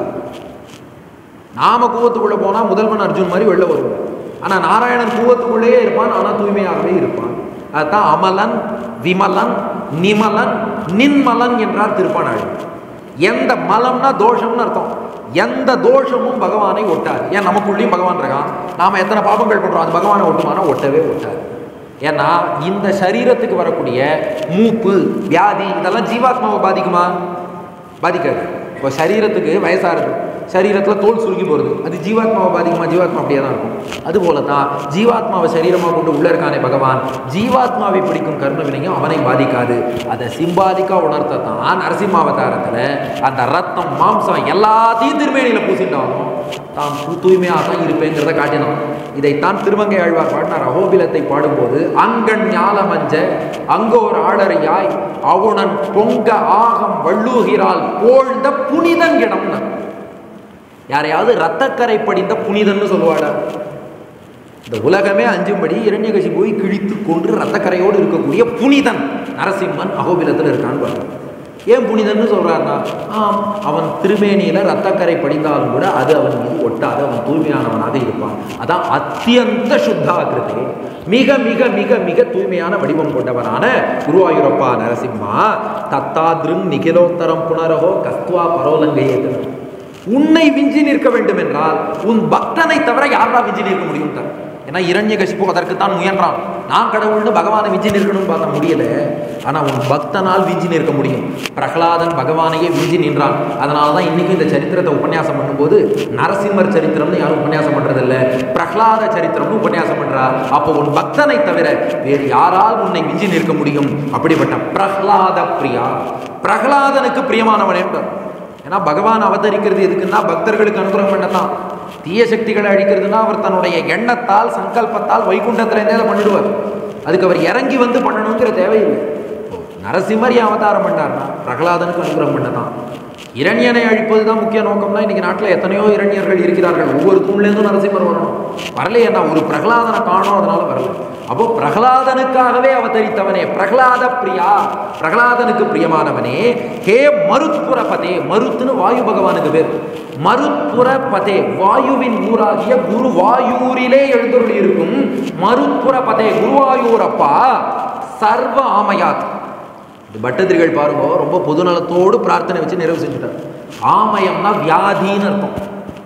நாம கூவத்துக்குள்ள போனா முதல்வன் அர்ஜுன் மாதிரி வெளில வருவோம் ஆனா நாராயணன் கூவத்துக்குள்ளேயே இருப்பான் ஆனா தூய்மையாகவே இருப்பான் அதுதான் அமலன் விமலன் நிமலன் நின்மலன் என்றார் திருப்பானாழி எந்த மலம்னா தோஷம்னு அர்த்தம் எந்த தோஷமும் பகவானை ஒட்டாது ஏன் நமக்குள்ளேயும் பகவான் இருக்கான் நாம எத்தனை பாபங்கள் பண்றோம் அது பகவானை ஒட்டுமானா ஒட்டவே ஒட்டாது ஏன்னா இந்த சரீரத்துக்கு வரக்கூடிய மூப்பு வியாதி இதெல்லாம் ஜீவாத்மாவை பாதிக்குமா பாதிக்காது இப்போ சரீரத்துக்கு வயசாகுது சரீரத்தில் தோல் சுருங்கி போகிறது அது ஜீவாத்மாவை பாதிக்குமா ஜீவாத்மா அப்படியே தான் இருக்கும் அதுபோல தான் ஜீவாத்மாவை சரீரமாக கொண்டு உள்ள இருக்கானே பகவான் ஜீவாத்மாவை பிடிக்கும் கர்ம வினையும் அவனை பாதிக்காது அதை சிம்பாதிக்கா உணர்த்த தான் நரசிம்மாவதாரத்தில் அந்த ரத்தம் மாம்சம் எல்லாத்தையும் திருமேனியில் பூசிட்டாலும் தாம் தூ- தூய்மையாக தான் இருப்பேங்கிறத காட்டினான் இதைத்தான் திருமங்கை ஆழ்வார் பாடினார் அகோபிலத்தை பாடும்போது அங்கண் ஞாலமஞ்ச அங்கோர் ஆடரையாய் அவுணன் பொங்க ஆகம் வள்ளூகிறால் போழ்ந்த புனிதன் இடம்னு யாரையாவது ரத்தக்கரை படிந்த புனிதன்னு சொல்லுவாடா இந்த உலகமே அஞ்சும்படி இரண்யகசி போய் கிழித்து கொன்று ரத்தக்கரையோடு இருக்கக்கூடிய புனிதன் நரசிம்மன் அகோபிலத்தில் இருக்கான்னு பாருங்க ஏன் புனிதன்னு சொல்றாருன்னா ஆம் அவன் திருமேனியில ரத்தக்கரை படிந்தாலும் கூட அது அவன் மீது ஒட்டாது அவன் தூய்மையானவனாக இருப்பான் அதான் அத்தியந்த சுத்தாகிருதே மிக மிக மிக மிக தூய்மையான வடிவம் கொண்டவனான குருவாயூரப்பா நரசிம்மா தத்தாத்ருங் நிகிலோத்தரம் புனரகோ கஸ்துவா பரோலங்கையேதன் உன்னை விஞ்சி நிற்க வேண்டும் என்றால் உன் பக்தனை தவிர யாரா விஞ்சி நிற்க முடியும் ஏன்னா இரண்ய கசிப்பு அதற்குத்தான் முயன்றான் நான் கடவுள்னு பகவானை விஞ்சி நிற்கணும்னு பார்த்தா முடியல ஆனா உன் பக்தனால் விஞ்சி நிற்க முடியும் பிரகலாதன் பகவானையே விஞ்சி நின்றான் அதனால தான் இன்னைக்கு இந்த சரித்திரத்தை உபன்யாசம் பண்ணும்போது நரசிம்மர் சரித்திரம்னு யாரும் உபன்யாசம் பண்றதில்ல பிரகலாத சரித்திரம்னு உபன்யாசம் பண்றா அப்போ உன் பக்தனை தவிர வேறு யாரால் உன்னை விஞ்சி நிற்க முடியும் அப்படிப்பட்ட பிரகலாத பிரியா பிரகலாதனுக்கு பிரியமானவன் என்பார் ஏன்னா பகவான் அவதரிக்கிறது எதுக்குன்னா பக்தர்களுக்கு அனுகிரகம் பண்ணத்தான் தீய சக்திகளை அழிக்கிறதுனா அவர் தன்னுடைய எண்ணத்தால் சங்கல்பத்தால் வைகுண்டத்திலேருந்தே அதை பண்ணிடுவார் அதுக்கு அவர் இறங்கி வந்து பண்ணணுங்கிற தேவையில்லை நரசிம்மர் ஏன் அவதாரம் பண்ணார்னா பிரகலாதனுக்கு அனுகிரகம் பண்ணதான் இரண்யனை அழிப்பது தான் முக்கிய நோக்கம்னா இன்னைக்கு நாட்டில் எத்தனையோ இரண்யர்கள் இருக்கிறார்கள் ஒவ்வொரு தூண்லேருந்தும் நரசிம்மர் வரணும் வரலையே நான் ஒரு பிரகலாதனை காணும் அதனால வரல அப்போ பிரகலாதனுக்காகவே அவதரித்தவனே பிரகலாத பிரியா பிரகலாதனுக்கு பிரியமானவனே ஹே மருத்புர பதே மருத்துன்னு வாயு பகவானுக்கு பேர் மருத்புர பதே வாயுவின் ஊராகிய குருவாயூரிலே எழுந்தருள் இருக்கும் மருத்புர பதே குருவாயூரப்பா சர்வ ஆமையாத் இது பட்டதிரிகள் பாருங்க ரொம்ப பொதுநலத்தோடு பிரார்த்தனை வச்சு நிறைவு செஞ்சுட்டார் ஆமயம்னா வியாதின்னு அர்த்தம்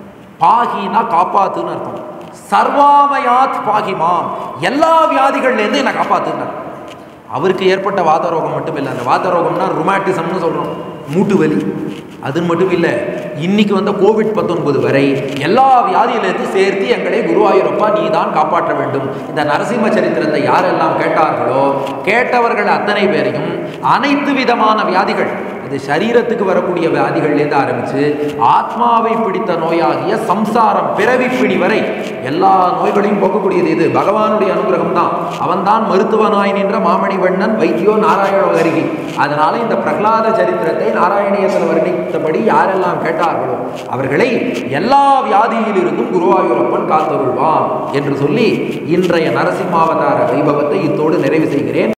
பாகினா காப்பாத்துன்னு அர்த்தம் சர்வாமயாத் பாகிமாம் எல்லா வியாதிகள்லேருந்து என்னை காப்பாத்துனார் அவருக்கு ஏற்பட்ட வாதரோகம் மட்டும் இல்லை அந்த வாதரோகம்னா ருமாட்டிசம்னு சொல்கிறோம் மூட்டு வலி அது மட்டும் இல்லை இன்னைக்கு வந்த கோவிட் பத்தொன்பது வரை எல்லா வியாதியிலிருந்து சேர்த்து எங்களை குருவாயூரப்பா நீ தான் காப்பாற்ற வேண்டும் இந்த நரசிம்ம சரித்திரத்தை யாரெல்லாம் கேட்டார்களோ கேட்டவர்கள் அத்தனை பேரையும் அனைத்து விதமான வியாதிகள் இது சரீரத்துக்கு வரக்கூடிய வியாதிகள்லேருந்து ஆரம்பித்து ஆத்மாவை பிடித்த நோயாகிய சம்சாரம் பிறவி பிடி வரை எல்லா நோய்களையும் போக்கக்கூடியது இது பகவானுடைய அனுகிரகம் தான் அவன்தான் மருத்துவனாய் நின்ற மாமணிவண்ணன் வைத்தியோ நாராயண அருகி அதனால இந்த பிரகலாத சரித்திரத்தை நாராயணியத்தில் வர்ணித்தபடி யாரெல்லாம் கேட்டார்களோ அவர்களை எல்லா வியாதியிலிருந்தும் குருவாயூரப்பன் காத்தருள்வான் என்று சொல்லி இன்றைய நரசிம்மாவதார வைபவத்தை இத்தோடு நிறைவு செய்கிறேன்